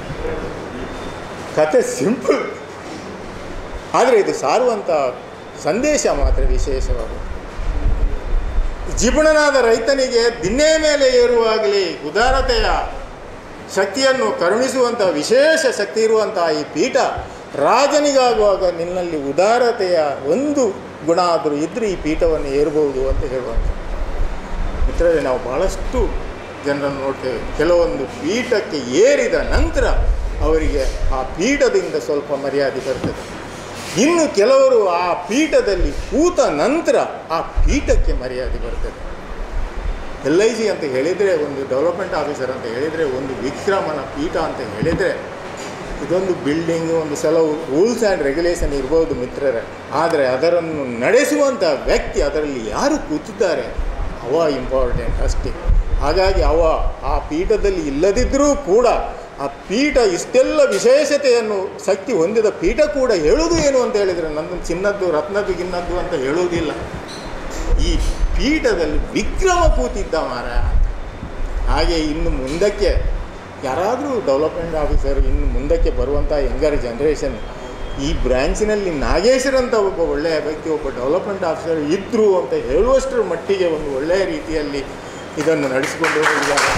ಕತೆ ಸಿಂಪಲ್ ಆದರೆ ಇದು ಸಾರುವಂಥ ಸಂದೇಶ ಮಾತ್ರ ವಿಶೇಷವಾಗಿದೆ ಜಿಪುಣನಾದ ರೈತನಿಗೆ ದಿನ್ನೇ ಮೇಲೆ ಏರುವಾಗಲೇ ಉದಾರತೆಯ ಶಕ್ತಿಯನ್ನು ಕರುಣಿಸುವಂಥ ವಿಶೇಷ ಶಕ್ತಿ ಇರುವಂಥ ಈ ಪೀಠ ರಾಜನಿಗಾಗುವಾಗ ನಿನ್ನಲ್ಲಿ ಉದಾರತೆಯ ಒಂದು ಗುಣ ಆದರೂ ಇದ್ದರೆ ಈ ಪೀಠವನ್ನು ಏರಬಹುದು ಅಂತ ಹೇಳುವಂಥ ಮಿತ್ರರೇ ನಾವು ಭಾಳಷ್ಟು ಜನರನ್ನು ನೋಡ್ತೇವೆ ಕೆಲವೊಂದು ಪೀಠಕ್ಕೆ ಏರಿದ ನಂತರ ಅವರಿಗೆ ಆ ಪೀಠದಿಂದ ಸ್ವಲ್ಪ ಮರ್ಯಾದೆ ಬರ್ತದೆ ಇನ್ನು ಕೆಲವರು ಆ ಪೀಠದಲ್ಲಿ ಕೂತ ನಂತರ ಆ ಪೀಠಕ್ಕೆ ಮರ್ಯಾದೆ ಬರ್ತದೆ ಎಲ್ ಐ ಸಿ ಅಂತ ಹೇಳಿದರೆ ಒಂದು ಡೆವಲಪ್ಮೆಂಟ್ ಆಫೀಸರ್ ಅಂತ ಹೇಳಿದರೆ ಒಂದು ವಿಕ್ರಮನ ಪೀಠ ಅಂತ ಹೇಳಿದರೆ ಇದೊಂದು ಬಿಲ್ಡಿಂಗ್ ಒಂದು ಕೆಲವು ರೂಲ್ಸ್ ಆ್ಯಂಡ್ ರೆಗ್ಯುಲೇಷನ್ ಇರ್ಬೋದು ಮಿತ್ರರೇ ಆದರೆ ಅದರನ್ನು ನಡೆಸುವಂಥ ವ್ಯಕ್ತಿ ಅದರಲ್ಲಿ ಯಾರು ಕೂತಿದ್ದಾರೆ ಅವ ಇಂಪಾರ್ಟೆಂಟ್ ಅಷ್ಟೇ ಹಾಗಾಗಿ ಅವ ಆ ಪೀಠದಲ್ಲಿ ಇಲ್ಲದಿದ್ದರೂ ಕೂಡ ಆ ಪೀಠ ಇಷ್ಟೆಲ್ಲ ವಿಶೇಷತೆಯನ್ನು ಶಕ್ತಿ ಹೊಂದಿದ ಪೀಠ ಕೂಡ ಹೇಳುವುದು ಏನು ಅಂತ ಹೇಳಿದರೆ ನನ್ನ ಚಿನ್ನದ್ದು ರತ್ನದ್ದು ಗಿನ್ನದ್ದು ಅಂತ ಹೇಳುವುದಿಲ್ಲ ಈ ಪೀಠದಲ್ಲಿ ವಿಕ್ರಮ ಕೂತಿದ್ದ ಮಾರ ಹಾಗೆ ಇನ್ನು ಮುಂದಕ್ಕೆ ಯಾರಾದರೂ ಡೆವಲಪ್ಮೆಂಟ್ ಆಫೀಸರ್ ಇನ್ನು ಮುಂದಕ್ಕೆ ಬರುವಂಥ ಯಂಗರ್ ಜನ್ರೇಷನ್ ಈ ಬ್ರ್ಯಾಂಚಿನಲ್ಲಿ ನಾಗೇಶ್ವರಂತ ಒಬ್ಬ ಒಳ್ಳೆಯ ವ್ಯಕ್ತಿ ಒಬ್ಬ ಡೆವಲಪ್ಮೆಂಟ್ ಆಫೀಸರ್ ಇದ್ದರು ಅಂತ ಹೇಳುವಷ್ಟರ ಮಟ್ಟಿಗೆ ಒಂದು ಒಳ್ಳೆಯ ರೀತಿಯಲ್ಲಿ ಇದನ್ನು ನಡೆಸಿಕೊಂಡು ಹೋಗಿದ್ದಾರೆ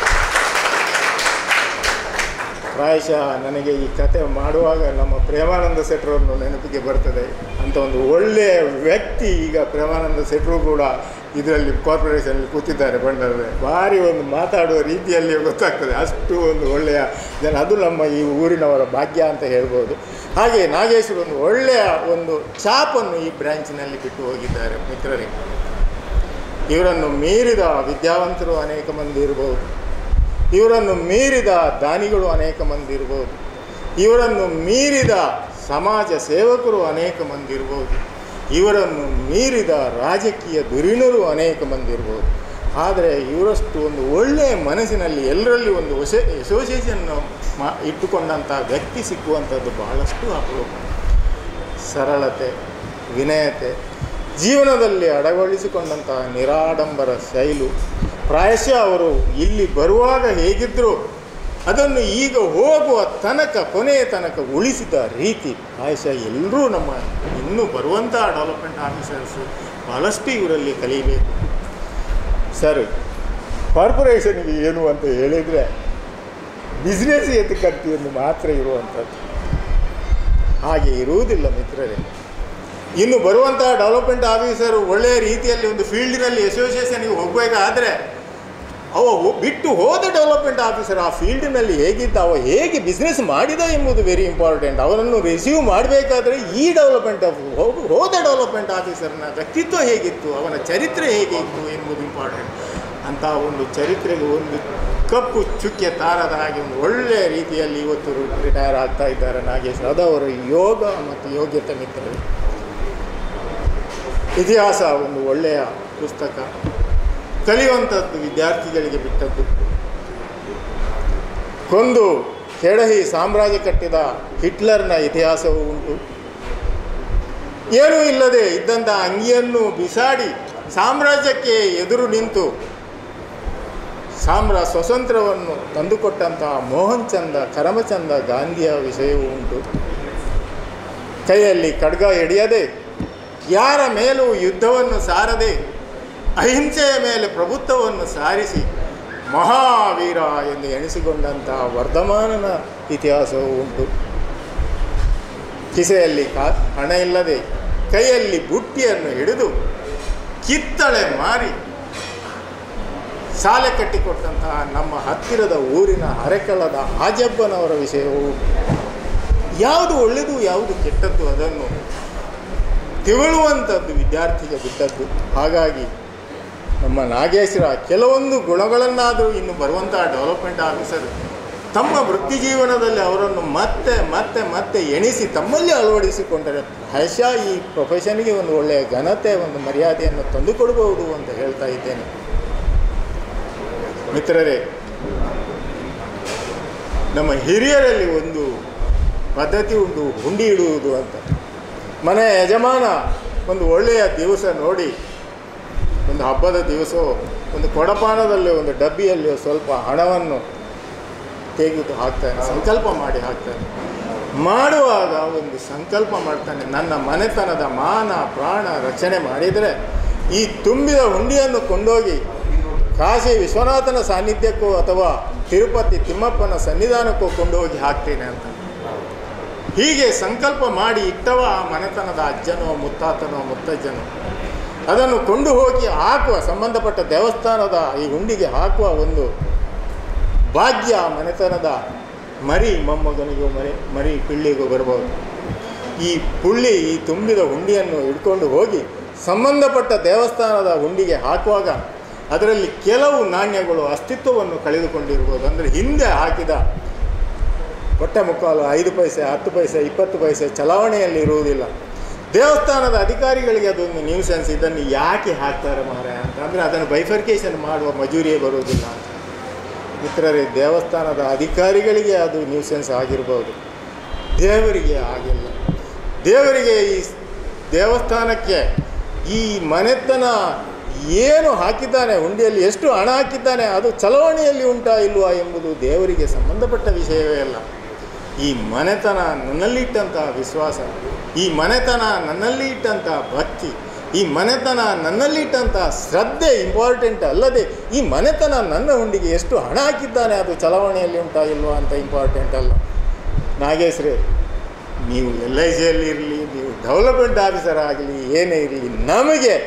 ಪ್ರಾಯಶಃ ನನಗೆ ಈ ಕತೆ ಮಾಡುವಾಗ ನಮ್ಮ ಪ್ರೇಮಾನಂದ ಶೆಟ್ಟರನ್ನು ನೆನಪಿಗೆ ಬರ್ತದೆ ಅಂತ ಒಂದು ಒಳ್ಳೆಯ ವ್ಯಕ್ತಿ ಈಗ ಪ್ರೇಮಾನಂದ ಶೆಟ್ಟರು ಕೂಡ ಇದರಲ್ಲಿ ಕಾರ್ಪೊರೇಷನಲ್ಲಿ ಕೂತಿದ್ದಾರೆ ಬಂಡರೆ ಭಾರಿ ಒಂದು ಮಾತಾಡುವ ರೀತಿಯಲ್ಲಿ ಗೊತ್ತಾಗ್ತದೆ ಅಷ್ಟು ಒಂದು ಒಳ್ಳೆಯ ಜನ ಅದು ನಮ್ಮ ಈ ಊರಿನವರ ಭಾಗ್ಯ ಅಂತ ಹೇಳ್ಬೋದು ಹಾಗೆ ನಾಗೇಶ್ವರ ಒಂದು ಒಳ್ಳೆಯ ಒಂದು ಛಾಪನ್ನು ಈ ಬ್ರ್ಯಾಂಚಿನಲ್ಲಿ ಬಿಟ್ಟು ಹೋಗಿದ್ದಾರೆ ಮಿತ್ರರಿಗೆ ಇವರನ್ನು ಮೀರಿದ ವಿದ್ಯಾವಂತರು ಅನೇಕ ಮಂದಿ ಇರ್ಬೋದು ಇವರನ್ನು ಮೀರಿದ ದಾನಿಗಳು ಅನೇಕ ಮಂದಿ ಇರ್ಬೋದು ಇವರನ್ನು ಮೀರಿದ ಸಮಾಜ ಸೇವಕರು ಅನೇಕ ಮಂದಿ ಇರ್ಬೋದು ಇವರನ್ನು ಮೀರಿದ ರಾಜಕೀಯ ಧುರೀಣರು ಅನೇಕ ಮಂದಿ ಇರ್ಬೋದು ಆದರೆ ಇವರಷ್ಟು ಒಂದು ಒಳ್ಳೆಯ ಮನಸ್ಸಿನಲ್ಲಿ ಎಲ್ಲರಲ್ಲಿ ಒಂದು ಹೊಸ ಅಸೋಸಿಯೇಷನ್ನು ಮಾ ಇಟ್ಟುಕೊಂಡಂಥ ವ್ಯಕ್ತಿ ಸಿಕ್ಕುವಂಥದ್ದು ಬಹಳಷ್ಟು ಅಪರೂಪ ಸರಳತೆ ವಿನಯತೆ ಜೀವನದಲ್ಲಿ ಅಡಗೊಳಿಸಿಕೊಂಡಂತಹ ನಿರಾಡಂಬರ ಶೈಲು ಪ್ರಾಯಶಃ ಅವರು ಇಲ್ಲಿ ಬರುವಾಗ ಹೇಗಿದ್ದರು ಅದನ್ನು ಈಗ ಹೋಗುವ ತನಕ ಕೊನೆಯ ತನಕ ಉಳಿಸಿದ ರೀತಿ ಪ್ರಾಯಶಃ ಎಲ್ಲರೂ ನಮ್ಮ ಇನ್ನೂ ಬರುವಂಥ ಡೆವಲಪ್ಮೆಂಟ್ ಆಫೀಸರ್ಸು ಬಹಳಷ್ಟು ಇವರಲ್ಲಿ ಕಲಿಯಬೇಕು ಸರ್ ಕಾರ್ಪೊರೇಷನ್ಗೆ ಏನು ಅಂತ ಹೇಳಿದರೆ ಬಿಸ್ನೆಸ್ ಎತ್ತುಕಂತಿಯನ್ನು ಮಾತ್ರ ಇರುವಂಥದ್ದು ಹಾಗೆ ಇರುವುದಿಲ್ಲ ಮಿತ್ರರೇ ಇನ್ನು ಬರುವಂತಹ ಡೆವಲಪ್ಮೆಂಟ್ ಆಫೀಸರು ಒಳ್ಳೆಯ ರೀತಿಯಲ್ಲಿ ಒಂದು ಫೀಲ್ಡಿನಲ್ಲಿ ಅಸೋಸಿಯೇಷನ್ಗೆ ಹೋಗಬೇಕಾದ್ರೆ ಅವ ಹೋ- ಬಿಟ್ಟು ಹೋದ ಡೆವಲಪ್ಮೆಂಟ್ ಆಫೀಸರ್ ಆ ಫೀಲ್ಡಿನಲ್ಲಿ ಹೇಗಿದ್ದ ಅವ ಹೇಗೆ ಬಿಸ್ನೆಸ್ ಮಾಡಿದ ಎಂಬುದು ವೆರಿ ಇಂಪಾರ್ಟೆಂಟ್ ಅವನನ್ನು ರಿಸೀವ್ ಮಾಡಬೇಕಾದ್ರೆ ಈ ಡೆವಲಪ್ಮೆಂಟ್ ಹೋಗ ಹೋದ ಡೆವಲಪ್ಮೆಂಟ್ ಆಫೀಸರ್ನ ವ್ಯಕ್ತಿತ್ವ ಹೇಗಿತ್ತು ಅವನ ಚರಿತ್ರೆ ಹೇಗೆ ಇತ್ತು ಎಂಬುದು ಇಂಪಾರ್ಟೆಂಟ್ ಅಂತ ಒಂದು ಚರಿತ್ರೆಗೆ ಒಂದು ಕಪ್ಪು ಚುಕ್ಕೆ ತಾರದ ಹಾಗೆ ಒಂದು ಒಳ್ಳೆಯ ರೀತಿಯಲ್ಲಿ ಇವತ್ತು ರಿಟೈರ್ ಆಗ್ತಾ ಇದ್ದಾರೆ ನಾಗೇಶ್ ಅದು ಅವರ ಯೋಗ ಮತ್ತು ಯೋಗ್ಯತೆ ಮಿತ್ರರು ಇತಿಹಾಸ ಒಂದು ಒಳ್ಳೆಯ ಪುಸ್ತಕ ಕಲಿಯುವಂಥದ್ದು ವಿದ್ಯಾರ್ಥಿಗಳಿಗೆ ಬಿಟ್ಟದ್ದು ಕೊಂದು ಕೆಡಹಿ ಸಾಮ್ರಾಜ್ಯ ಕಟ್ಟಿದ ಹಿಟ್ಲರ್ನ ಇತಿಹಾಸವೂ ಉಂಟು ಏನೂ ಇಲ್ಲದೆ ಇದ್ದಂಥ ಅಂಗಿಯನ್ನು ಬಿಸಾಡಿ ಸಾಮ್ರಾಜ್ಯಕ್ಕೆ ಎದುರು ನಿಂತು ಸಾಮ್ರಾ ಸ್ವತಂತ್ರವನ್ನು ತಂದುಕೊಟ್ಟಂತಹ ಮೋಹನ್ ಚಂದ ಕರಮಚಂದ ಗಾಂಧಿಯ ವಿಷಯವೂ ಉಂಟು ಕೈಯಲ್ಲಿ ಖಡ್ಗ ಹಿಡಿಯದೆ ಯಾರ ಮೇಲೂ ಯುದ್ಧವನ್ನು ಸಾರದೆ ಅಹಿಂಸೆಯ ಮೇಲೆ ಪ್ರಭುತ್ವವನ್ನು ಸಾರಿಸಿ ಮಹಾವೀರ ಎಂದು ಎಣಿಸಿಕೊಂಡಂತಹ ವರ್ಧಮಾನನ ಇತಿಹಾಸವೂ ಉಂಟು ಕಿಸೆಯಲ್ಲಿ ಕಾ ಹಣ ಇಲ್ಲದೆ ಕೈಯಲ್ಲಿ ಬುಟ್ಟಿಯನ್ನು ಹಿಡಿದು ಕಿತ್ತಳೆ ಮಾರಿ ಸಾಲೆ ಕಟ್ಟಿಕೊಟ್ಟಂತಹ ನಮ್ಮ ಹತ್ತಿರದ ಊರಿನ ಅರೆಕಳದ ಆಜಬ್ಬನವರ ವಿಷಯವೂ ಉಂಟು. ಯಾವುದು ಒಳ್ಳೆಯದು ಯಾವುದು ಕೆಟ್ಟದ್ದು ಅದನ್ನು ತಿಳುವಂಥದ್ದು ವಿದ್ಯಾರ್ಥಿಗೆ ಬಿಟ್ಟದ್ದು ಹಾಗಾಗಿ ನಮ್ಮ ನಾಗೇಶ್ವರ ಕೆಲವೊಂದು ಗುಣಗಳನ್ನಾದರೂ ಇನ್ನು ಬರುವಂತಹ ಡೆವಲಪ್ಮೆಂಟ್ ಆಫೀಸರ್ ತಮ್ಮ ವೃತ್ತಿ ಜೀವನದಲ್ಲಿ ಅವರನ್ನು ಮತ್ತೆ ಮತ್ತೆ ಮತ್ತೆ ಎಣಿಸಿ ತಮ್ಮಲ್ಲಿ ಅಳವಡಿಸಿಕೊಂಡರೆ ಬಹುಶಃ ಈ ಪ್ರೊಫೆಷನ್ಗೆ ಒಂದು ಒಳ್ಳೆಯ ಘನತೆ ಒಂದು ಮರ್ಯಾದೆಯನ್ನು ತಂದುಕೊಡಬಹುದು ಅಂತ ಹೇಳ್ತಾ ಇದ್ದೇನೆ ಮಿತ್ರರೇ ನಮ್ಮ ಹಿರಿಯರಲ್ಲಿ ಒಂದು ಪದ್ಧತಿ ಉಂಟು ಹುಂಡಿ ಇಡುವುದು ಅಂತ ಮನೆಯ ಯಜಮಾನ ಒಂದು ಒಳ್ಳೆಯ ದಿವಸ ನೋಡಿ ಒಂದು ಹಬ್ಬದ ದಿವಸ ಒಂದು ಕೊಡಪಾನದಲ್ಲಿ ಒಂದು ಡಬ್ಬಿಯಲ್ಲಿ ಸ್ವಲ್ಪ ಹಣವನ್ನು ತೆಗೆದು ಹಾಕ್ತಾನೆ ಸಂಕಲ್ಪ ಮಾಡಿ ಹಾಕ್ತಾನೆ ಮಾಡುವಾಗ ಒಂದು ಸಂಕಲ್ಪ ಮಾಡ್ತಾನೆ ನನ್ನ ಮನೆತನದ ಮಾನ ಪ್ರಾಣ ರಕ್ಷಣೆ ಮಾಡಿದರೆ ಈ ತುಂಬಿದ ಹುಂಡಿಯನ್ನು ಕೊಂಡೋಗಿ ಕಾಶಿ ವಿಶ್ವನಾಥನ ಸಾನ್ನಿಧ್ಯಕ್ಕೋ ಅಥವಾ ತಿರುಪತಿ ತಿಮ್ಮಪ್ಪನ ಸನ್ನಿಧಾನಕ್ಕೋ ಕೊಂಡೋಗಿ ಹಾಕ್ತೇನೆ ಅಂತ ಹೀಗೆ ಸಂಕಲ್ಪ ಮಾಡಿ ಇಟ್ಟವ ಆ ಮನೆತನದ ಅಜ್ಜನೋ ಮುತ್ತಾತನೋ ಮುತ್ತಜ್ಜನೋ ಅದನ್ನು ಕೊಂಡು ಹೋಗಿ ಹಾಕುವ ಸಂಬಂಧಪಟ್ಟ ದೇವಸ್ಥಾನದ ಈ ಹುಂಡಿಗೆ ಹಾಕುವ ಒಂದು ಭಾಗ್ಯ ಆ ಮನೆತನದ ಮರಿ ಮೊಮ್ಮಗನಿಗೂ ಮರಿ ಮರಿ ಪಿಳ್ಳಿಗೂ ಬರ್ಬೋದು ಈ ಪುಳ್ಳಿ ಈ ತುಂಬಿದ ಹುಂಡಿಯನ್ನು ಹಿಡ್ಕೊಂಡು ಹೋಗಿ ಸಂಬಂಧಪಟ್ಟ ದೇವಸ್ಥಾನದ ಹುಂಡಿಗೆ ಹಾಕುವಾಗ ಅದರಲ್ಲಿ ಕೆಲವು ನಾಣ್ಯಗಳು ಅಸ್ತಿತ್ವವನ್ನು ಕಳೆದುಕೊಂಡಿರ್ಬೋದು ಅಂದರೆ ಹಿಂದೆ ಹಾಕಿದ ಹೊಟ್ಟೆ ಮುಕ್ಕಾಲು ಐದು ಪೈಸೆ ಹತ್ತು ಪೈಸೆ ಇಪ್ಪತ್ತು ಪೈಸೆ ಚಲಾವಣೆಯಲ್ಲಿ ಇರುವುದಿಲ್ಲ ದೇವಸ್ಥಾನದ ಅಧಿಕಾರಿಗಳಿಗೆ ಅದೊಂದು ನ್ಯೂಸೆನ್ಸ್ ಇದನ್ನು ಯಾಕೆ ಹಾಕ್ತಾರೆ ಮಾರಾಯ ಅಂತ ಅಂದರೆ ಅದನ್ನು ಬೈಫರ್ಕೇಷನ್ ಮಾಡುವ ಮಜೂರಿಯೇ ಬರುವುದಿಲ್ಲ ಅಂತ ಮಿತ್ರರೇ ದೇವಸ್ಥಾನದ ಅಧಿಕಾರಿಗಳಿಗೆ ಅದು ನ್ಯೂಸೆನ್ಸ್ ಆಗಿರ್ಬೋದು ದೇವರಿಗೆ ಆಗಿಲ್ಲ ದೇವರಿಗೆ ಈ ದೇವಸ್ಥಾನಕ್ಕೆ ಈ ಮನೆತನ ಏನು ಹಾಕಿದ್ದಾನೆ ಹುಂಡಿಯಲ್ಲಿ ಎಷ್ಟು ಹಣ ಹಾಕಿದ್ದಾನೆ ಅದು ಚಲಾವಣೆಯಲ್ಲಿ ಉಂಟಾ ಇಲ್ವಾ ಎಂಬುದು ದೇವರಿಗೆ ಸಂಬಂಧಪಟ್ಟ ವಿಷಯವೇ ಅಲ್ಲ ಈ ಮನೆತನ ನನ್ನಲ್ಲಿ ಇಟ್ಟಂತಹ ವಿಶ್ವಾಸ ಈ ಮನೆತನ ನನ್ನಲ್ಲಿ ಇಟ್ಟಂತಹ ಭಕ್ತಿ ಈ ಮನೆತನ ನನ್ನಲ್ಲಿ ಇಟ್ಟಂತಹ ಶ್ರದ್ಧೆ ಇಂಪಾರ್ಟೆಂಟ್ ಅಲ್ಲದೆ ಈ ಮನೆತನ ನನ್ನ ಹುಂಡಿಗೆ ಎಷ್ಟು ಹಣ ಹಾಕಿದ್ದಾನೆ ಅದು ಚಲಾವಣೆಯಲ್ಲಿ ಉಂಟಾ ಇಲ್ವಾ ಅಂತ ಇಂಪಾರ್ಟೆಂಟ್ ಅಲ್ಲ ನಾಗೇಶ್ರೇ ನೀವು ಎಲ್ ಐ ಸಿಯಲ್ಲಿ ಇರಲಿ ನೀವು ಡೆವಲಪ್ಮೆಂಟ್ ಆಫೀಸರ್ ಆಗಲಿ ಏನೇ ಇರಲಿ ನಮಗೆ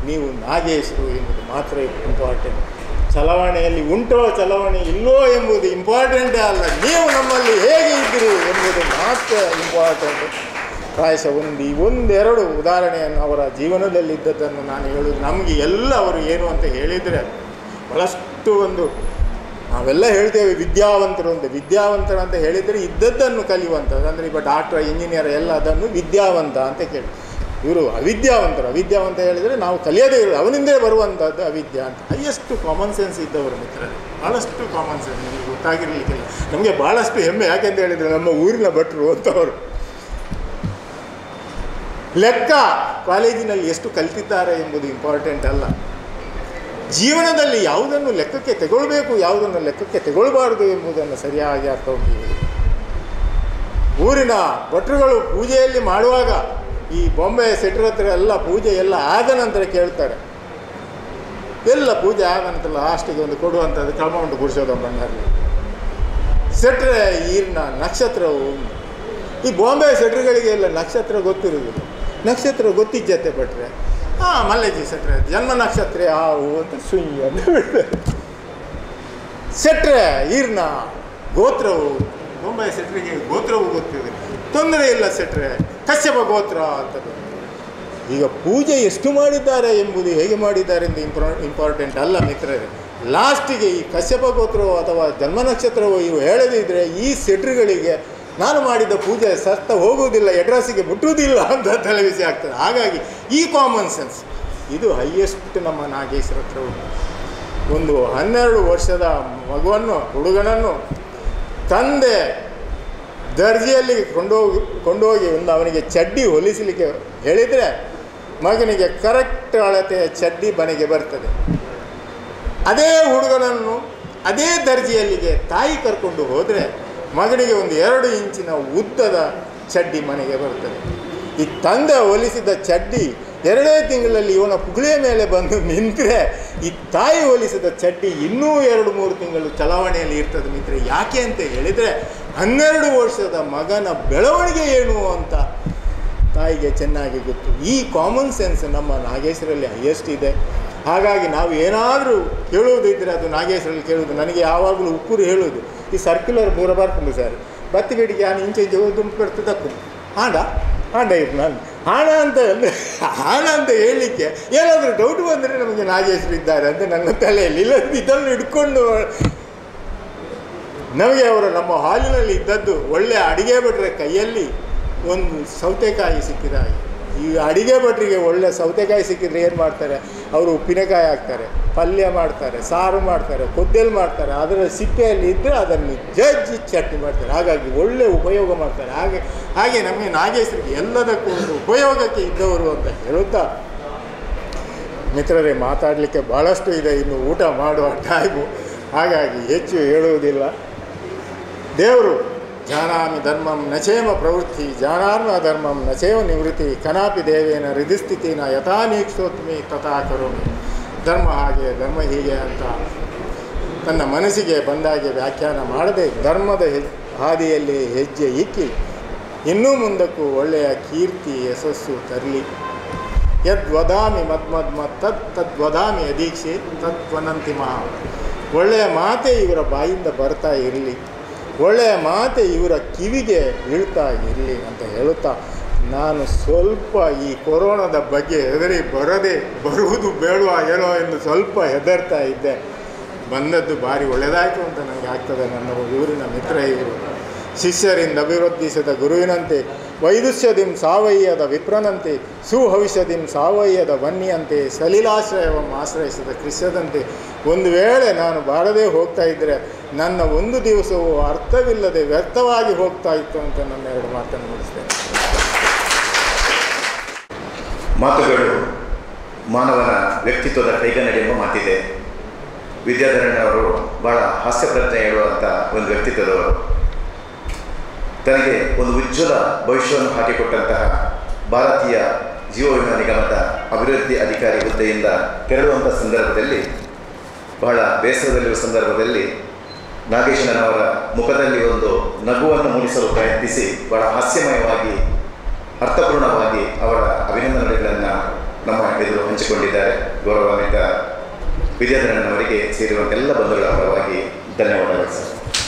ನೀವು ನಾಗೇಶರು ಎಂಬುದು ಮಾತ್ರ ಇಂಪಾರ್ಟೆಂಟ್ ಚಲಾವಣೆಯಲ್ಲಿ ಉಂಟೋ ಚಲಾವಣೆ ಇಲ್ಲೋ ಎಂಬುದು ಇಂಪಾರ್ಟೆಂಟೇ ಅಲ್ಲ ನೀವು ನಮ್ಮಲ್ಲಿ ಹೇಗೆ ಇದ್ದೀರಿ ಎಂಬುದು ಮಾತ್ರ ಇಂಪಾರ್ಟೆಂಟ್ ಪ್ರಾಯಶಃ ಒಂದು ಈ ಒಂದೆರಡು ಉದಾಹರಣೆಯನ್ನು ಅವರ ಜೀವನದಲ್ಲಿದ್ದದ್ದನ್ನು ನಾನು ಹೇಳೋದು ನಮಗೆ ಎಲ್ಲ ಅವರು ಏನು ಅಂತ ಹೇಳಿದರೆ ಭಾಳಷ್ಟು ಒಂದು ನಾವೆಲ್ಲ ಹೇಳ್ತೇವೆ ವಿದ್ಯಾವಂತರು ಅಂತ ವಿದ್ಯಾವಂತರು ಅಂತ ಹೇಳಿದರೆ ಇದ್ದದ್ದನ್ನು ಕಲಿಯುವಂಥದ್ದು ಅಂದರೆ ಈಗ ಡಾಕ್ಟರ್ ಇಂಜಿನಿಯರ್ ಎಲ್ಲ ಅದನ್ನು ವಿದ್ಯಾವಂತ ಅಂತ ಕೇಳಿ ಇವರು ಅವಿದ್ಯಾವಂತರು ಅವಿದ್ಯಾವಂತ ಹೇಳಿದರೆ ನಾವು ಕಲಿಯೋದೇ ಇರೋದು ಅವನಿಂದಲೇ ಬರುವಂಥದ್ದು ಅವಿದ್ಯಾ ಅಂತ ಹೈಯೆಸ್ಟ್ ಕಾಮನ್ ಸೆನ್ಸ್ ಇದ್ದವರು ಮಿತ್ರರೇ ಭಾಳಷ್ಟು ಕಾಮನ್ ಸೆನ್ಸ್ ನಿಮಗೆ ಗೊತ್ತಾಗಿರಲಿಕ್ಕಿಲ್ಲ ನಮಗೆ ಭಾಳಷ್ಟು ಹೆಮ್ಮೆ ಯಾಕೆಂತ ಹೇಳಿದರೆ ನಮ್ಮ ಊರಿನ ಭಟ್ರು ಅಂತವರು ಲೆಕ್ಕ ಕಾಲೇಜಿನಲ್ಲಿ ಎಷ್ಟು ಕಲಿತಿದ್ದಾರೆ ಎಂಬುದು ಇಂಪಾರ್ಟೆಂಟ್ ಅಲ್ಲ ಜೀವನದಲ್ಲಿ ಯಾವುದನ್ನು ಲೆಕ್ಕಕ್ಕೆ ತಗೊಳ್ಬೇಕು ಯಾವುದನ್ನು ಲೆಕ್ಕಕ್ಕೆ ತಗೊಳ್ಬಾರ್ದು ಎಂಬುದನ್ನು ಸರಿಯಾಗಿ ಅರ್ಥ ಹೊಂದಿದೆ ಊರಿನ ಭಟ್ರುಗಳು ಪೂಜೆಯಲ್ಲಿ ಮಾಡುವಾಗ ಈ ಬೊಂಬೆ ಸೆಟ್ರ ಹತ್ರ ಎಲ್ಲ ಪೂಜೆ ಎಲ್ಲ ಆದ ನಂತರ ಕೇಳ್ತಾರೆ ಎಲ್ಲ ಪೂಜೆ ಆದ ನಂತರ ಲಾಸ್ಟಿಗೆ ಒಂದು ಕೊಡುವಂಥದ್ದು ಕಳ್ಮೌಂಟು ಗುಡಿಸೋದು ಬಂಗಾರಲ್ಲಿ ಸೆಟ್ರೆ ಈರಿನ ನಕ್ಷತ್ರವು ಈ ಬಾಂಬೆ ಸೆಟ್ರುಗಳಿಗೆ ಎಲ್ಲ ನಕ್ಷತ್ರ ಗೊತ್ತಿರುವುದಿಲ್ಲ ನಕ್ಷತ್ರ ಗೊತ್ತಿಜ್ಜತೆ ಭಟ್ರೆ ಹಾಂ ಮಲ್ಲೇಜಿ ಸೆಟ್ರೆ ಜನ್ಮ ನಕ್ಷತ್ರ ಹಾವು ಅಂತ ಸುಯಿ ಅಂತ ಬಿಡ್ತಾರೆ ಸೆಟ್ರೆ ಈರ್ನ ಗೋತ್ರವು ಬೊಂಬೆ ಸೆಟ್ರಿಗೆ ಗೋತ್ರವು ಗೊತ್ತಿದೆ ತೊಂದರೆ ಇಲ್ಲ ಸೆಟ್ರೆ ಕಶ್ಯಪ ಗೋತ್ರ ಅಂತ ಈಗ ಪೂಜೆ ಎಷ್ಟು ಮಾಡಿದ್ದಾರೆ ಎಂಬುದು ಹೇಗೆ ಮಾಡಿದ್ದಾರೆ ಎಂದು ಇಂಪ್ರಾ ಇಂಪಾರ್ಟೆಂಟ್ ಅಲ್ಲ ಮಿತ್ರರೇ ಲಾಸ್ಟಿಗೆ ಈ ಕಶ್ಯಪ ಗೋತ್ರವೋ ಅಥವಾ ಜನ್ಮ ನಕ್ಷತ್ರವೋ ಇವು ಹೇಳದಿದ್ದರೆ ಈ ಸೆಟ್ರುಗಳಿಗೆ ನಾನು ಮಾಡಿದ ಪೂಜೆ ಸತ್ತ ಹೋಗುವುದಿಲ್ಲ ಎಡ್ರಸ್ಸಿಗೆ ಮುಟ್ಟುವುದಿಲ್ಲ ಅಂತ ತಲೆಬಿಸಿ ಆಗ್ತದೆ ಹಾಗಾಗಿ ಈ ಕಾಮನ್ ಸೆನ್ಸ್ ಇದು ಹೈಯೆಸ್ಟ್ ನಮ್ಮ ನಾಗೇಶ್ವರ ಹತ್ರ ಉಂಟು ಒಂದು ಹನ್ನೆರಡು ವರ್ಷದ ಮಗುವನ್ನು ಹುಡುಗನನ್ನು ತಂದೆ ದರ್ಜಿಯಲ್ಲಿ ಕೊಂಡೋಗಿ ಕೊಂಡೋಗಿ ಒಂದು ಅವನಿಗೆ ಚಡ್ಡಿ ಹೊಲಿಸಲಿಕ್ಕೆ ಹೇಳಿದರೆ ಮಗನಿಗೆ ಕರೆಕ್ಟ್ ಅಳತೆಯ ಚಡ್ಡಿ ಮನೆಗೆ ಬರ್ತದೆ ಅದೇ ಹುಡುಗನನ್ನು ಅದೇ ದರ್ಜಿಯಲ್ಲಿಗೆ ತಾಯಿ ಕರ್ಕೊಂಡು ಹೋದರೆ ಮಗನಿಗೆ ಒಂದು ಎರಡು ಇಂಚಿನ ಉದ್ದದ ಚಡ್ಡಿ ಮನೆಗೆ ಬರ್ತದೆ ಈ ತಂದೆ ಹೊಲಿಸಿದ ಚಡ್ಡಿ ಎರಡೇ ತಿಂಗಳಲ್ಲಿ ಇವನ ಪುಗಳಿಯ ಮೇಲೆ ಬಂದು ನಿಂತರೆ ಈ ತಾಯಿ ಹೊಲಿಸಿದ ಚಡ್ಡಿ ಇನ್ನೂ ಎರಡು ಮೂರು ತಿಂಗಳು ಚಲಾವಣೆಯಲ್ಲಿ ಇರ್ತದೆ ಮಿತ್ರ ಯಾಕೆ ಅಂತ ಹೇಳಿದರೆ ಹನ್ನೆರಡು ವರ್ಷದ ಮಗನ ಬೆಳವಣಿಗೆ ಏನು ಅಂತ ತಾಯಿಗೆ ಚೆನ್ನಾಗಿ ಗೊತ್ತು ಈ ಕಾಮನ್ ಸೆನ್ಸ್ ನಮ್ಮ ನಾಗೇಶ್ವರಲ್ಲಿ ಹೈಯೆಸ್ಟ್ ಇದೆ ಹಾಗಾಗಿ ನಾವು ಏನಾದರೂ ಕೇಳುವುದಿದ್ದರೆ ಅದು ನಾಗೇಶ್ವರಲ್ಲಿ ಕೇಳುವುದು ನನಗೆ ಯಾವಾಗಲೂ ಉಪ್ಪುರು ಹೇಳುವುದು ಈ ಸರ್ಕ್ಯುಲರ್ ಮೂರ ಬರ್ಕೊಂಡು ಸರ್ ಬತ್ತಿ ಬಿಡಿಗೆ ನಾನು ಇಂಚೆ ಇಂಚೆ ದುಂಪು ಬರ್ತದೆ ತಕ್ಕು ಹಾಂಡ ಹಾಂಡ ಇರು ನಾನು ಹಾಣ ಅಂತ ಅಂದರೆ ಹಾಣ ಅಂತ ಹೇಳಲಿಕ್ಕೆ ಏನಾದರೂ ಡೌಟ್ ಬಂದರೆ ನಮಗೆ ನಾಗೇಶ್ವರ ಇದ್ದಾರೆ ಅಂತ ನನ್ನ ತಲೆಯಲ್ಲಿ ಇಲ್ಲ ಇದನ್ನು ಹಿಡ್ಕೊಂಡು ನಮಗೆ ಅವರು ನಮ್ಮ ಹಾಲಿನಲ್ಲಿ ಇದ್ದದ್ದು ಒಳ್ಳೆಯ ಅಡಿಗೆ ಭಟ್ರ ಕೈಯಲ್ಲಿ ಒಂದು ಸೌತೆಕಾಯಿ ಸಿಕ್ಕಿದ ಹಾಗೆ ಈ ಅಡಿಗೆ ಭಟ್ರಿಗೆ ಒಳ್ಳೆ ಸೌತೆಕಾಯಿ ಸಿಕ್ಕಿದ್ರೆ ಏನು ಮಾಡ್ತಾರೆ ಅವರು ಉಪ್ಪಿನಕಾಯಿ ಹಾಕ್ತಾರೆ ಪಲ್ಯ ಮಾಡ್ತಾರೆ ಸಾರು ಮಾಡ್ತಾರೆ ಕೊದ್ದೆಲ್ ಮಾಡ್ತಾರೆ ಅದರ ಸಿಪ್ಪೆಯಲ್ಲಿ ಇದ್ದರೆ ಅದನ್ನು ಜಜ್ಜಿ ಚಟ್ನಿ ಮಾಡ್ತಾರೆ ಹಾಗಾಗಿ ಒಳ್ಳೆ ಉಪಯೋಗ ಮಾಡ್ತಾರೆ ಹಾಗೆ ಹಾಗೆ ನಮಗೆ ನಾಗೇಶ್ವರಿಗೆ ಎಲ್ಲದಕ್ಕೂ ಒಂದು ಉಪಯೋಗಕ್ಕೆ ಇದ್ದವರು ಅಂತ ಹೇಳುತ್ತಾ ಮಿತ್ರರೇ ಮಾತಾಡಲಿಕ್ಕೆ ಭಾಳಷ್ಟು ಇದೆ ಇನ್ನು ಊಟ ಮಾಡುವ ಟೈಮು ಹಾಗಾಗಿ ಹೆಚ್ಚು ಹೇಳುವುದಿಲ್ಲ ದೇವರು ಜಾನಾಮಿ ಧರ್ಮಂ ನಚೇಮ ಪ್ರವೃತ್ತಿ ಜಾನಾರ್ಮ ಧರ್ಮಂ ನಚೇವ ನಿವೃತ್ತಿ ಕನಾಪಿ ದೇವೇನ ಹೃದಯಸ್ಥಿತಿನ ಯಥಾ ನೀಕ್ಷೋತ್ಮಿ ತಥಾ ಕರೋಮಿ ಧರ್ಮ ಹಾಗೆ ಧರ್ಮ ಹೀಗೆ ಅಂತ ತನ್ನ ಮನಸ್ಸಿಗೆ ಬಂದಾಗೆ ವ್ಯಾಖ್ಯಾನ ಮಾಡದೆ ಧರ್ಮದ ಹೆ ಹಾದಿಯಲ್ಲಿ ಹೆಜ್ಜೆ ಇಕ್ಕಿ ಇನ್ನೂ ಮುಂದಕ್ಕೂ ಒಳ್ಳೆಯ ಕೀರ್ತಿ ಯಶಸ್ಸು ತರಲಿ ಯದ್ವದಾಮಿ ಮದ್ಮದ್ಮ ತತ್ ತದ್ವದಾಮಿ ಅದೀಕ್ಷೆ ತತ್ವನಂತಿ ಮಹಾ ಒಳ್ಳೆಯ ಮಾತೆ ಇವರ ಬಾಯಿಂದ ಬರ್ತಾ ಇರಲಿ ಒಳ್ಳೆಯ ಮಾತೆ ಇವರ ಕಿವಿಗೆ ಬೀಳ್ತಾ ಇರಲಿ ಅಂತ ಹೇಳುತ್ತಾ ನಾನು ಸ್ವಲ್ಪ ಈ ಕೊರೋನಾದ ಬಗ್ಗೆ ಹೆದರಿ ಬರದೆ ಬರುವುದು ಬೇಡವಾ ಏನೋ ಎಂದು ಸ್ವಲ್ಪ ಹೆದರ್ತಾ ಇದ್ದೆ ಬಂದದ್ದು ಭಾರಿ ಒಳ್ಳೆಯದಾಯಿತು ಅಂತ ನನಗೆ ಆಗ್ತದೆ ನನ್ನ ಊರಿನ ಮಿತ್ರ ಇವರು ಶಿಷ್ಯರಿಂದ ಅಭಿವೃದ್ಧಿಸಿದ ಗುರುವಿನಂತೆ ವೈದುಷ್ಯದಿಂ ಸಾವಯ್ಯದ ವಿಪ್ರನಂತೆ ಸುಭವಿಷ್ಯದಿಂ ಸಾವಯ್ಯದ ವನ್ನಿಯಂತೆ ಸಲಿಲಾಶ್ರಯವನ್ನು ಆಶ್ರಯಿಸಿದ ಕೃಷ್ಯದಂತೆ ಒಂದು ವೇಳೆ ನಾನು ಬಾರದೇ ಹೋಗ್ತಾ ಇದ್ದರೆ ನನ್ನ ಒಂದು ದಿವಸವು ಅರ್ಥವಿಲ್ಲದೆ ವ್ಯರ್ಥವಾಗಿ ಹೋಗ್ತಾ ಇತ್ತು ಅಂತ ನನ್ನ ಎರಡು ಮಾತನ್ನು ಮುಗಿಸ್ತೇನೆ ಮಾತುಗಳು ಮಾನವನ ವ್ಯಕ್ತಿತ್ವದ ಕೈಗನ್ನಡಿ ಎಂಬ ಮಾತಿದೆ ವಿದ್ಯಾಧರಣ್ಣವರು ಬಹಳ ಹಾಸ್ಯ ಪ್ರಜ್ಞೆ ಹೇಳುವಂಥ ಒಂದು ವ್ಯಕ್ತಿತ್ವದವರು ತನಗೆ ಒಂದು ಉಜ್ವಲ ಭವಿಷ್ಯವನ್ನು ಹಾಕಿಕೊಟ್ಟಂತಹ ಭಾರತೀಯ ಜೀವ ವಿಮಾ ನಿಗಮದ ಅಭಿವೃದ್ಧಿ ಅಧಿಕಾರಿ ಹುದ್ದೆಯಿಂದ ಕೆರಳುವಂಥ ಸಂದರ್ಭದಲ್ಲಿ ಬಹಳ ಬೇಸರದಲ್ಲಿರುವ ಸಂದರ್ಭದಲ್ಲಿ ನಾಗೇಶನವರ ಮುಖದಲ್ಲಿ ಒಂದು ನಗುವನ್ನು ಮೂಡಿಸಲು ಪ್ರಯತ್ನಿಸಿ ಬಹಳ ಹಾಸ್ಯಮಯವಾಗಿ ಅರ್ಥಪೂರ್ಣವಾಗಿ ಅವರ ಅಭಿನಂದನೆಗಳನ್ನು ನಮ್ಮ ಎದುರು ಹಂಚಿಕೊಂಡಿದ್ದಾರೆ ಗೌರವಾನ್ವಿತ ವಿಜಯಧರಣ್ಣವರಿಗೆ ಸೇರಿರುವಂಥ ಎಲ್ಲ ಬಂಧುಗಳ ಪರವಾಗಿ ಧನ್ಯವಾದಗಳು ಸರ್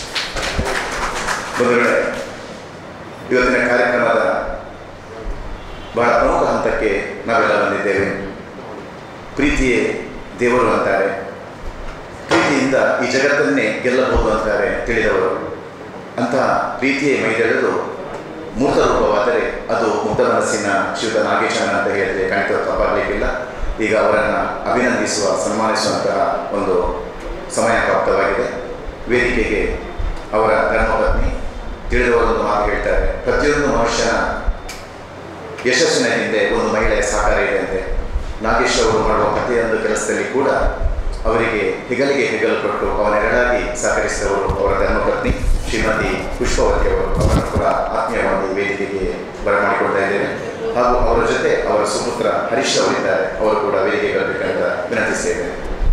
ಬಂಧುಗಳೇ ಇವತ್ತಿನ ಕಾರ್ಯಕ್ರಮದ ಬಹಳ ಪ್ರಮುಖ ಹಂತಕ್ಕೆ ನಾವೆಲ್ಲ ಬಂದಿದ್ದೇವೆ ಪ್ರೀತಿಯೇ ದೇವರು ಅಂತಾರೆ ಪ್ರೀತಿಯಿಂದ ಈ ಜಗತ್ತನ್ನೇ ಗೆಲ್ಲಬಹುದು ಅಂತಾರೆ ತಿಳಿದವರು ಅಂತಹ ಪ್ರೀತಿಯೇ ಮೈದೆಳೆದು ಮೂರ್ತ ರೂಪವಾದರೆ ಅದು ಮುಗ್ಧ ಮನಸ್ಸಿನ ಶ್ರೀಯುತ ನಾಗೇಶನ ಅಂತ ಹೇಳಿದ್ರೆ ಖಂಡಿತ ತಪ್ಪಾಗಲಿಕ್ಕಿಲ್ಲ ಈಗ ಅವರನ್ನು ಅಭಿನಂದಿಸುವ ಸನ್ಮಾನಿಸುವಂತಹ ಒಂದು ಸಮಯ ಪ್ರಾಪ್ತವಾಗಿದೆ ವೇದಿಕೆಗೆ ಅವರ ಧರ್ಮಪತ್ನಿ ತಿಳಿದವರೊಂದು ಮಾತು ಹೇಳ್ತಾರೆ ಪ್ರತಿಯೊಂದು ಮನುಷ್ಯನ ಯಶಸ್ಸಿನ ಹಿಂದೆ ಒಂದು ಮಹಿಳೆಯ ಸಹಕಾರ ಇದೆ ಅಂತೆ ನಾಗೇಶ್ ಅವರು ಮಾಡುವ ಪ್ರತಿಯೊಂದು ಕೆಲಸದಲ್ಲಿ ಕೂಡ ಅವರಿಗೆ ಹೆಗಲಿಗೆ ಹೆಗಲು ಕೊಟ್ಟು ಅವನೆರಡಾಗಿ ಸಹಕರಿಸಿದವರು ಅವರ ಧರ್ಮಪತ್ನಿ ಶ್ರೀಮತಿ ಪುಷ್ಪವತಿ ಅವರು ಅವರನ್ನು ಕೂಡ ಆತ್ಮೀಯವಾಗಿ ವೇದಿಕೆಗೆ ಬರಮಾಡಿಕೊಳ್ತಾ ಇದ್ದೇನೆ ಹಾಗೂ ಅವರ ಜೊತೆ ಅವರ ಸುಪುತ್ರ ಹರೀಶ್ ಅವರಿದ್ದಾರೆ ಅವರು ಕೂಡ ವೇದಿಕೆ ಬರಬೇಕಂತ ವಿನಂತಿಸ್ತಾ ಇದ್ದೇನೆ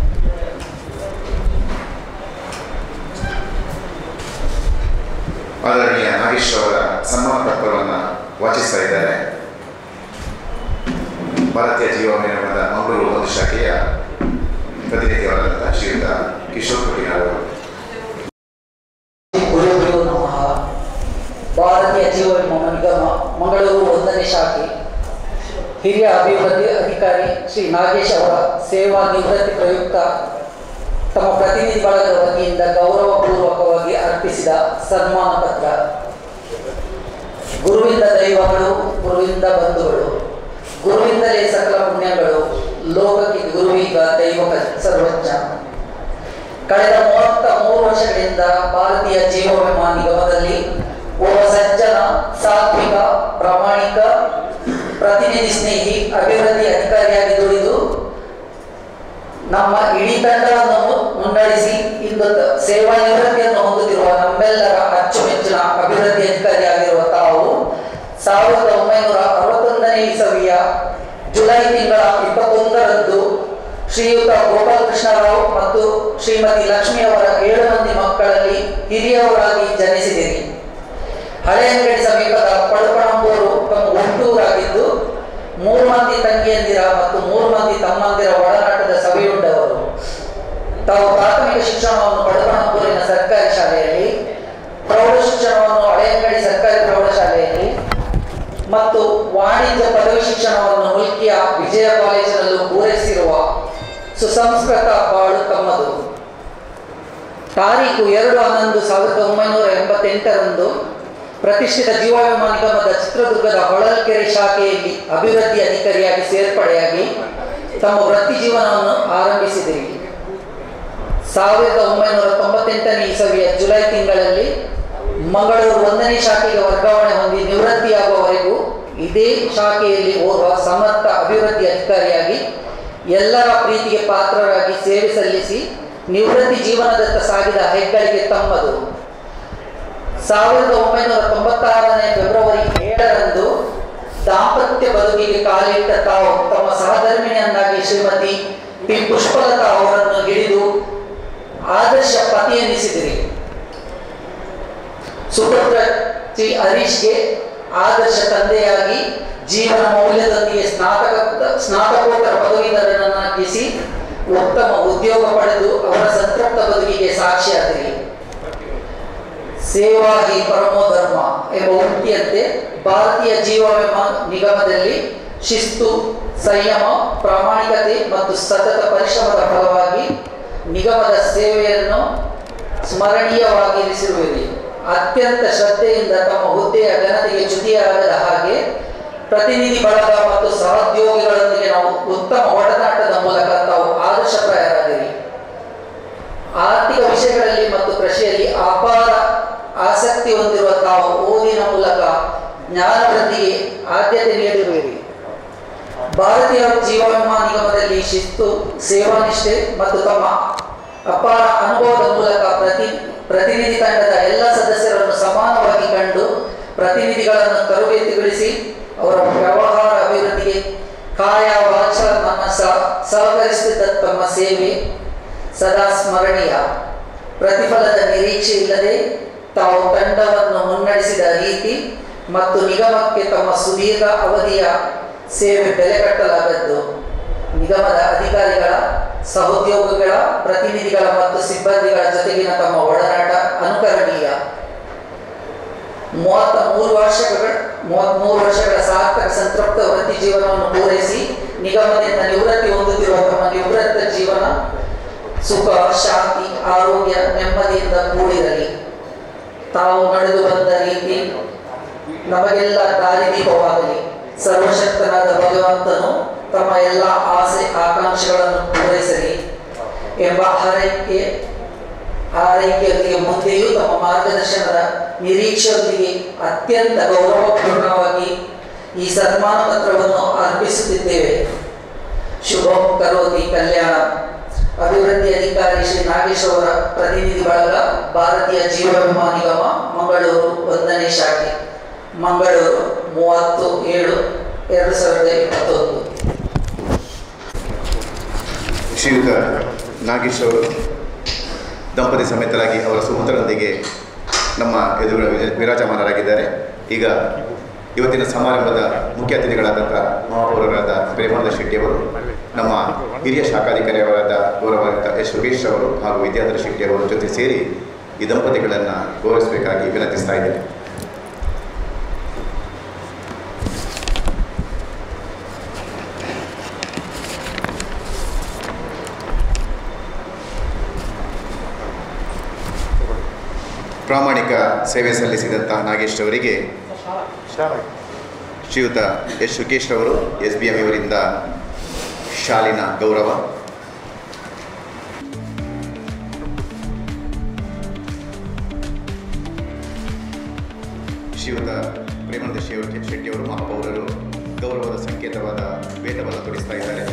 ಆದರಣೀಯ ನಾಗೇಶ್ ಅವರ ಸನ್ಮಾನ ಪತ್ರವನ್ನು ವಾಚಿಸ್ತಾ ಇದ್ದಾರೆ ಭಾರತೀಯ ಜೀವವಿಮಾನದ ಮಂಗಳೂರು ಒಂದು ಶಾಖೆಯ ಪ್ರತಿನಿಧಿಯವರಾದಂತಹ ಶ್ರೀಯುತ ಕಿಶೋರ್ ಕುಟಿನಾಳ್ ಅವರು ಗುರುಗಳು ನಮಃ ಭಾರತೀಯ ಜೀವ ವಿಮಾ ನಿಗಮ ಮಂಗಳೂರು ಒಂದನೇ ಶಾಖೆ ಹಿರಿಯ ಅಭಿವೃದ್ಧಿ ಅಧಿಕಾರಿ ಶ್ರೀ ನಾಗೇಶ್ ಅವರ ಸೇವಾ ನಿವೃತ್ತಿ ಪ್ರಯುಕ್ತ ತಮ್ಮ ಪ್ರತಿನಿಧಿ ಬಳಗದ ವತಿಯಿಂದ ಗೌರವಪೂರ್ವಕವಾಗಿ ಅರ್ಪಿಸಿದ ಸನ್ಮಾನ ಪತ್ರ ಗುರುವಿಂದ ದೈವಗಳು ಗುರುವಿಂದ ಬಂಧುಗಳು ಗುರುವಿಂದಲೇ ಸಕಲ ಪುಣ್ಯಗಳು ಲೋಕಕ್ಕೆ ಗುರುವೀಗ ದೈವ ಸರ್ವಜ್ಞ ಕಳೆದ ಮೂವತ್ತ ಮೂರು ವರ್ಷಗಳಿಂದ ಭಾರತೀಯ ಜೀವ ವಿಮಾ ನಿಗಮದಲ್ಲಿ ಒಬ್ಬ ಸಜ್ಜನ ಸಾತ್ವಿಕ ಪ್ರಾಮಾಣಿಕ ಪ್ರತಿನಿಧಿ ಸ್ನೇಹಿ ಅಭಿವೃದ್ಧಿ ಅಧಿಕಾರಿಯಾಗಿ ದುಡಿದು ನಮ್ಮ ಇಡೀ ತಂಡವನ್ನು ಮುನ್ನಡೆಸಿ ಇಂದು ತ- ಸೇವಾ ನಿವೃತ್ತಿಯನ್ನು ಹೊಂದುತ್ತಿರುವ ನಮ್ಮೆಲ್ಲರ ಅಚ್ಚುಮೆಚ್ಚಿನ ಅಭಿವೃದ್ಧಿ ಅಧಿಕಾರಿಯಾಗಿರುವ ತಾವು ಸಾವಿರದ ಒಂಬೈನೂರ ಅರವತ್ತೊಂದನೇ ಇಸವಿಯ ಜುಲೈ ತಿಂಗಳ ಇಪ್ಪತ್ತೊಂದರಂದು ಶ್ರೀಯುತ ಗೋಪಾಲಕೃಷ್ಣರಾವ್ ಮತ್ತು ಶ್ರೀಮತಿ ಲಕ್ಷ್ಮಿ ಅವರ ಏಳು ಮಂದಿ ಮಕ್ಕಳಲ್ಲಿ ಹಿರಿಯವರಾಗಿ ಜನಿಸಿದಿರಿ ಹಳೆಯಂಗಡಿ ಸಮೀಪದ ಪಡುಪಣಂಬೂರು ತಮ್ಮ ಹುಟ್ಟೂರಾಗಿದ್ದು ಮೂರು ಮಂದಿ ತಂಗಿಯಂದಿರ ಮತ್ತು ಮೂರು ಮಂದಿ ತಮ್ಮಂದಿರ ಒಡನಾಟದ ಸಭೆಯುಂಡವರು ತಾವು ಪ್ರಾಥಮಿಕ ಶಿಕ್ಷಣವನ್ನು ಪಡುಪಣಂಬೂರಿನ ಸರ್ಕಾರಿ ಶಾಲೆಯಲ್ಲಿ ಪ್ರೌಢ ಶಿಕ್ಷಣವನ್ನು ಹಳೆಯಂಗಡಿ ಸರ್ಕಾರಿ ಪ್ರೌಢಶಾಲೆಯಲ್ಲಿ ಮತ್ತು ವಾಣಿಜ್ಯ ಪದವಿ ಶಿಕ್ಷಣವನ್ನು ಮುಲ್ಕಿಯ ವಿಜಯ ಕಾಲೇಜಿನಲ್ಲೂ ಪೂರೈಸಿರುವ ಸುಸಂಸ್ಕೃತ ಬಾಳು ತಮ್ಮದು ತಾರೀಕು ಎರಡು ಹನ್ನೊಂದು ಸಾವಿರದ ಒಂಬೈನೂರ ಎಂಬತ್ತೆಂಟರಂದು ಪ್ರತಿಷ್ಠಿತ ಜೀವ ವಿಮಾ ನಿಗಮದ ಚಿತ್ರದುರ್ಗದ ಹೊಳಲ್ಕೆರೆ ಶಾಖೆಯಲ್ಲಿ ಅಭಿವೃದ್ಧಿ ಅಧಿಕಾರಿಯಾಗಿ ಸೇರ್ಪಡೆಯಾಗಿ ತಮ್ಮ ವೃತ್ತಿ ಜೀವನವನ್ನು ಆರಂಭಿಸಿದಿರಿ ಸಾವಿರದ ಒಂಬೈನೂರ ತೊಂಬತ್ತೆಂಟನೇ ಇಸವಿಯ ಜುಲೈ ತಿಂಗಳಲ್ಲಿ ಮಂಗಳೂರು ಒಂದನೇ ಶಾಖೆಗೆ ವರ್ಗಾವಣೆ ಹೊಂದಿ ನಿವೃತ್ತಿಯಾಗುವವರೆಗೂ ಇದೇ ಶಾಖೆಯಲ್ಲಿ ಓರ್ವ ಸಮರ್ಥ ಅಭಿವೃದ್ಧಿ ಅಧಿಕಾರಿಯಾಗಿ ಎಲ್ಲರ ಪ್ರೀತಿಗೆ ಪಾತ್ರರಾಗಿ ಸೇವೆ ಸಲ್ಲಿಸಿ ನಿವೃತ್ತಿ ಜೀವನದತ್ತ ಸಾಗಿದ ಹೆಗ್ಗಳಿಕೆ ತಮ್ಮದು ಸಾವಿರದ ಒಂಬೈನೂರ ತೊಂಬತ್ತಾರನೇ ಫೆಬ್ರವರಿ ಏಳರಂದು ದಾಂಪತ್ಯ ಬದುಕಿಗೆ ಕಾಲಿಟ್ಟ ತಾವು ತಮ್ಮ ಸಹಧರ್ಮಿಣಿಯನ್ನಾಗಿ ಶ್ರೀಮತಿ ಪಿ ಪುಷ್ಪಲತಾ ಅವರನ್ನು ಹಿಡಿದು ಆದರ್ಶ ಪತಿ ಎನ್ನಿಸಿದಿರಿ ಸುಪುತ್ರ ಶ್ರೀ ಹರೀಶ್ಗೆ ಆದರ್ಶ ತಂದೆಯಾಗಿ ಜೀವನ ಮೌಲ್ಯದೊಂದಿಗೆ ಸ್ನಾತಕ ಸ್ನಾತಕೋತ್ತರ ಪದವೀಧರನನ್ನಾಗಿಸಿ ಉತ್ತಮ ಉದ್ಯೋಗ ಪಡೆದು ಅವರ ಸಂತೃಪ್ತ ಬದುಕಿಗೆ ಸಾಕ್ಷಿಯಾದಿರಿ ಸೇವಾ ಹಿ ಪರಮೋ ಧರ್ಮ ಎಂಬ ಉಕ್ತಿಯಂತೆ ಭಾರತೀಯ ಜೀವ ವಿಮಾ ನಿಗಮದಲ್ಲಿ ಶಿಸ್ತು ಸಂಯಮ ಪ್ರಾಮಾಣಿಕತೆ ಮತ್ತು ಸತತ ಪರಿಶ್ರಮದ ಫಲವಾಗಿ ನಿಗಮದ ಸೇವೆಯನ್ನು ಸ್ಮರಣೀಯವಾಗಿರಿಸಿರುವಿರಿ ಅತ್ಯಂತ ಶ್ರದ್ಧೆಯಿಂದ ತಮ್ಮ ಹುದ್ದೆಯ ಘನತೆಗೆ ಚ್ಯುತಿಯಾಗದ ಹಾಗೆ ಪ್ರತಿನಿಧಿ ಬಳಗ ಮತ್ತು ಸಹೋದ್ಯೋಗಿಗಳೊಂದಿಗೆ ನಾವು ಉತ್ತಮ ಒಡನಾಟದ ಮೂಲಕ ತಾವು ಆದರ್ಶಪ್ರಾಯರಾದಿರಿ ಆರ್ಥಿಕ ವಿಷಯಗಳಲ್ಲಿ ಮತ್ತು ಕೃಷಿಯಲ್ಲಿ ಅಪಾರ ಆಸಕ್ತಿ ಹೊಂದಿರುವ ತಾವು ಓದಿನ ಮೂಲಕ ಜ್ಞಾನ ವೃದ್ಧಿಗೆ ಆದ್ಯತೆ ನೀಡಿರುವಿರಿ ಭಾರತೀಯ ಜೀವ ವಿಮಾ ನಿಗಮದಲ್ಲಿ ಶಿಸ್ತು ಸೇವಾನಿಷ್ಠೆ ಮತ್ತು ತಮ್ಮ ಅಪಾರ ಅನುಭವದ ಮೂಲಕ ಪ್ರತಿ ಪ್ರತಿನಿಧಿ ತಂಡದ ಎಲ್ಲ ಸದಸ್ಯರನ್ನು ಸಮಾನವಾಗಿ ಕಂಡು ಪ್ರತಿನಿಧಿಗಳನ್ನು ತರಬೇತಿಗೊಳಿಸಿ ಅವರ ವ್ಯವಹಾರ ಅಭಿವೃದ್ಧಿಗೆ ಕಾಯ ವಾಚ ಮನಸ್ಸ ಸಹಕರಿಸುತ್ತಿದ್ದ ತಮ್ಮ ಸೇವೆ ಸದಾ ಸ್ಮರಣೀಯ ಪ್ರತಿಫಲದ ನಿರೀಕ್ಷೆ ಇಲ್ಲದೆ ತಾವು ತಂಡವನ್ನು ಮುನ್ನಡೆಸಿದ ರೀತಿ ಮತ್ತು ನಿಗಮಕ್ಕೆ ತಮ್ಮ ಸುದೀರ್ಘ ಅವಧಿಯ ಸೇವೆ ಬೆಲೆ ಕಟ್ಟಲಾಗದ್ದು ನಿಗಮದ ಅಧಿಕಾರಿಗಳ ಸಹೋದ್ಯೋಗಿಗಳ ಪ್ರತಿನಿಧಿಗಳ ಮತ್ತು ಸಿಬ್ಬಂದಿಗಳ ಜೊತೆಗಿನ ತಮ್ಮ ಒಡನಾಟ ಅನುಕರಣೀಯ ಮೂವತ್ತ ಮೂರು ವರ್ಷಗಳ ಮೂವತ್ತ್ಮೂರು ವರ್ಷಗಳ ಸಾರ್ಥಕ ಸಂತೃಪ್ತ ವೃತ್ತಿ ಜೀವನವನ್ನು ಪೂರೈಸಿ ನಿಗಮದಿಂದ ನಿವೃತ್ತಿ ಹೊಂದುತ್ತಿರುವ ತಮ್ಮ ನಿವೃತ್ತ ಜೀವನ ಸುಖ ಶಾಂತಿ ಆರೋಗ್ಯ ನೆಮ್ಮದಿಯಿಂದ ಕೂಡಿರಲಿ ತಾವು ನಡೆದು ಬಂದ ರೀತಿ ನಮಗೆಲ್ಲ ದಾರಿದೀಪವಾಗಲಿ ಸರ್ವಶಕ್ತನಾದ ಭಗವಂತನು ತಮ್ಮ ಎಲ್ಲ ಆಸೆ ಆಕಾಂಕ್ಷೆಗಳನ್ನು ಪೂರೈಸಲಿ ಎಂಬ ಹಾರೈಕೆ ಆರೈಕೆಯೊಂದಿಗೆ ಮುಂದೆಯೂ ತಮ್ಮ ಮಾರ್ಗದರ್ಶನದ ನಿರೀಕ್ಷೆಯೊಂದಿಗೆ ಅತ್ಯಂತ ಗೌರವಪೂರ್ಣವಾಗಿ ಈ ಸನ್ಮಾನ ಪತ್ರವನ್ನು ಅರ್ಪಿಸುತ್ತಿದ್ದೇವೆ ಶುಭಂ ಕರೋತಿ ಕಲ್ಯಾಣ ಅಭಿವೃದ್ಧಿ ಅಧಿಕಾರಿ ಶ್ರೀ ನಾಗೇಶ್ ಅವರ ಪ್ರತಿನಿಧಿ ಬಳಗ ಭಾರತೀಯ ಜೀವ ವಿಮಾ ನಿಗಮ ಮಂಗಳೂರು ಒಂದನೇ ಶಾಖೆ ಮಂಗಳೂರು ಮೂವತ್ತು ಏಳು ಎರಡು ಸಾವಿರದ ಇಪ್ಪತ್ತೊಂದು ಶ್ರೀಯುತ ನಾಗೇಶ್ ಅವರು ದಂಪತಿ ಸಮೇತರಾಗಿ ಅವರ ಸುಪುತ್ರರೊಂದಿಗೆ ನಮ್ಮ ಎದುರು ವಿರಾಜಮಾನರಾಗಿದ್ದಾರೆ ಈಗ ಇವತ್ತಿನ ಸಮಾರಂಭದ ಮುಖ್ಯ ಅತಿಥಿಗಳಾದಂಥ ಮಹಾಪೌರರಾದ ಪ್ರೇಮಾನಂದ ಶೆಟ್ಟಿಯವರು ನಮ್ಮ ಹಿರಿಯ ಶಾಖಾಧಿಕಾರಿಯವರಾದ ಗೌರವಾನ್ವಿತ ಎಸ್ ಯೋಗೇಶ್ ಅವರು ಹಾಗೂ ವಿದ್ಯಾಧರ ಶೆಟ್ಟಿ ಅವರ ಜೊತೆ ಸೇರಿ ಈ ದಂಪತಿಗಳನ್ನು ಗೌರವಿಸಬೇಕಾಗಿ ವಿನಂತಿಸ್ತಾ ಇದ್ದೇನೆ ಪ್ರಾಮಾಣಿಕ ಸೇವೆ ಸಲ್ಲಿಸಿದಂಥ ನಾಗೇಶ್ ಅವರಿಗೆ ಶ್ರೀಯುತ ಎಸ್ ಶುಕೇಶ್ ಅವರು ಎಸ್ ಬಿ ಎಂ ಇವರಿಂದ ಶಾಲಿನ ಗೌರವ ಶ್ರೀಯುತ ಪ್ರೇಮಾನಂದ ಶೆಟ್ಟಿ ಶೆಟ್ಟಿಯವರು ಮಹಾಪೌರರು ಗೌರವದ ಸಂಕೇತವಾದ ವೇದವನ್ನು ತೊಡಿಸ್ತಾ ಇದ್ದಾರೆ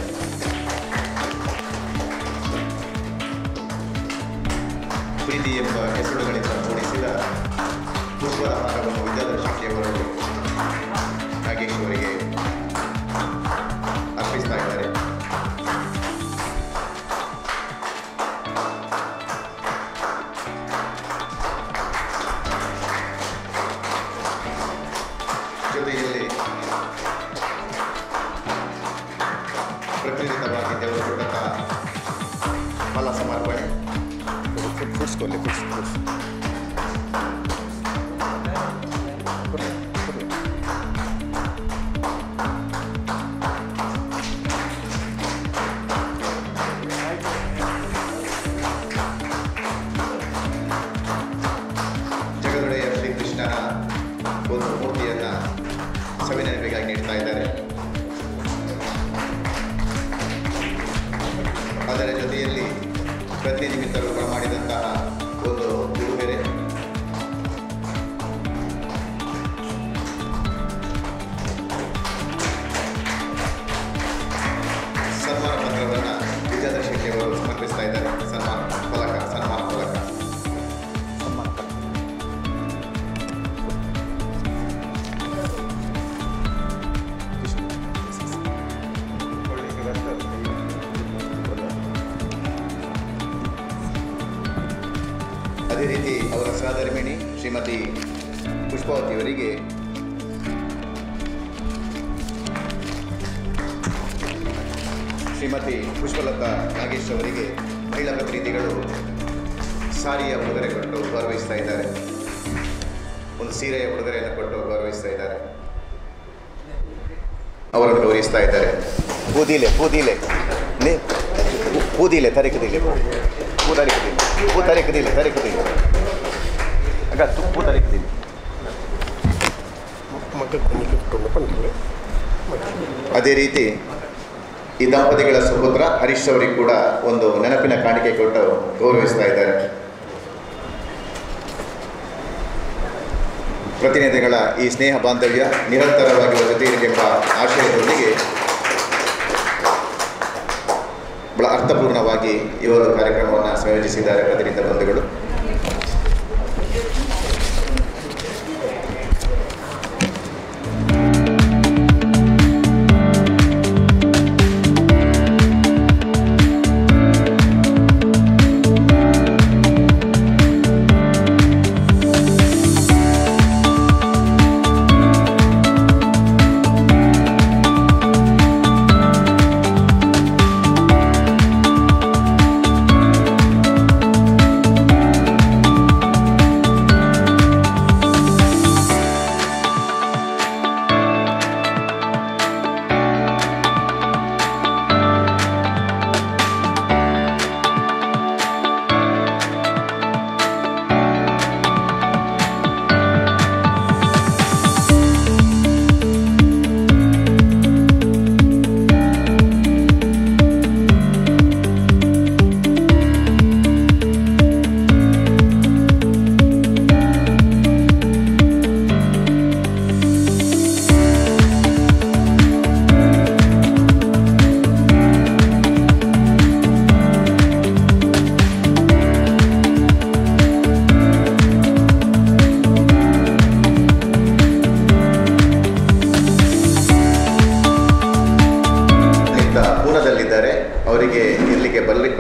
ಪ್ರೀತಿ ಎಂಬ ಹೆಸರುಗಳಿಂದ ಮೂಡಿಸಿದ ಪುಷ್ಪದ ಹಾರವನ್ನು ವಿದ್ಯಾಧರ ಶೆಟ್ಟಿಯವರು ನಾಗೇಶ್ ಅವರಿಗೆ ಅರ್ಪಿಸ್ತಾ ಇದ್ದಾರೆ ಜೊತೆಯಲ್ಲಿ ಪ್ರತಿನಿಧಿತವಾಗಿ ದೇವರು ಕೊಟ್ಟಂತಹ ಫಲ ಸಮರ್ಪಣೆ ಕುಡಿಸ್ಕೊಳ್ಳಿ ಕುಡಿಸ್ ಕುಡಿಸ್ ಜಗದೊಡೆಯ ಶ್ರೀಕೃಷ್ಣನ ಒಂದು ಮೂರ್ತಿಯನ್ನು ಸವಿನೆನಪಿಗಾಗಿ ನೀಡ್ತಾ ಇದ್ದಾರೆ ಅದರ ಜೊತೆಯಲ್ಲಿ ಪ್ರತಿನಿಧಿ ಮಿತ್ರರು ಬರಮಾಡಿದಂತಹ ಒಂದು ಉಡುಗೊರೆ ಸನ್ಮಾನ ಪತ್ರವನ್ನು ವಿದ್ಯಾಧರ ಶೆಟ್ಟಿ ಅವರು ಸಮರ್ಪಿಸ್ತಾ ಇದ್ದಾರೆ ಸನ್ಮಾನ ಫಲಕ ಸನ್ಮಾನ ಫಲಕ ಅದೇ ರೀತಿ ಅವರ ಸಹಧರ್ಮಿಣಿ ಶ್ರೀಮತಿ ಪುಷ್ಪಾವತಿ ಅವರಿಗೆ ಶ್ರೀಮತಿ ಪುಷ್ಪಲತಾ ನಾಗೇಶ್ ಅವರಿಗೆ ಮಹಿಳಾ ಪ್ರತಿನಿಧಿಗಳು ಸಾರಿಯ ಉಡುಗೊರೆ ಕೊಟ್ಟು ಗೌರವಿಸ್ತಾ ಇದ್ದಾರೆ ಒಂದು ಸೀರೆಯ ಉಡುಗೊರೆಯನ್ನು ಕೊಟ್ಟು ಗೌರವಿಸ್ತಾ ಇದ್ದಾರೆ ಅವರನ್ನು ಗೌರವಿಸ್ತಾ ಇದ್ದಾರೆ ಪೂದಿಲೆ ಪೂದಿಲೆ ನೇ ಪೂದಿಲೆ ತರಿಕದಿಲೆ ಪೂ ತರಿಕದಿಲೆ ಪೂ ತರಿಕದಿಲೆ ತರಿಕದಿಲೆ ಅಗ ತು ಪೂ ತರಿಕದಿಲೆ ಅದೇ ರೀತಿ ಈ ದಂಪತಿಗಳ ಸುಪುತ್ರ ಹರೀಶ್ ಅವರಿಗೆ ಕೂಡ ಒಂದು ನೆನಪಿನ ಕಾಣಿಕೆ ಕೊಟ್ಟು ಗೌರವಿಸ್ತಾ ಇದ್ದಾರೆ ಪ್ರತಿನಿಧಿಗಳ ಈ ಸ್ನೇಹ ಬಾಂಧವ್ಯ ನಿರಂತರವಾಗಿ ಜೊತೆಯಿರಬೇಕೆಂಬ ಆಶಯದೊಂದಿಗೆ ಬಹಳ ಅರ್ಥಪೂರ್ಣವಾಗಿ ಇವರು ಕಾರ್ಯಕ್ರಮವನ್ನು ಸಂಯೋಜಿಸಿದ್ದಾರೆ ಪ್ರತಿನಿಧಿ ಬಂಧುಗಳು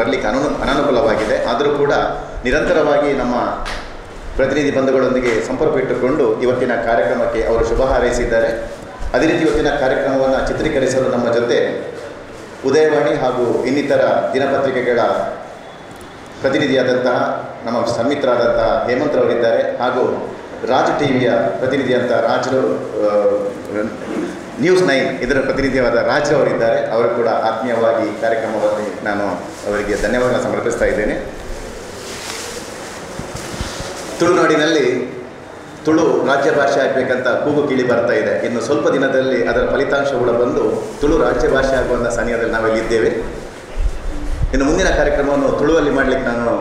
ಬರಲಿಕ್ಕೆ ಅನು ಅನಾನುಕೂಲವಾಗಿದೆ ಆದರೂ ಕೂಡ ನಿರಂತರವಾಗಿ ನಮ್ಮ ಪ್ರತಿನಿಧಿ ಬಂಧುಗಳೊಂದಿಗೆ ಸಂಪರ್ಕ ಇಟ್ಟುಕೊಂಡು ಇವತ್ತಿನ ಕಾರ್ಯಕ್ರಮಕ್ಕೆ ಅವರು ಶುಭ ಹಾರೈಸಿದ್ದಾರೆ ಅದೇ ರೀತಿ ಇವತ್ತಿನ ಕಾರ್ಯಕ್ರಮವನ್ನು ಚಿತ್ರೀಕರಿಸಲು ನಮ್ಮ ಜೊತೆ ಉದಯವಾಣಿ ಹಾಗೂ ಇನ್ನಿತರ ದಿನಪತ್ರಿಕೆಗಳ ಪ್ರತಿನಿಧಿಯಾದಂತಹ ನಮ್ಮ ಸನ್ಮಿತ್ರರಾದಂತಹ ಹೇಮಂತ್ರವರಿದ್ದಾರೆ ಹಾಗೂ ರಾಜ್ ಟಿ ವಿಯ ಪ್ರತಿನಿಧಿಯಂತ ರಾಜರು ಆ, ನ್ಯೂಸ್ ನೈನ್ ಇದರ ಪ್ರತಿನಿಧಿಯಾದ ರಾಜ್ ಅವರಿದ್ದಾರೆ ಅವರು ಕೂಡ ಆತ್ಮೀಯವಾಗಿ ಈ ಕಾರ್ಯಕ್ರಮದಲ್ಲಿ ನಾನು ಅವರಿಗೆ ಧನ್ಯವಾದ ಸಮರ್ಪಿಸ್ತಾ ಇದ್ದೇನೆ ತುಳುನಾಡಿನಲ್ಲಿ ತುಳು ರಾಜ್ಯ ಭಾಷೆ ಆಗಬೇಕಂತ ಕೂಗು ಕೀಳಿ ಬರ್ತಾ ಇದೆ ಇನ್ನು ಸ್ವಲ್ಪ ದಿನದಲ್ಲಿ ಅದರ ಫಲಿತಾಂಶ ಕೂಡ ಬಂದು ತುಳು ರಾಜ್ಯ ಭಾಷೆ ಆಗುವಂಥ ಸಮಯದಲ್ಲಿ ನಾವಿಲ್ಲಿ ಇದ್ದೇವೆ ಇನ್ನು ಮುಂದಿನ ಕಾರ್ಯಕ್ರಮವನ್ನು ತುಳುವಲ್ಲಿ ಮಾಡಲಿಕ್ಕೆ ನಾನು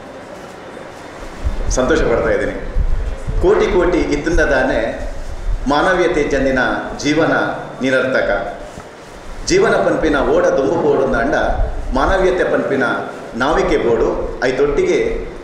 ಸಂತೋಷ ಪಡ್ತಾ ಇದ್ದೀನಿ ಕೋಟಿ ಕೋಟಿ ಇದ್ದಂದಾನೆ ಮಾನವೀಯತೆ ಜನ್ನಿನ ಜೀವನ ನಿರರ್ಥಕ ಜೀವನ ಪಂಪಿನ ಓಡ ದುಂಬು ಬೋಡು ಅಂಡ ಮಾನವೀಯತೆ ಪಂಪಿನ ನಾವಿಕೆ ಬೋಡು ಐತೊಟ್ಟಿಗೆ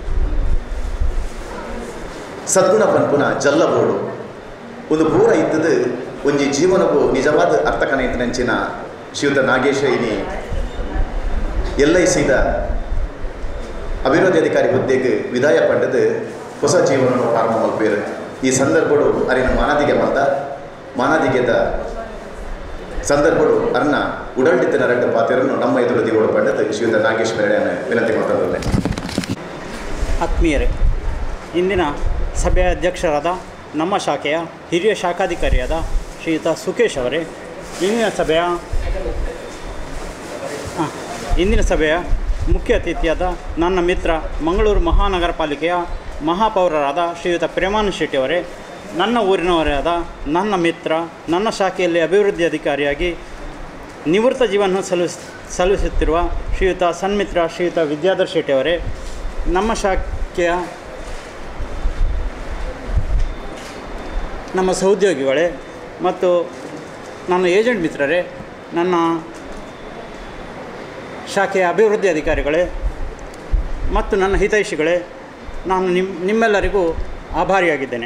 ಸದ್ಗುಣ ಪಂಪುನ ಜಲ್ಲ ಬೋಡು ಒಂದು ಪೂರ ಇದ್ದದು ಒಂಜಿ ಜೀವನವು ನಿಜವಾದ ಅರ್ಥಕನ ಇತ್ತಿನಂಚಿನ ಶ್ರೀಯುತ ನಾಗೇಶ ಇನಿ ಎಲ್ ಐ ಸಿದ ಅಭಿವೃದ್ಧಿ ಅಧಿಕಾರಿ ಹುದ್ದೆಗೆ ವಿದಾಯ ಪಡೆದು ಹೊಸ ಜೀವನವನ್ನು ಪ್ರಾರಂಭ ಮಲ್ಪೇರು ಈ ಸಂದರ್ಭಗಳು ಅರಿನ ಮಾನದಿಗೆ ಬಂದ ಮಾನದಿಗೆದ ಸಂದರ್ಭಗಳು ಅರ್ನ ಉಡಲ್ಡಿತ್ತಿನ ಎರಡು ಪಾತ್ರರನ್ನು ನಮ್ಮ ಎದುರು ದಿಗೋಡು ಪಡೆದು ಶ್ರೀಯುತ ನಾಗೇಶ್ ಮೇರೆಯನ್ನು ವಿನಂತಿ ಮಾಡ್ತಾರೆ ಆತ್ಮೀಯರೇ ಇಂದಿನ ಸಭೆಯ ಅಧ್ಯಕ್ಷರಾದ ನಮ್ಮ ಶಾಖೆಯ ಹಿರಿಯ ಶಾಖಾಧಿಕಾರಿಯಾದ ಶ್ರೀಯುತ ಸುಖೇಶ್ ಅವರೇ ಇಂದಿನ ಸಭೆಯ ಆ, ಇಂದಿನ ಸಭೆಯ ಮುಖ್ಯ ಅತಿಥಿಯಾದ ನನ್ನ ಮಿತ್ರ ಮಂಗಳೂರು ಮಹಾನಗರ ಪಾಲಿಕೆಯ ಮಹಾಪೌರರಾದ ಶ್ರೀಯುತ ಪ್ರೇಮಾನಂದ ಶೆಟ್ಟಿ ಅವರೇ ನನ್ನ ಊರಿನವರೇ ಆದ ನನ್ನ ಮಿತ್ರ ನನ್ನ ಶಾಖೆಯಲ್ಲಿ ಅಭಿವೃದ್ಧಿ ಅಧಿಕಾರಿಯಾಗಿ ನಿವೃತ್ತ ಜೀವನ ಸಲ್ಲಿಸ್ ಸಲ್ಲಿಸುತ್ತಿರುವ ಶ್ರೀಯುತ ಸನ್ಮಿತ್ರ ಶ್ರೀಯುತ ವಿದ್ಯಾಧರ್ ಶೆಟ್ಟಿ ಅವರೇ ನಮ್ಮ ಶಾಖೆಯ ನಮ್ಮ ಸಹೋದ್ಯೋಗಿಗಳೇ ಮತ್ತು ನನ್ನ ಏಜೆಂಟ್ ಮಿತ್ರರೇ ನನ್ನ ಶಾಖೆಯ ಅಭಿವೃದ್ಧಿ ಅಧಿಕಾರಿಗಳೇ ಮತ್ತು ನನ್ನ ಹಿತೈಷಿಗಳೇ ನಾನು ನಿಮ್ಮ ನಿಮ್ಮೆಲ್ಲರಿಗೂ ಆಭಾರಿಯಾಗಿದ್ದೇನೆ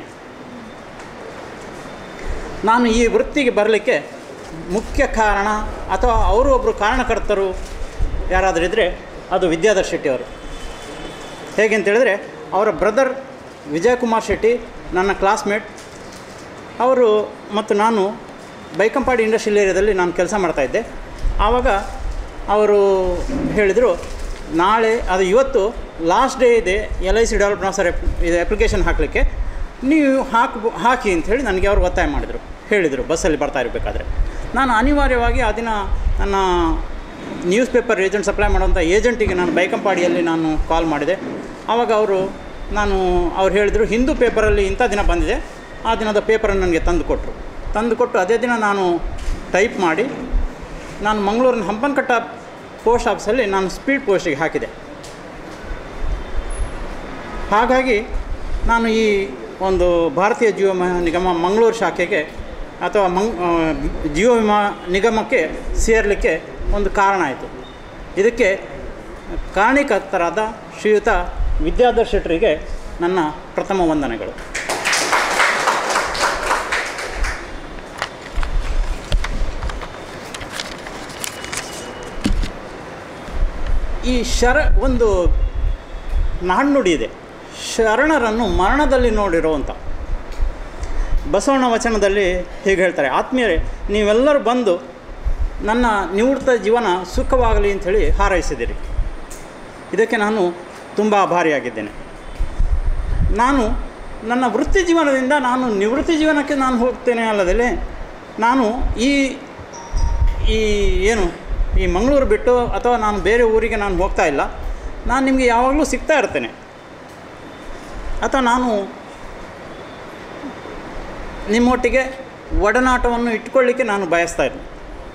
ನಾನು ಈ ವೃತ್ತಿಗೆ ಬರಲಿಕ್ಕೆ ಮುಖ್ಯ ಕಾರಣ ಅಥವಾ ಅವರು ಒಬ್ಬರು ಕಾರಣಕರ್ತರು ಯಾರಾದರೂ ಇದ್ದರೆ ಅದು ವಿದ್ಯಾಧರ್ ಶೆಟ್ಟಿ ಅವರು ಹೇಗೆ ಅಂತೇಳಿದರೆ ಅವರ ಬ್ರದರ್ ವಿಜಯಕುಮಾರ್ ಶೆಟ್ಟಿ ನನ್ನ ಕ್ಲಾಸ್ಮೇಟ್ ಅವರು ಮತ್ತು ನಾನು ಬೈಕಂಪಾಡಿ ಇಂಡಸ್ಟ್ರಿಯಲ್ ಏರಿಯಾದಲ್ಲಿ ನಾನು ಕೆಲಸ ಮಾಡ್ತಾಯಿದ್ದೆ ಆವಾಗ ಅವರು ಹೇಳಿದರು ನಾಳೆ ಅದು ಇವತ್ತು ಲಾಸ್ಟ್ ಡೇ ಇದೆ L I C development sir ಇದು ಅಪ್ಲಿಕೇಶನ್ ಹಾಕಲಿಕ್ಕೆ ನೀವು ಹಾಕಿ ಹಾಕಿ ಅಂಥೇಳಿ ನನಗೆ ಅವರು ಒತ್ತಾಯ ಮಾಡಿದರು ಹೇಳಿದರು ಬಸ್ಸಲ್ಲಿ ಬರ್ತಾ ಇರಬೇಕಾದ್ರೆ ನಾನು ಅನಿವಾರ್ಯವಾಗಿ ಆ ದಿನ ನನ್ನ ನ್ಯೂಸ್ ಪೇಪರ್ ಏಜೆಂಟ್ ಸಪ್ಲೈ ಮಾಡುವಂಥ ಏಜೆಂಟಿಗೆ ನಾನು ಬೈಕಂಪಾಡಿಯಲ್ಲಿ ನಾನು ಕಾಲ್ ಮಾಡಿದೆ ಆವಾಗ ಅವರು ನಾನು ಅವ್ರು ಹೇಳಿದರು ಹಿಂದೂ ಪೇಪರಲ್ಲಿ ಇಂಥ ದಿನ ಬಂದಿದೆ ಆ ದಿನದ ಪೇಪರನ್ನು ನನಗೆ ತಂದು ಕೊಟ್ಟರು ತಂದು ಕೊಟ್ಟು ಅದೇ ದಿನ ನಾನು ಟೈಪ್ ಮಾಡಿ ನಾನು ಮಂಗಳೂರಿನ ಹಂಪನಕಟ್ಟ ಪೋಸ್ಟ್ ಆಫೀಸಲ್ಲಿ ನಾನು ಸ್ಪೀಡ್ ಪೋಸ್ಟಿಗೆ ಹಾಕಿದೆ ಹಾಗಾಗಿ ನಾನು ಈ ಒಂದು ಭಾರತೀಯ ಜೀವ ವಿಮಾ ನಿಗಮ ಮಂಗಳೂರು ಶಾಖೆಗೆ ಅಥವಾ ಮಂಗ್ ಆ, ಜೀವ ವಿಮಾ ನಿಗಮಕ್ಕೆ ಸೇರಲಿಕ್ಕೆ ಒಂದು ಕಾರಣ ಆಯಿತು ಇದಕ್ಕೆ ಕಾರಣೀಕರ್ತರಾದ ಶ್ರೀಯುತ ವಿದ್ಯಾಧರ್ ಶೆಟ್ಟರಿಗೆ ನನ್ನ ಪ್ರಥಮ ವಂದನೆಗಳು ಈ ಶರ ಒಂದು ನಾಣ್ಣುಡಿ ಇದೆ ಶರಣರನ್ನು ಮರಣದಲ್ಲಿ ನೋಡಿರುವಂಥ ಬಸವಣ್ಣ ವಚನದಲ್ಲಿ ಹೀಗೆ ಹೇಳ್ತಾರೆ ಆತ್ಮೀಯರೇ ನೀವೆಲ್ಲರೂ ಬಂದು ನನ್ನ ನಿವೃತ್ತ ಜೀವನ ಸುಖವಾಗಲಿ ಅಂಥೇಳಿ ಹಾರೈಸಿದಿರಿ ಇದಕ್ಕೆ ನಾನು ತುಂಬ ಆಭಾರಿಯಾಗಿದ್ದೇನೆ ನಾನು ನನ್ನ ವೃತ್ತಿ ಜೀವನದಿಂದ ನಾನು ನಿವೃತ್ತಿ ಜೀವನಕ್ಕೆ ನಾನು ಹೋಗ್ತೇನೆ ಅಲ್ಲದೆ ನಾನು ಈ ಈ ಏನು ಈ ಮಂಗಳೂರು ಬಿಟ್ಟು ಅಥವಾ ನಾನು ಬೇರೆ ಊರಿಗೆ ನಾನು ಹೋಗ್ತಾ ಇಲ್ಲ ನಾನು ನಿಮಗೆ ಯಾವಾಗಲೂ ಸಿಗ್ತಾ ಇರ್ತೇನೆ ಅಥವಾ ನಾನು ನಿಮ್ಮೊಟ್ಟಿಗೆ ಒಡನಾಟವನ್ನು ಇಟ್ಕೊಳ್ಳಿಕ್ಕೆ ನಾನು ಬಯಸ್ತಾ ಇದ್ದೆ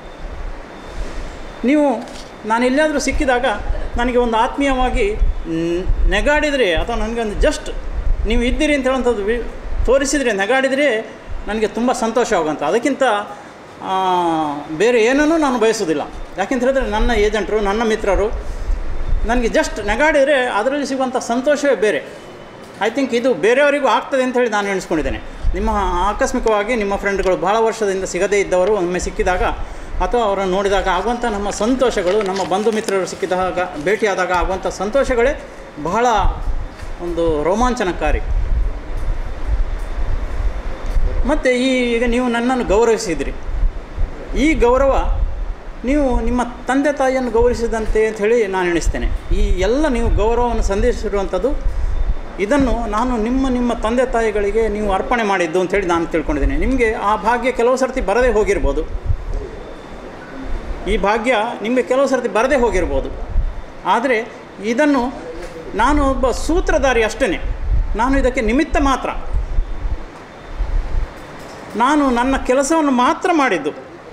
ನೀವು ನಾನು ಎಲ್ಲಿಯಾದರೂ ಸಿಕ್ಕಿದಾಗ ನನಗೆ ಒಂದು ಆತ್ಮೀಯವಾಗಿ ನ್- ನೆಗಾಡಿದರೆ ಅಥವಾ ನನಗೆ ಒಂದು ಜಸ್ಟ್ ನೀವು ಇದ್ದೀರಿ ಅಂತ ಹೇಳುವಂಥದ್ದು ವಿ ತೋರಿಸಿದರೆ ನೆಗಾಡಿದರೆ ನನಗೆ ತುಂಬ ಸಂತೋಷ ಆಗುವಂಥ ಅದಕ್ಕಿಂತ ಆ, ಬೇರೆ ಏನನ್ನೂ ನಾನು ಬಯಸೋದಿಲ್ಲ ಯಾಕೆಂತ ಹೇಳಿದ್ರೆ ನನ್ನ ಏಜೆಂಟರು ನನ್ನ ಮಿತ್ರರು ನನಗೆ ಜಸ್ಟ್ ನೆಗಾಡಿದರೆ ಅದರಲ್ಲಿ ಸಿಗುವಂಥ ಸಂತೋಷವೇ ಬೇರೆ ಐ ಥಿಂಕ್ ಇದು ಬೇರೆಯವರಿಗೂ ಆಗ್ತದೆ ಅಂತ ಹೇಳಿ ನಾನು ಎಣಿಸ್ಕೊಂಡಿದ್ದೇನೆ ನಿಮ್ಮ ಆಕಸ್ಮಿಕವಾಗಿ ನಿಮ್ಮ ಫ್ರೆಂಡ್ಗಳು ಭಾಳ ವರ್ಷದಿಂದ ಸಿಗದೇ ಇದ್ದವರು ಒಮ್ಮೆ ಸಿಕ್ಕಿದಾಗ ಅಥವಾ ಅವರನ್ನು ನೋಡಿದಾಗ ಆಗುವಂಥ ನಮ್ಮ ಸಂತೋಷಗಳು ನಮ್ಮ ಬಂಧು ಮಿತ್ರರು ಸಿಕ್ಕಿದಾಗ ಭೇಟಿಯಾದಾಗ ಆಗುವಂಥ ಸಂತೋಷಗಳೇ ಬಹಳ ಒಂದು ರೋಮಾಂಚನಕಾರಿ ಮತ್ತು ಈ ಈಗ ನೀವು ನನ್ನನ್ನು ಗೌರವಿಸಿದ್ರಿ ಈ ಗೌರವ ನೀವು ನಿಮ್ಮ ತಂದೆ ತಾಯಿಯನ್ನು ಗೌರವಿಸಿದಂತೆ ಅಂತ ಹೇಳಿ ನಾನು ಎಣಿಸ್ತೇನೆ ಈ ಎಲ್ಲ ನೀವು ಗೌರವವನ್ನು ಸಂದೇಶಿಸಿರುವಂಥದ್ದು ಇದನ್ನು ನಾನು ನಿಮ್ಮ ನಿಮ್ಮ ತಂದೆ ತಾಯಿಗಳಿಗೆ ನೀವು ಅರ್ಪಣೆ ಮಾಡಿದ್ದು ಅಂತೇಳಿ ನಾನು ತಿಳ್ಕೊಂಡಿದ್ದೀನಿ ನಿಮಗೆ ಆ ಭಾಗ್ಯ ಕೆಲವು ಸರ್ತಿ ಬರದೇ ಹೋಗಿರ್ಬೋದು ಈ ಭಾಗ್ಯ ನಿಮಗೆ ಕೆಲವು ಸರ್ತಿ ಬರದೇ ಹೋಗಿರ್ಬೋದು ಆದರೆ ಇದನ್ನು ನಾನು ಒಬ್ಬ ಸೂತ್ರಧಾರಿ ಅಷ್ಟೇ ನಾನು ಇದಕ್ಕೆ ನಿಮಿತ್ತ ಮಾತ್ರ ನಾನು ನನ್ನ ಕೆಲಸವನ್ನು ಮಾತ್ರ ಮಾಡಿದ್ದು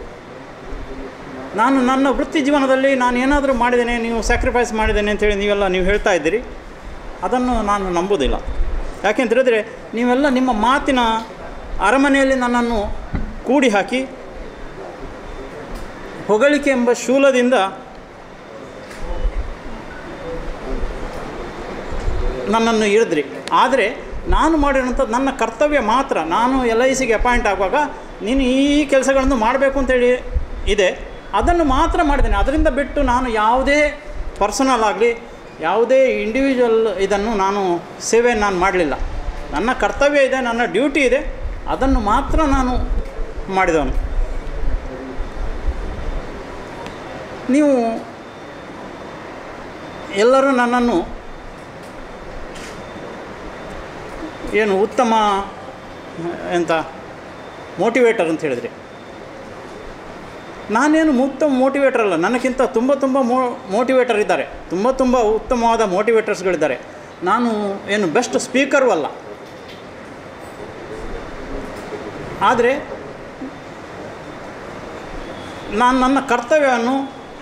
ನಾನು ನನ್ನ ವೃತ್ತಿ ಜೀವನದಲ್ಲಿ ನಾನು ಏನಾದರೂ ಮಾಡಿದ್ದೇನೆ ನೀವು ಸ್ಯಾಕ್ರಿಫೈಸ್ ಮಾಡಿದ್ದೇನೆ ಅಂತೇಳಿ ನೀವೆಲ್ಲ ನೀವು ಹೇಳ್ತಾ ಇದ್ದೀರಿ ಅದನ್ನು ನಾನು ನಂಬುವುದಿಲ್ಲ ಯಾಕೆಂತ ಹೇಳಿದ್ರೆ ನೀವೆಲ್ಲ ನಿಮ್ಮ ಮಾತಿನ ಅರಮನೆಯಲ್ಲಿ ನನ್ನನ್ನು ಕೂಡಿ ಹಾಕಿ ಹೊಗಳಿಕೆ ಎಂಬ ಶೂಲದಿಂದ ನನ್ನನ್ನು ಇರಿದ್ರಿ ಆದರೆ ನಾನು ಮಾಡಿರೋಂಥದ್ದು ನನ್ನ ಕರ್ತವ್ಯ ಮಾತ್ರ ನಾನು ಎಲ್ ಐ ಸಿಗೆ ಅಪಾಯಿಂಟ್ ಆಗುವಾಗ ನೀನು ಈ ಕೆಲಸಗಳನ್ನು ಮಾಡಬೇಕು ಅಂತೇಳಿ ಇದೆ ಅದನ್ನು ಮಾತ್ರ ಮಾಡಿದ್ದೇನೆ ಅದರಿಂದ ಬಿಟ್ಟು ನಾನು ಯಾವುದೇ ಪರ್ಸನಲ್ ಆಗಲಿ ಯಾವುದೇ ಇಂಡಿವಿಜುವಲ್ ಇದನ್ನು ನಾನು ಸೇವೆ ನಾನು ಮಾಡಲಿಲ್ಲ ನನ್ನ ಕರ್ತವ್ಯ ಇದೆ ನನ್ನ ಡ್ಯೂಟಿ ಇದೆ ಅದನ್ನು ಮಾತ್ರ ನಾನು ಮಾಡಿದವನು ನೀವು ಎಲ್ಲರೂ ನನ್ನನ್ನು ಏನು ಉತ್ತಮ ಎಂತ ಮೋಟಿವೇಟರ್ ಅಂತ ಹೇಳಿದ್ರಿ ನಾನೇನು ಉತ್ತಮ ಮೋಟಿವೇಟರ್ ಅಲ್ಲ ನನಗಿಂತ ತುಂಬ ತುಂಬ ಮೋ ಮೋಟಿವೇಟರ್ ಇದ್ದಾರೆ ತುಂಬ ತುಂಬ ಉತ್ತಮವಾದ ಮೋಟಿವೇಟರ್ಸ್ಗಳಿದ್ದಾರೆ ನಾನು ಏನು ಬೆಸ್ಟ್ ಸ್ಪೀಕರು ಅಲ್ಲ ಆದರೆ ನಾನು ನನ್ನ ಕರ್ತವ್ಯವನ್ನು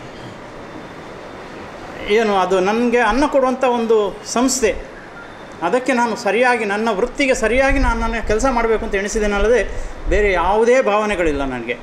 ಏನು ಅದು ನನಗೆ ಅನ್ನ ಕೊಡುವಂಥ ಒಂದು ಸಂಸ್ಥೆ ಅದಕ್ಕೆ ನಾನು ಸರಿಯಾಗಿ ನನ್ನ ವೃತ್ತಿಗೆ ಸರಿಯಾಗಿ ನಾನು ನನ್ನ ಕೆಲಸ ಮಾಡಬೇಕು ಅಂತ ಎಣಿಸಿದ್ದೇನಲ್ಲದೆ ಬೇರೆ ಯಾವುದೇ ಭಾವನೆಗಳಿಲ್ಲ ನನಗೆ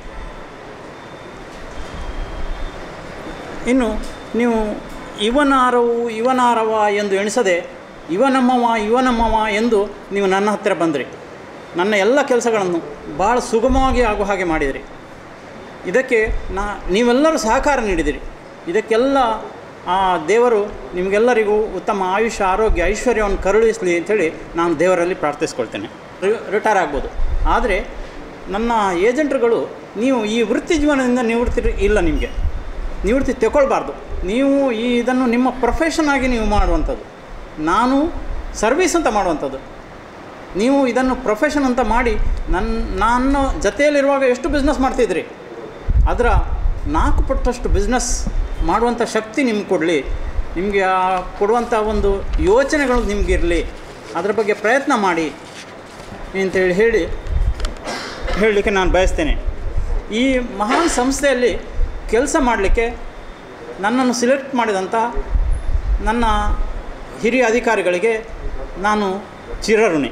ಇನ್ನು ನೀವು ಇವನಾರವು ಇವನಾರವ ಎಂದು ಎಣಿಸದೆ ಇವನಮ್ಮವ ಇವನಮ್ಮವ ಎಂದು ನೀವು ನನ್ನ ಹತ್ತಿರ ಬಂದ್ರಿ ನನ್ನ ಎಲ್ಲ ಕೆಲಸಗಳನ್ನು ಭಾಳ ಸುಗಮವಾಗಿ ಆಗುವ ಹಾಗೆ ಮಾಡಿದಿರಿ ಇದಕ್ಕೆ ನಾ ನೀವೆಲ್ಲರೂ ಸಹಕಾರ ನೀಡಿದಿರಿ ಇದಕ್ಕೆಲ್ಲ ಆ ದೇವರು ನಿಮಗೆಲ್ಲರಿಗೂ ಉತ್ತಮ ಆಯುಷ್ಯ ಆರೋಗ್ಯ ಐಶ್ವರ್ಯವನ್ನು ಕರುಣಿಸಲಿ ಅಂಥೇಳಿ ನಾನು ದೇವರಲ್ಲಿ ಪ್ರಾರ್ಥಿಸ್ಕೊಳ್ತೇನೆ ರಿಟೈರ್ ಆಗ್ಬೋದು ಆದರೆ ನನ್ನ ಏಜೆಂಟ್ರುಗಳು ನೀವು ಈ ವೃತ್ತಿ ಜೀವನದಿಂದ ನಿವೃತ್ತಿ ಇಲ್ಲ ನಿಮಗೆ ನಿವೃತ್ತಿ ತಗೊಳ್ಬಾರ್ದು ನೀವು ಈ ಇದನ್ನು ನಿಮ್ಮ ಪ್ರೊಫೆಷನ್ ಆಗಿ ನೀವು ಮಾಡುವಂಥದ್ದು ನಾನು ಸರ್ವಿಸ್ ಅಂತ ಮಾಡುವಂಥದ್ದು ನೀವು ಇದನ್ನು ಪ್ರೊಫೆಷನ್ ಅಂತ ಮಾಡಿ ನನ್ನ ನಾನು ಜೊತೆಯಲ್ಲಿರುವಾಗ ಎಷ್ಟು ಬಿಸ್ನೆಸ್ ಮಾಡ್ತಿದ್ರಿ ಅದರ ನಾಲ್ಕು ಪಟ್ಟಷ್ಟು ಬಿಸ್ನೆಸ್ ಮಾಡುವಂಥ ಶಕ್ತಿ ನಿಮ್ಗೆ ಕೊಡಲಿ ನಿಮಗೆ ಆ ಕೊಡುವಂಥ ಒಂದು ಯೋಚನೆಗಳು ನಿಮಗಿರಲಿ ಅದರ ಬಗ್ಗೆ ಪ್ರಯತ್ನ ಮಾಡಿ ಅಂತೇಳಿ ಹೇಳಿ ಹೇಳಲಿಕ್ಕೆ ನಾನು ಬಯಸ್ತೇನೆ ಈ ಮಹಾನ್ ಸಂಸ್ಥೆಯಲ್ಲಿ ಕೆಲಸ ಮಾಡಲಿಕ್ಕೆ ನನ್ನನ್ನು ಸಿಲೆಕ್ಟ್ ಮಾಡಿದಂಥ ನನ್ನ ಹಿರಿಯ ಅಧಿಕಾರಿಗಳಿಗೆ ನಾನು ಚಿರಋಣಿ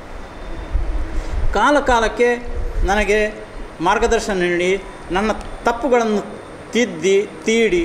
ಕಾಲ ಕಾಲಕ್ಕೆ ನನಗೆ ಮಾರ್ಗದರ್ಶನ ನೀಡಿ ನನ್ನ ತಪ್ಪುಗಳನ್ನು ತಿದ್ದಿ ತೀಡಿ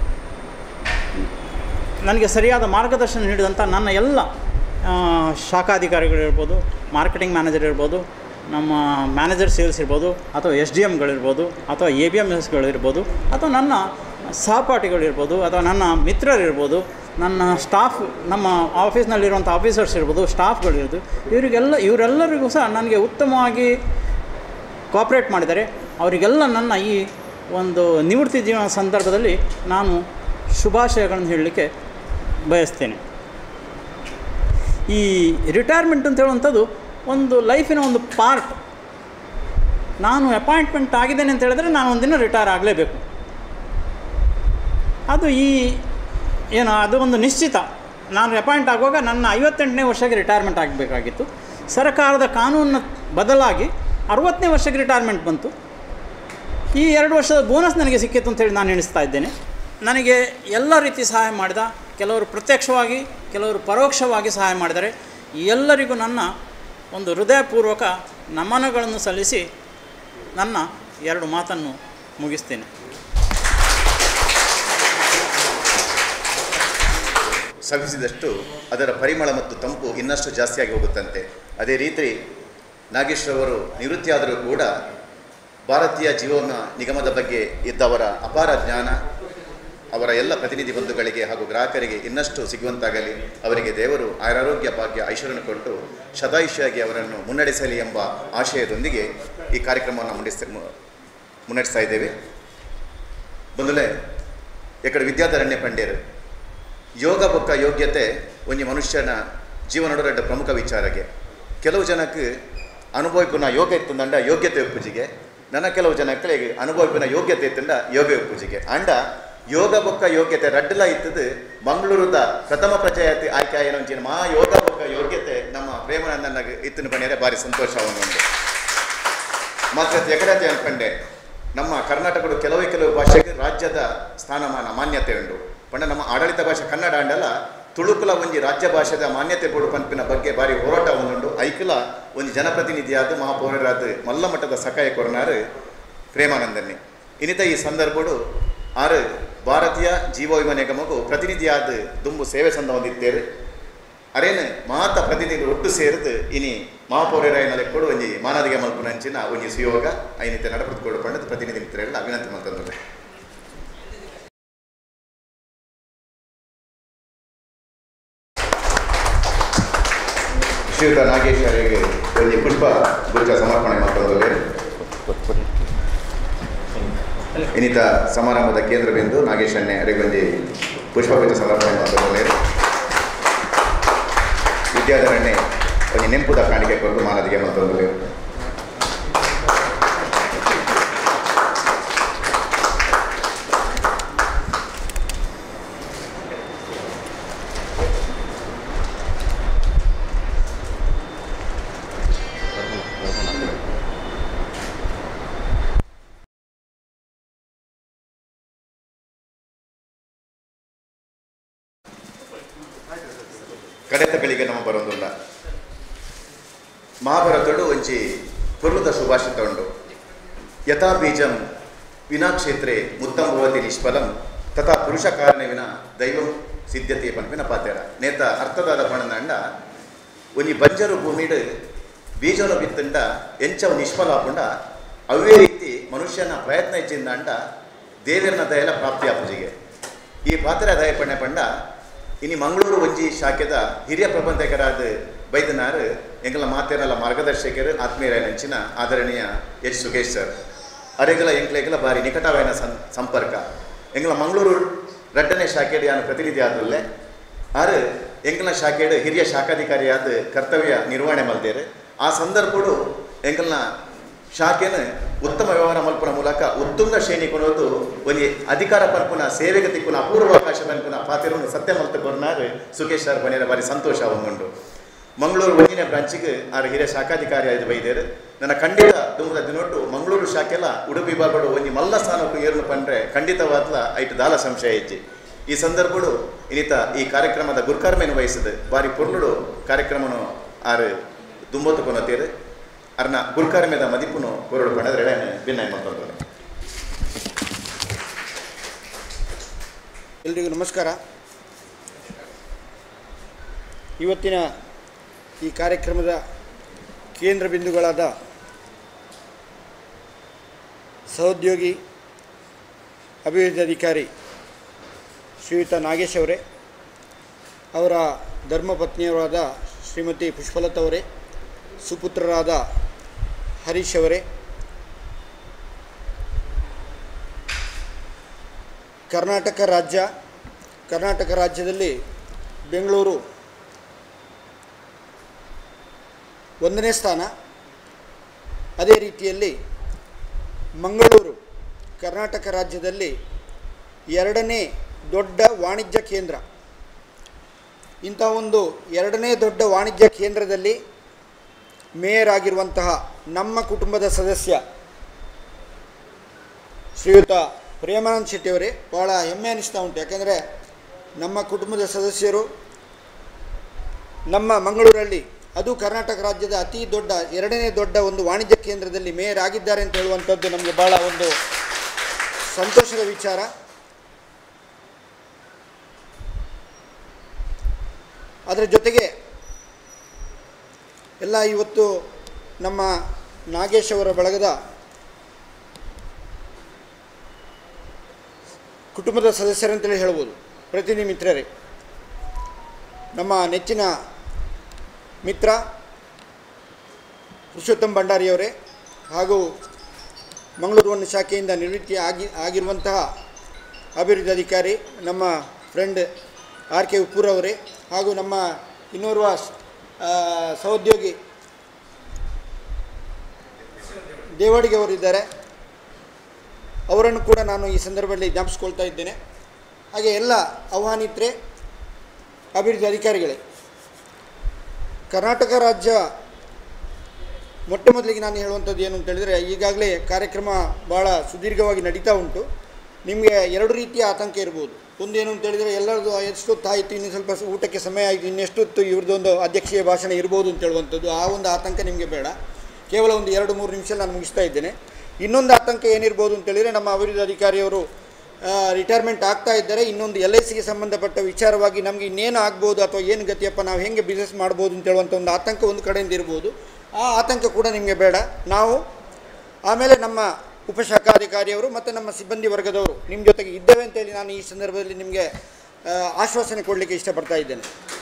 ನನಗೆ ಸರಿಯಾದ ಮಾರ್ಗದರ್ಶನ ನೀಡಿದಂಥ ನನ್ನ ಎಲ್ಲ ಆ, ಶಾಖಾಧಿಕಾರಿಗಳಿರ್ಬೋದು ಮಾರ್ಕೆಟಿಂಗ್ ಮ್ಯಾನೇಜರ್ ಇರ್ಬೋದು ನಮ್ಮ ಮ್ಯಾನೇಜರ್ ಸೇಲ್ಸ್ ಇರ್ಬೋದು ಅಥವಾ ಎಸ್ ಡಿ ಎಮ್ಗಳಿರ್ಬೋದು ಅಥವಾ ಎ ಬಿ ಎಮ್ ಎಸ್ಗಳಿರ್ಬೋದು ಅಥವಾ ನನ್ನ ಸಹಪಾಠಿಗಳಿರ್ಬೋದು ಅಥವಾ ನನ್ನ ಮಿತ್ರರಿರ್ಬೋದು ನನ್ನ ಸ್ಟಾಫ್ ನಮ್ಮ ಆಫೀಸ್ನಲ್ಲಿರುವಂಥ ಆಫೀಸರ್ಸ್ ಇರ್ಬೋದು ಸ್ಟಾಫ್ಗಳಿರ್ಬೋದು ಇವರಿಗೆಲ್ಲ ಇವರೆಲ್ಲರಿಗೂ ಸಹ ನನಗೆ ಉತ್ತಮವಾಗಿ ಕೋಪ್ರೇಟ್ ಮಾಡಿದ್ದಾರೆ ಅವರಿಗೆಲ್ಲ ನನ್ನ ಈ ಒಂದು ನಿವೃತ್ತಿ ಜೀವನ ಸಂದರ್ಭದಲ್ಲಿ ನಾನು ಶುಭಾಶಯಗಳನ್ನು ಹೇಳಲಿಕ್ಕೆ ಬಯಸ್ತೇನೆ ಈ ರಿಟೈರ್ಮೆಂಟ್ ಅಂತ ಹೇಳುವಂಥದ್ದು ಒಂದು ಲೈಫಿನ ಒಂದು ಪಾರ್ಟ್ ನಾನು ಅಪಾಯಿಂಟ್ಮೆಂಟ್ ಆಗಿದ್ದೇನೆ ಅಂತ ಹೇಳಿದ್ರೆ ನಾನು ಒಂದಿನ ರಿಟೈರ್ ಆಗಲೇಬೇಕು ಅದು ಈ ಏನು ಅದು ಒಂದು ನಿಶ್ಚಿತ ನಾನು ಅಪಾಯಿಂಟ್ ಆಗುವಾಗ ನನ್ನ ಐವತ್ತೆಂಟನೇ ವರ್ಷಕ್ಕೆ ರಿಟೈರ್ಮೆಂಟ್ ಆಗಬೇಕಾಗಿತ್ತು ಸರ್ಕಾರದ ಕಾನೂನಿನ ಬದಲಾಗಿ ಅರವತ್ತನೇ ವರ್ಷಕ್ಕೆ ರಿಟೈರ್ಮೆಂಟ್ ಬಂತು ಈ ಎರಡು ವರ್ಷದ ಬೋನಸ್ ನನಗೆ ಸಿಕ್ಕಿತ್ತು ಅಂತೇಳಿ ನಾನು ಎಣಿಸ್ತಾ ಇದ್ದೇನೆ ನನಗೆ ಎಲ್ಲ ರೀತಿ ಸಹಾಯ ಮಾಡಿದ ಕೆಲವರು ಪ್ರತ್ಯಕ್ಷವಾಗಿ ಕೆಲವರು ಪರೋಕ್ಷವಾಗಿ ಸಹಾಯ ಮಾಡಿದ್ದಾರೆ ಎಲ್ಲರಿಗೂ ನನ್ನ ಒಂದು ಹೃದಯಪೂರ್ವಕ ನಮನಗಳನ್ನು ಸಲ್ಲಿಸಿ ನನ್ನ ಎರಡು ಮಾತನ್ನು ಮುಗಿಸ್ತೇನೆ ಸವಿಸಿದಷ್ಟು ಅದರ ಪರಿಮಳ ಮತ್ತು ತಂಪು ಇನ್ನಷ್ಟು ಜಾಸ್ತಿಯಾಗಿ ಹೋಗುತ್ತಂತೆ ಅದೇ ರೀತಿ ನಾಗೇಶ್ ಅವರು ನಿವೃತ್ತಿ ಆದರೂ ಕೂಡ ಭಾರತೀಯ ಜೀವನ ನಿಗಮದ ಬಗ್ಗೆ ಇದ್ದವರ ಅಪಾರ ಜ್ಞಾನ ಅವರ ಎಲ್ಲ ಪ್ರತಿನಿಧಿ ಬಂಧುಗಳಿಗೆ ಹಾಗೂ ಗ್ರಾಹಕರಿಗೆ ಇನ್ನಷ್ಟು ಸಿಗುವಂತಾಗಲಿ ಅವರಿಗೆ ದೇವರು ಆರೋಗ್ಯ ಭಾಗ್ಯ ಐಶ್ವರ್ಯನ ಕೊಟ್ಟು ಶತಾಯುಷ್ಯಾಗಿ ಅವರನ್ನು ಮುನ್ನಡೆಸಲಿ ಎಂಬ ಆಶಯದೊಂದಿಗೆ ಈ ಕಾರ್ಯಕ್ರಮವನ್ನು ಮುನ್ನಡೆಸ ಮುನ್ನಡೆಸ್ತಾ ಇದ್ದೇವೆ ಬಂದುಲೆ ಎಕಡೆ ವಿದ್ಯಾಧರಣ್ಯ ಪಂಡ್ಯರು ಯೋಗ ಬೊಕ್ಕ ಯೋಗ್ಯತೆ ಒಂಜಿ ಮನುಷ್ಯನ ಜೀವನದ ಪ್ರಮುಖ ವಿಚಾರಗೆ ಕೆಲವು ಜನಕ್ಕೆ ಅನುಭವಿಪಿನ ಯೋಗ ಇತ್ತಂದಂಡ ಯೋಗ್ಯತೆ ಒಪ್ಪುಜಿಗೆ ನನ್ನ ಕೆಲವು ಜನಕ್ಕೆ ಅನುಭವಿಪಿನ ಯೋಗ್ಯತೆ ಇತ್ತಂಡ ಯೋಗ ಒಪ್ಪುಜಿಗೆ ಅಂಡ ಯೋಗ ಬೊಕ್ಕ ಯೋಗ್ಯತೆ ರಡ್ಡಲ ಇತ್ತದು ಮಂಗಳೂರದ ಪ್ರಥಮ ಪ್ರಜಾಯತಿ ಆಯ್ಕೆ ಆಯ್ನ ಮಾ ಯೋಗ ಬೊಕ್ಕ ಯೋಗ್ಯತೆ ನಮ್ಮ ಪ್ರೇಮಾನಂದನ ಇತ್ತಿನ ಬಣ್ಣಿಯರೆ ಭಾರಿ ಸಂತೋಷವನ್ನು ಉಂಟು ಮಾತ್ರ ಎಕಡತೆ ಅನ್ಕಂಡೆ ನಮ್ಮ ಕರ್ನಾಟಕದ ಕೆಲವೇ ಕೆಲವು ಭಾಷೆಗೆ ರಾಜ್ಯದ ಸ್ಥಾನಮಾನ ಮಾನ್ಯತೆ ಉಂಟು ಪಂಡ ನಮ್ಮ ಆಡಳಿತ ಭಾಷೆ ಕನ್ನಡ ಅಂಡಲ್ಲ ತುಳುಕುಲ ಒಂಜಿ ರಾಜ್ಯ ಭಾಷೆದ ಮಾನ್ಯತೆ ಕೊಡು ಪಂಪಿನ ಬಗ್ಗೆ ಬಾರಿ ಹೋರಾಟ ಒಂದುಂಡು ಐಕುಲ ಒಂದು ಜನಪ್ರತಿನಿಧಿಯಾದ ಮಹಾಪೌರರಾದ ಮಲ್ಲ ಮಟ್ಟದ ಸಕಾಯ ಕೊರನಾರು ಪ್ರೇಮಾನಂದನ್ನಿ ಇನ್ನಿತ ಈ ಸಂದರ್ಭಡು ಆರು ಭಾರತೀಯ ಜೀವ ವಿಮಾ ನಿಗಮಗೂ ಪ್ರತಿನಿಧಿಯಾದ ದುಂಬು ಸೇವೆ ಸಂದ ಹೊಂದಿದ್ದೇರು ಅರೇನು ಮಾತ ಪ್ರತಿನಿಧಿಗಳು ಒಟ್ಟು ಸೇರಿದು ಇನಿ ಮಹಾಪೌರರಾಯನಲ್ಲಿ ಕೊಡು ಒಂಜಿ ಮಾನದಿಗೆ ಮಲ್ಪುನಂಚಿನ ಒಂಜಿ ಸುಯೋಗ ಐನಿತೆ ನಡಪಡಿಸಿಕೊಂಡು ಪಂಡದ ಪ್ರತಿನಿಧಿ ಮಿತ್ರರೆಲ್ಲ ಅಭಿನಂದನೆ ಮಾಡ್ತಂದ್ರೆ ಶ್ರೀಯುತ ನಾಗೇಶ್ ಅವರಿಗೆ ಒಂದು ಪುಷ್ಪ ಗುಚ್ಛ ಸಮರ್ಪಣೆ ಮಾಡ್ಕೊಂಡ್ರೆ ಇನ್ನಿತ ಸಮಾರಂಭದ ಕೇಂದ್ರ ಬಿಂದು ನಾಗೇಶನ್ನೇ ಅವರಿಗೊಂದು ಪುಷ್ಪಗುಚ್ಛ ಸಮರ್ಪಣೆ ಮಾಡ್ಕೊಂಡ್ರೆ ವಿದ್ಯಾಧರಣ್ಯ ಒಂದು ನೆಂಪುದ ಕಾಣಿಕೆ ಕೊಟ್ಟು ಮಾನದಿಗೆ ಮತ್ತೊಂದು ಕಡೆತಗಳಿಗೆ ನಮ್ಮ ಬರೋದಿಲ್ಲ ಮಹಾಭಾರತಡು ಒಂಜಿ ಪುರ್ಲುದ ಸುಭಾಷಿತ ಉಂಡು ಯಥಾ ಬೀಜಂ ವಿನಾ ಕ್ಷೇತ್ರೆ ಮುತ್ತಂ ಭವತಿ ನಿಷ್ಫಲಂ ತಥಾ ಪುರುಷ ಕಾರಣವಿನ ದೈವಂ ಸಿದ್ಧತೆ ಪಂಪಿನ ಪಾತ್ಯರ ನೇತ ಅರ್ಥದಾದ ಪಣನಂಡ ಒಂಜಿ ಬಂಜರು ಭೂಮಿಡ್ ಬೀಜನು ಬಿತ್ತಂಡ ಎಂಚವು ನಿಷ್ಫಲ ಆಪುಂಡ ಅವೇ ರೀತಿ ಮನುಷ್ಯನ ಪ್ರಯತ್ನ ಹೆಚ್ಚಿಂದ ಅಂಡ ದೇವರನ ದಯಲ ಪ್ರಾಪ್ತಿ ಆಪುಜಿಗೆ ಈ ಪಾತ್ರ ದಯ ಪಣ್ಣ ಪಂಡ ಇನಿ ಮಂಗಳೂರು ಒಂಜಿ ಶಾಖೆದ ಹಿರಿಯ ಪ್ರಬಂಧಕರಾದ ಬೈದನಾರ್ ಎಂಗಲ ಮಾತೇನಲ್ಲ ಮಾರ್ಗದರ್ಶಕರು ಆತ್ಮೀಯರ ನೆಂಚಿನ ಆದರಣೀಯ ಎಚ್ ಸುಗೇಶ್ ಸರ್ ಅರೆಗಲ ಎಂಕ್ಲೆಗಲ ಬಾರಿ ನಿಕಟವಾದ ಸಂ ಸಂಪರ್ಕ ಎಂಗಲ ಮಂಗಳೂರು ರಡ್ಡನೇ ಶಾಖೆಡ್ ಯಾನು ಪ್ರತಿನಿಧಿ ಆದಲ್ಲೇ ಆರು ಎಂಗಲ ಶಾಖೆಡ್ ಹಿರಿಯ ಶಾಖಾಧಿಕಾರಿಯಾದ ಕರ್ತವ್ಯ ನಿರ್ವಹಣೆ ಮಲ್ದೇರು ಆ ಸಂದರ್ಭಡು ಎಂಗಲ್ನ ಶಾಖೆನ ಉತ್ತಮ ವ್ಯವಹಾರ ಮಲ್ಪನ ಮೂಲಕ ಉತ್ತುಂಗ ಶ್ರೇಣಿ ಕೊನೋದು ಒಂದು ಅಧಿಕಾರ ಪಂಪುನ ಸೇವೆಗೆ ತಿಕ್ಕುನ ಅಪೂರ್ವ ಅವಕಾಶ ಪಂಪುನ ಪಾತಿರನ್ನು ಸತ್ಯ ಮಲ್ತ ಕೊರ್ನಾರು ಸುಖೇಶ್ ಸರ್ ಬನ್ನಿರ ಬಾರಿ ಸಂತೋಷ ಒಂದುಂಡು ಮಂಗಳೂರು ಒಂದನೇ ಬ್ರಾಂಚಿಗೆ ಆರು ಹಿರಿಯ ಶಾಖಾಧಿಕಾರಿ ಆಯ್ದು ಬೈದೇರು ನನ್ನ ಖಂಡಿತ ದುಂಬದ ದಿನೊಟ್ಟು ಮಂಗಳೂರು ಶಾಖೆಲ ಉಡುಪಿ ಬಾಬಡು ಒಂಜಿ ಮಲ್ಲ ಸ್ಥಾನಕ್ಕೂ ಏರ್ನು ಪಂಡ್ರೆ ಖಂಡಿತವಾದ್ಲ ಐಟು ದಾಲ ಸಂಶಯ ಇಜ್ಜಿ ಈ ಸಂದರ್ಭಡು ಇನ್ನಿತ ಈ ಕಾರ್ಯಕ್ರಮದ ಗುರ್ಕಾರ್ಮೆನ್ ವಹಿಸಿದ ಬಾರಿ ಪೊರ್ಲುಡು ಕಾರ್ಯಕ್ರಮನು ಆರು ದುಂಬೋತು ಕೊನತೀರು ಅರ್ನ ಗುರ್ಕಾರ್ಮೆದ ಮದಿಪುನು ಕೊರಡು ಪಣದ್ರೆ ಭಿನ್ನ ಮತ್ತೊಂದು ಎಲ್ರಿಗೂ ನಮಸ್ಕಾರ ಇವತ್ತಿನ ಈ ಕಾರ್ಯಕ್ರಮದ ಕೇಂದ್ರ ಬಿಂದುಗಳಾದ ಸಹೋದ್ಯೋಗಿ ಅಭಿವೃದ್ಧಿ ಅಧಿಕಾರಿ ಶ್ರೀಯುತ ನಾಗೇಶ್ ಅವರೇ ಅವರ ಧರ್ಮಪತ್ನಿಯವರಾದ ಶ್ರೀಮತಿ ಪುಷ್ಪಲತಾ ಅವರೇ ಸುಪುತ್ರರಾದ ಹರೀಶ್ ಅವರೇ ಕರ್ನಾಟಕ ರಾಜ್ಯ ಕರ್ನಾಟಕ ರಾಜ್ಯದಲ್ಲಿ ಬೆಂಗಳೂರು ಒಂದನೇ ಸ್ಥಾನ ಅದೇ ರೀತಿಯಲ್ಲಿ ಮಂಗಳೂರು ಕರ್ನಾಟಕ ರಾಜ್ಯದಲ್ಲಿ ಎರಡನೇ ದೊಡ್ಡ ವಾಣಿಜ್ಯ ಕೇಂದ್ರ ಇಂಥ ಒಂದು ಎರಡನೇ ದೊಡ್ಡ ವಾಣಿಜ್ಯ ಕೇಂದ್ರದಲ್ಲಿ ಮೇಯರ್ ಆಗಿರುವಂತಹ ನಮ್ಮ ಕುಟುಂಬದ ಸದಸ್ಯ ಶ್ರೀಯುತ ಪ್ರೇಮಾನಂದ್ ಶೆಟ್ಟಿಯವರೇ ಭಾಳ ಹೆಮ್ಮೆ ಅನಿಸ್ತಾ ಉಂಟು ಯಾಕೆಂದರೆ ನಮ್ಮ ಕುಟುಂಬದ ಸದಸ್ಯರು ನಮ್ಮ ಮಂಗಳೂರಲ್ಲಿ ಅದು ಕರ್ನಾಟಕ ರಾಜ್ಯದ ಅತಿ ದೊಡ್ಡ ಎರಡನೇ ದೊಡ್ಡ ಒಂದು ವಾಣಿಜ್ಯ ಕೇಂದ್ರದಲ್ಲಿ ಮೇಯರ್ ಆಗಿದ್ದಾರೆ ಅಂತ ಹೇಳುವಂಥದ್ದು ನಮಗೆ ಭಾಳ ಒಂದು ಸಂತೋಷದ ವಿಚಾರ ಅದರ ಜೊತೆಗೆ ಎಲ್ಲ ಇವತ್ತು ನಮ್ಮ ನಾಗೇಶ್ ಅವರ ಬಳಗದ ಕುಟುಂಬದ ಸದಸ್ಯರಂತಲೇ ಹೇಳ್ಬೋದು ಪ್ರತಿನಿಧಿ ಮಿತ್ರರೇ ನಮ್ಮ ನೆಚ್ಚಿನ ಮಿತ್ರ ಪುರುಷೋತ್ತಮ್ ಭಂಡಾರಿಯವರೇ ಹಾಗೂ ಮಂಗಳೂರು ಒಂದು ಶಾಖೆಯಿಂದ ನಿವೃತ್ತಿ ಆಗಿ ಆಗಿರುವಂತಹ ಅಭಿವೃದ್ಧಿ ಅಧಿಕಾರಿ ನಮ್ಮ ಫ್ರೆಂಡ್ ಆರ್ ಕೆ ಉಪ್ಪೂರ್ ಅವರೇ ಹಾಗೂ ನಮ್ಮ ಇನ್ನೋರ್ವ ಆ, ಸಹೋದ್ಯೋಗಿ ದೇವಾಡಿಗೆ ಅವರಿದ್ದಾರೆ ಅವರನ್ನು ಕೂಡ ನಾನು ಈ ಸಂದರ್ಭದಲ್ಲಿ ಜ್ಞಾಪಿಸ್ಕೊಳ್ತಾ ಇದ್ದೇನೆ ಹಾಗೆ ಎಲ್ಲ ಆಹ್ವಾನಿತರೆ ಅಭಿವೃದ್ಧಿ ಅಧಿಕಾರಿಗಳೇ ಕರ್ನಾಟಕ ರಾಜ್ಯ ಮೊಟ್ಟ ಮೊದಲಿಗೆ ನಾನು ಹೇಳುವಂಥದ್ದು ಏನು ಅಂತ ಹೇಳಿದರೆ ಈಗಾಗಲೇ ಕಾರ್ಯಕ್ರಮ ಭಾಳ ಸುದೀರ್ಘವಾಗಿ ನಡೀತಾ ಉಂಟು ನಿಮಗೆ ಎರಡು ರೀತಿಯ ಆತಂಕ ಇರ್ಬೋದು ಒಂದು ಏನು ಅಂತ ಹೇಳಿದರೆ ಎಲ್ಲರದು ಎಷ್ಟೊತ್ತು ಆಯಿತು ಇನ್ನು ಸ್ವಲ್ಪ ಸ- ಊಟಕ್ಕೆ ಸಮಯ ಆಯಿತು ಇನ್ನೆಷ್ಟೊತ್ತು ಇವ್ರದ್ದೊಂದು ಅಧ್ಯಕ್ಷೀಯ ಭಾಷಣ ಇರ್ಬೋದು ಅಂತ ಹೇಳುವಂಥದ್ದು ಆ ಒಂದು ಆತಂಕ ನಿಮಗೆ ಬೇಡ ಕೇವಲ ಒಂದು ಎರಡು ಮೂರು ನಿಮಿಷ ನಾನು ಮುಗಿಸ್ತಾ ಇದ್ದೇನೆ ಇನ್ನೊಂದು ಆತಂಕ ಏನಿರ್ಬೋದು ಅಂತ ಹೇಳಿದರೆ ನಮ್ಮ ಅಭಿವೃದ್ಧಿ ಅಧಿಕಾರಿಯವರು ರಿಟೈರ್ಮೆಂಟ್ ಆಗ್ತಾ ಇದ್ದಾರೆ ಇನ್ನೊಂದು ಎಲ್ ಐ ಸಿಗೆ ಸಂಬಂಧಪಟ್ಟ ವಿಚಾರವಾಗಿ ನಮಗೆ ಇನ್ನೇನು ಆಗ್ಬೋದು ಅಥವಾ ಏನು ಗತಿಯಪ್ಪ ನಾವು ಹೆಂಗೆ ಬಿಸ್ನೆಸ್ ಮಾಡ್ಬೋದು ಅಂತ ಹೇಳುವಂಥ ಒಂದು ಆತಂಕ ಒಂದು ಕಡೆಯಿಂದ ಇರ್ಬೋದು ಆ ಆತಂಕ ಕೂಡ ನಿಮಗೆ ಬೇಡ ನಾವು ಆಮೇಲೆ ನಮ್ಮ ಉಪಶಾಖಾಧಿಕಾರಿಯವರು ಮತ್ತು ನಮ್ಮ ಸಿಬ್ಬಂದಿ ವರ್ಗದವರು ನಿಮ್ಮ ಜೊತೆಗೆ ಇದ್ದೇವೆ ಅಂತೇಳಿ ನಾನು ಈ ಸಂದರ್ಭದಲ್ಲಿ ನಿಮಗೆ ಆ, ಆಶ್ವಾಸನೆ ಕೊಡಲಿಕ್ಕೆ ಇಷ್ಟಪಡ್ತಾ ಇದ್ದೇನೆ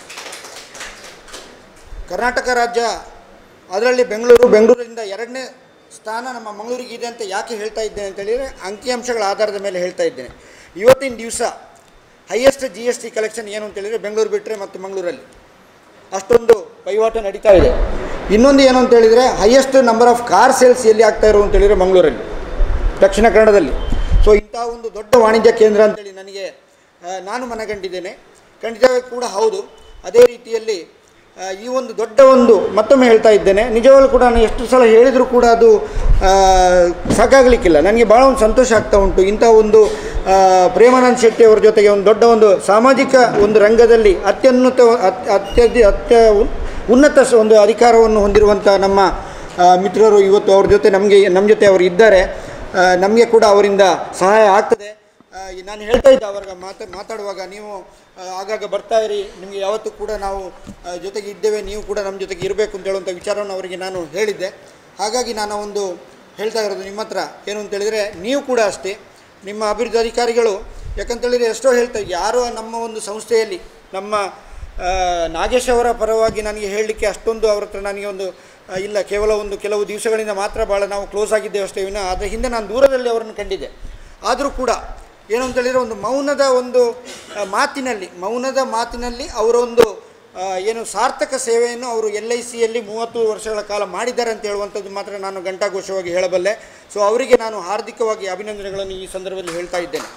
ಕರ್ನಾಟಕ ರಾಜ್ಯ ಅದರಲ್ಲಿ ಬೆಂಗಳೂರು ಬೆಂಗಳೂರಿಂದ ಎರಡನೇ ಸ್ಥಾನ ನಮ್ಮ ಮಂಗಳೂರಿಗೆ ಇದೆ ಅಂತ ಯಾಕೆ ಹೇಳ್ತಾ ಇದ್ದೇನೆ ಅಂತ ಹೇಳಿದರೆ ಅಂಕಿಅಂಶಗಳ ಆಧಾರದ ಮೇಲೆ ಹೇಳ್ತಾ ಇದ್ದೇನೆ ಇವತ್ತಿನ ದಿವಸ highest G S T collection ಏನು ಅಂತ ಹೇಳಿದರೆ ಬೆಂಗಳೂರು ಬಿಟ್ಟರೆ ಮತ್ತು ಮಂಗಳೂರಲ್ಲಿ ಅಷ್ಟೊಂದು ವಹಿವಾಟು ನಡೀತಾ ಇದೆ ಇನ್ನೊಂದು ಏನು ಅಂತ ಹೇಳಿದರೆ highest number of car sales ಎಲ್ಲಿ ಆಗ್ತಾ ಇರೋ ಅಂತ ಹೇಳಿದರೆ ಮಂಗಳೂರಲ್ಲಿ ದಕ್ಷಿಣ ಕನ್ನಡದಲ್ಲಿ ಸೊ ಇಂಥ ಒಂದು ದೊಡ್ಡ ವಾಣಿಜ್ಯ ಕೇಂದ್ರ ಅಂತೇಳಿ ನನಗೆ ಆ, ನಾನು ಮನಗಂಡಿದ್ದೇನೆ ಖಂಡಿತವಾಗಿ ಕೂಡ ಹೌದು ಅದೇ ರೀತಿಯಲ್ಲಿ ಆ, ಈ ಒಂದು ದೊಡ್ಡ ಒಂದು ಮತ್ತೊಮ್ಮೆ ಹೇಳ್ತಾ ಇದ್ದೇನೆ ನಿಜವಾಗ್ಲೂ ಕೂಡ ನಾನು ಎಷ್ಟು ಸಲ ಹೇಳಿದರೂ ಕೂಡ ಅದು ಆ, ಸಾಕಾಗಲಿಕ್ಕಿಲ್ಲ ನನಗೆ ಭಾಳ ಒಂದು ಸಂತೋಷ ಆಗ್ತಾ ಉಂಟು ಇಂಥ ಒಂದು ಆ, ಪ್ರೇಮಾನಂದ್ ಶೆಟ್ಟಿ ಅವರ ಜೊತೆಗೆ ಒಂದು ದೊಡ್ಡ ಒಂದು ಸಾಮಾಜಿಕ ಒಂದು ರಂಗದಲ್ಲಿ ಅತ್ಯುನ್ನತ ಅತ್- ಅತ್ಯಧಿ ಅತ್ಯ ಉನ್- ಉನ್ನತ ಸ- ಒಂದು ಅಧಿಕಾರವನ್ನು ಹೊಂದಿರುವಂಥ ನಮ್ಮ ಆ, ಮಿತ್ರರು ಇವತ್ತು ಅವ್ರ ಜೊತೆ ನಮಗೆ ನಮ್ಮ ಜೊತೆ ಅವರು ಇದ್ದಾರೆ ನಮಗೆ ಕೂಡ ಅವರಿಂದ ಸಹಾಯ ಆಗ್ತದೆ ಆ, ಈ ನಾನು ಹೇಳ್ತಾ ಇದ್ದೆ ಅವರ ಮಾತಾ ಮಾತಾಡುವಾಗ ನೀವು ಆ, ಆಗಾಗ ಬರ್ತಾ ಇರಿ ನಿಮಗೆ ಯಾವತ್ತೂ ಕೂಡ ನಾವು ಆ, ಜೊತೆಗೆ ಇದ್ದೇವೆ ನೀವು ಕೂಡ ನಮ್ಮ ಜೊತೆಗೆ ಇರಬೇಕು ಅಂತ ಹೇಳುವಂಥ ವಿಚಾರವನ್ನು ಅವರಿಗೆ ನಾನು ಹೇಳಿದ್ದೆ ಹಾಗಾಗಿ ನಾನು ಒಂದು ಹೇಳ್ತಾ ಇರೋದು ನಿಮ್ಮ ಹತ್ರ ಏನು ಅಂತ ಹೇಳಿದರೆ ನೀವು ಕೂಡ ಅಷ್ಟೇ ನಿಮ್ಮ ಅಭಿವೃದ್ಧಿ ಅಧಿಕಾರಿಗಳು ಯಾಕಂತೇಳಿದರೆ ಎಷ್ಟೋ ಹೇಳ್ತಾ ಯಾರೋ ನಮ್ಮ ಒಂದು ಸಂಸ್ಥೆಯಲ್ಲಿ ನಮ್ಮ ಆ, ನಾಗೇಶ್ ಅವರ ಪರವಾಗಿ ನನಗೆ ಹೇಳಲಿಕ್ಕೆ ಅಷ್ಟೊಂದು ಅವ್ರ ಹತ್ರ ನನಗೆ ಒಂದು ಆ, ಇಲ್ಲ ಕೇವಲ ಒಂದು ಕೆಲವು ದಿವಸಗಳಿಂದ ಮಾತ್ರ ಭಾಳ ನಾವು ಕ್ಲೋಸ್ ಆಗಿದ್ದೇವೆ ಅಷ್ಟೇ ವಿನ ಅದರ ಹಿಂದೆ ನಾನು ದೂರದಲ್ಲಿ ಅವರನ್ನು ಕಂಡಿದ್ದೆ ಆದರೂ ಕೂಡ ಏನು ಅಂತ ಹೇಳಿದರೆ ಒಂದು ಮೌನದ ಒಂದು ಆ, ಮಾತಿನಲ್ಲಿ ಮೌನದ ಮಾತಿನಲ್ಲಿ ಅವರೊಂದು ಆ, ಏನು ಸಾರ್ಥಕ ಸೇವೆಯನ್ನು ಅವರು ಎಲ್ ಐ ಸಿಯಲ್ಲಿ ಮೂವತ್ತು ವರ್ಷಗಳ ಕಾಲ ಮಾಡಿದ್ದಾರೆ ಅಂತ ಹೇಳುವಂಥದ್ದು ಮಾತ್ರ ನಾನು ಘಂಟಾಘೋಷವಾಗಿ ಹೇಳಬಲ್ಲೆ ಸೊ ಅವರಿಗೆ ನಾನು ಹಾರ್ದಿಕವಾಗಿ ಅಭಿನಂದನೆಗಳನ್ನು ಈ ಸಂದರ್ಭದಲ್ಲಿ ಹೇಳ್ತಾ ಇದ್ದೇನೆ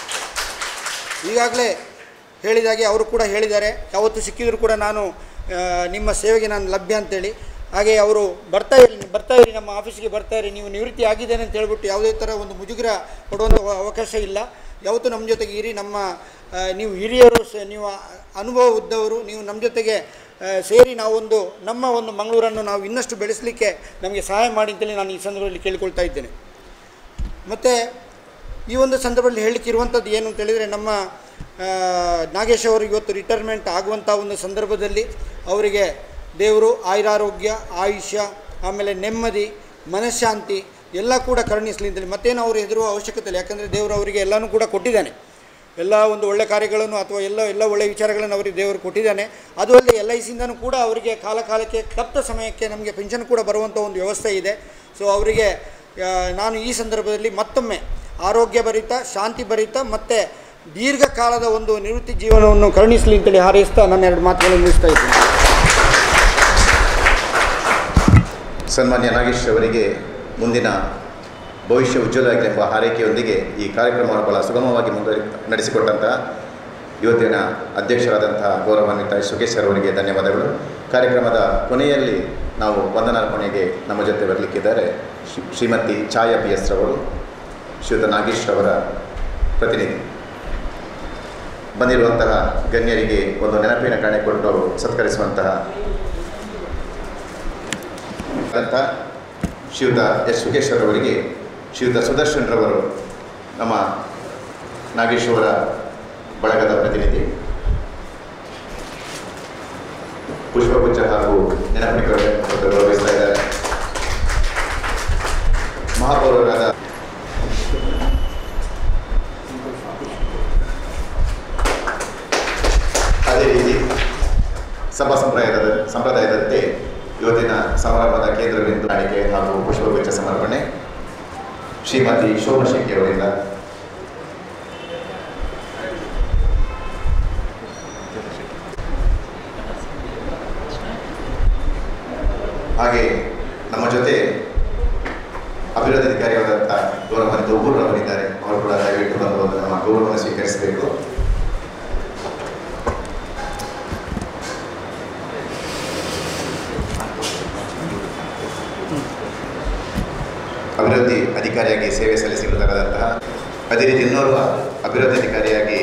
ಈಗಾಗಲೇ ಹೇಳಿದಾಗೆ ಅವರು ಕೂಡ ಹೇಳಿದ್ದಾರೆ ಯಾವತ್ತು ಸಿಕ್ಕಿದರೂ ಕೂಡ ನಾನು ಆ, ನಿಮ್ಮ ಸೇವೆಗೆ ನಾನು ಲಭ್ಯ ಅಂತೇಳಿ ಹಾಗೆ ಅವರು ಬರ್ತಾ ಇರಿ ಬರ್ತಾ ಇರಿ ನಮ್ಮ ಆಫೀಸಿಗೆ ಬರ್ತಾ ಇರಿ ನೀವು ನಿವೃತ್ತಿ ಆಗಿದ್ದೇನೆ ಅಂತ ಹೇಳ್ಬಿಟ್ಟು ಯಾವುದೇ ಥರ ಒಂದು ಮುಜುಗರ ಕೊಡುವಂಥ ಅವ- ಅವಕಾಶ ಇಲ್ಲ ಯಾವತ್ತೂ ನಮ್ಮ ಜೊತೆಗೆ ಇರಿ ನಮ್ಮ ಆ, ನೀವು ಹಿರಿಯರು ಸ ನೀವು ಆ- ಅನುಭವ ಉದ್ದವರು ನೀವು ನಮ್ಮ ಜೊತೆಗೆ ಆ, ಸೇರಿ ನಾವೊಂದು ನಮ್ಮ ಒಂದು ಮಂಗಳೂರನ್ನು ನಾವು ಇನ್ನಷ್ಟು ಬೆಳೆಸಲಿಕ್ಕೆ ನಮಗೆ ಸಹಾಯ ಮಾಡಿ ಅಂತೇಳಿ ನಾನು ಈ ಸಂದರ್ಭದಲ್ಲಿ ಕೇಳಿಕೊಳ್ತಾ ಇದ್ದೇನೆ ಮತ್ತು ಈ ಒಂದು ಸಂದರ್ಭದಲ್ಲಿ ಹೇಳಲಿಕ್ಕೆ ಇರುವಂಥದ್ದು ಏನು ಅಂತ ಹೇಳಿದರೆ ನಮ್ಮ ಆ, ನಾಗೇಶ್ ಅವರು ಇವತ್ತು ರಿಟೈರ್ಮೆಂಟ್ ಆಗುವಂಥ ಒಂದು ಸಂದರ್ಭದಲ್ಲಿ ಅವರಿಗೆ ದೇವರು ಆಯುರಾರೋಗ್ಯ ಆಯುಷ್ಯ ಆಮೇಲೆ ನೆಮ್ಮದಿ ಮನಃಶಾಂತಿ ಎಲ್ಲ ಕೂಡ ಕರುಣಿಸಲಿ ಅಂತೇಳಿ ಮತ್ತೇನು ಅವರು ಹೆದರುವ ಅವಶ್ಯಕತೆ ಇಲ್ಲ ಯಾಕಂದರೆ ದೇವರು ಅವರಿಗೆ ಎಲ್ಲನೂ ಕೂಡ ಕೊಟ್ಟಿದ್ದಾನೆ ಎಲ್ಲ ಒಂದು ಒಳ್ಳೆ ಕಾರ್ಯಗಳನ್ನು ಅಥವಾ ಎಲ್ಲ ಎಲ್ಲ ಒಳ್ಳೆ ವಿಚಾರಗಳನ್ನು ಅವರಿಗೆ ದೇವರು ಕೊಟ್ಟಿದ್ದಾನೆ ಅದು ಅಲ್ಲದೆ ಎಲ್ ಐ ಸಿಯಿಂದನೂ ಕೂಡ ಅವರಿಗೆ ಕಾಲ ಕಾಲಕ್ಕೆ ತಪ್ಪ ಸಮಯಕ್ಕೆ ನಮಗೆ ಪೆನ್ಷನ್ ಕೂಡ ಬರುವಂಥ ಒಂದು ವ್ಯವಸ್ಥೆ ಇದೆ ಸೊ ಅವರಿಗೆ ಆ, ನಾನು ಈ ಸಂದರ್ಭದಲ್ಲಿ ಮತ್ತೊಮ್ಮೆ ಆರೋಗ್ಯ ಭರಿತ ಶಾಂತಿ ಭರಿತ ಮತ್ತು ದೀರ್ಘಕಾಲದ ಒಂದು ನಿವೃತ್ತಿ ಜೀವನವನ್ನು ಕರುಣಿಸಲಿ ಅಂತೇಳಿ ಹಾರೈಸ್ತಾ ನನ್ನ ಎರಡು ಮಾತುಗಳನ್ನು ಮುಗಿಸ್ತಾ ಇದ್ದೀನಿ ಸನ್ಮಾನ್ಯ ನಾಗೇಶ್ ಅವರಿಗೆ ಮುಂದಿನ ಭವಿಷ್ಯ ಉಜ್ವಲವಾಗಲಿ ಎಂಬ ಹಾರೈಕೆಯೊಂದಿಗೆ ಈ ಕಾರ್ಯಕ್ರಮವನ್ನು ಬಹಳ ಸುಗಮವಾಗಿ ಮುಂದುವರಿ ನಡೆಸಿಕೊಟ್ಟಂತಹ ಇವತ್ತಿನ ಅಧ್ಯಕ್ಷರಾದಂತಹ ಗೌರವಾನ್ವಿತ ಸುಖೇಶ್ ಸರ್ ಅವರಿಗೆ ಧನ್ಯವಾದಗಳು ಕಾರ್ಯಕ್ರಮದ ಕೊನೆಯಲ್ಲಿ ನಾವು ವಂದನಾ ಕೊನೆಗೆ ನಮ್ಮ ಜೊತೆ ಬರಲಿಕ್ಕಿದ್ದಾರೆ ಶ್ರೀ- ಶ್ರೀಮತಿ ಛಾಯಾ ಪಿ ಎಸ್ ರವರು ಶ್ರೀಯುತ ನಾಗೇಶ್ ಅವರ ಪ್ರತಿನಿಧಿ ಬಂದಿರುವಂತಹ ಗಣ್ಯರಿಗೆ ಒಂದು ನೆನಪಿನ ಕಾಣೆ ಕೊಟ್ಟು ಸತ್ಕರಿಸುವಂತಹ ಅಂತ ಶ್ರೀಯುತ ಎಸ್ ಸುಖೇಶ್ವರ್ ಅವರಿಗೆ ಶ್ರೀಯುತ ಸುದರ್ಶನ್ ರವರು ನಮ್ಮ ನಾಗೇಶ್ ಅವರ ಬಳಗದ ಪ್ರತಿನಿಧಿ ಪುಷ್ಪಗುಚ್ಛ ಹಾಗೂ ನೆನಪಿನ ಕೊಟ್ಟು ಗೌರವಿಸ್ತಾ ಇದ್ದಾರೆ ಮಹಾಪೌರರಾದ ಇವತ್ತಿನ ಸಮಾರಂಭದ ಕೇಂದ್ರ ಬಿಂದು ಕಾಣಿಕೆ ಹಾಗೂ ಪುಷ್ಪಗುಚ್ಛ ಸಮರ್ಪಣೆ ಶ್ರೀಮತಿ ಶೋಭಾ ಶೆಟ್ಟಿ ಅವರಿಂದ ಹಾಗೆ ನಮ್ಮ ಜೊತೆ ಅಭಿವೃದ್ಧಿ ಅಧಿಕಾರಿಯಾದಂಥ ಗೌರವಾನ್ವಿತ ಉಗುರು ಅವರಿದ್ದಾರೆ ಅವರು ಕೂಡ ದಯವಿಟ್ಟು ಬಂದು ಒಂದು ನಮ್ಮ ಗೌರವವನ್ನು ಸ್ವೀಕರಿಸಬೇಕು ಅಭಿವೃದ್ಧಿ ಅಧಿಕಾರಿಯಾಗಿ ಸೇವೆ ಸಲ್ಲಿಸಿರುತ್ತಾದಂತಹ ಅದೇ ರೀತಿ ಇನ್ನೋರ್ವ ಅಭಿವೃದ್ಧಿ ಅಧಿಕಾರಿಯಾಗಿ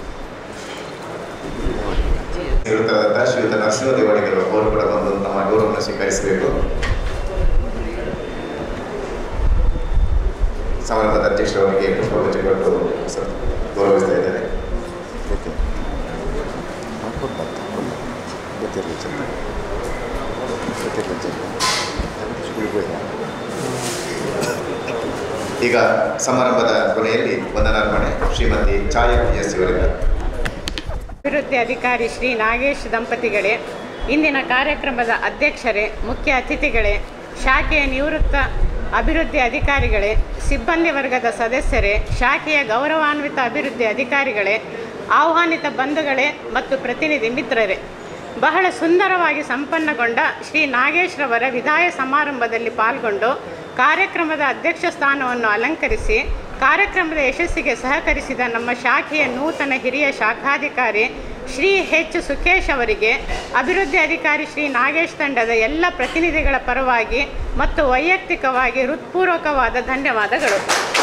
ಇರುತ್ತಾದಂತಹ ಶ್ರೀಯುತ ನರಸಿಂಹ ದೇವಾಡಿಗರು ಅವರು ಕೂಡ ಬಂದು ನಮ್ಮ ಗೌರವವನ್ನು ಸ್ವೀಕರಿಸಬೇಕು ಸಮಾರಂಭದ ಅಧ್ಯಕ್ಷರವರಿಗೆ ಪುಷ್ಪಗುಚ್ಛ ಕೊಟ್ಟು ಸ- ಗೌರವಿಸ್ತಾ ಇದ್ದಾರೆ ಈಗ ಸಮಾರಂಭದ ಕೊನೆಯಲ್ಲಿ ವಂದನಾರ್ಪಣೆ ಶ್ರೀಮತಿ ಛಾಯಾ ಎಸ್ ಇವರಿಂದ ಅಭಿವೃದ್ಧಿ ಅಧಿಕಾರಿ ಶ್ರೀ ನಾಗೇಶ್ ದಂಪತಿಗಳೇ ಇಂದಿನ ಕಾರ್ಯಕ್ರಮದ ಅಧ್ಯಕ್ಷರೇ ಮುಖ್ಯ ಅತಿಥಿಗಳೇ ಶಾಖೆಯ ನಿವೃತ್ತ ಅಭಿವೃದ್ಧಿ ಅಧಿಕಾರಿಗಳೇ ಸಿಬ್ಬಂದಿ ವರ್ಗದ ಸದಸ್ಯರೇ ಶಾಖೆಯ ಗೌರವಾನ್ವಿತ ಅಭಿವೃದ್ಧಿ ಅಧಿಕಾರಿಗಳೇ ಆಹ್ವಾನಿತ ಬಂಧುಗಳೇ ಮತ್ತು ಪ್ರತಿನಿಧಿ ಮಿತ್ರರೇ ಬಹಳ ಸುಂದರವಾಗಿ ಸಂಪನ್ನಗೊಂಡ ಶ್ರೀ ನಾಗೇಶ್ರವರ ವಿದಾಯ ಸಮಾರಂಭದಲ್ಲಿ ಪಾಲ್ಗೊಂಡು ಕಾರ್ಯಕ್ರಮದ ಅಧ್ಯಕ್ಷ ಸ್ಥಾನವನ್ನು ಅಲಂಕರಿಸಿ ಕಾರ್ಯಕ್ರಮದ ಯಶಸ್ಸಿಗೆ ಸಹಕರಿಸಿದ ನಮ್ಮ ಶಾಖೆಯ ನೂತನ ಹಿರಿಯ ಶಾಖಾಧಿಕಾರಿ ಶ್ರೀ ಎಚ್ ಸುಖೇಶ್ ಅವರಿಗೆ ಅಭಿವೃದ್ಧಿ ಅಧಿಕಾರಿ ಶ್ರೀ ನಾಗೇಶ್ ತಂಡದ ಎಲ್ಲ ಪ್ರತಿನಿಧಿಗಳ ಪರವಾಗಿ ಮತ್ತು ವೈಯಕ್ತಿಕವಾಗಿ ಹೃತ್ಪೂರ್ವಕವಾದ ಧನ್ಯವಾದಗಳು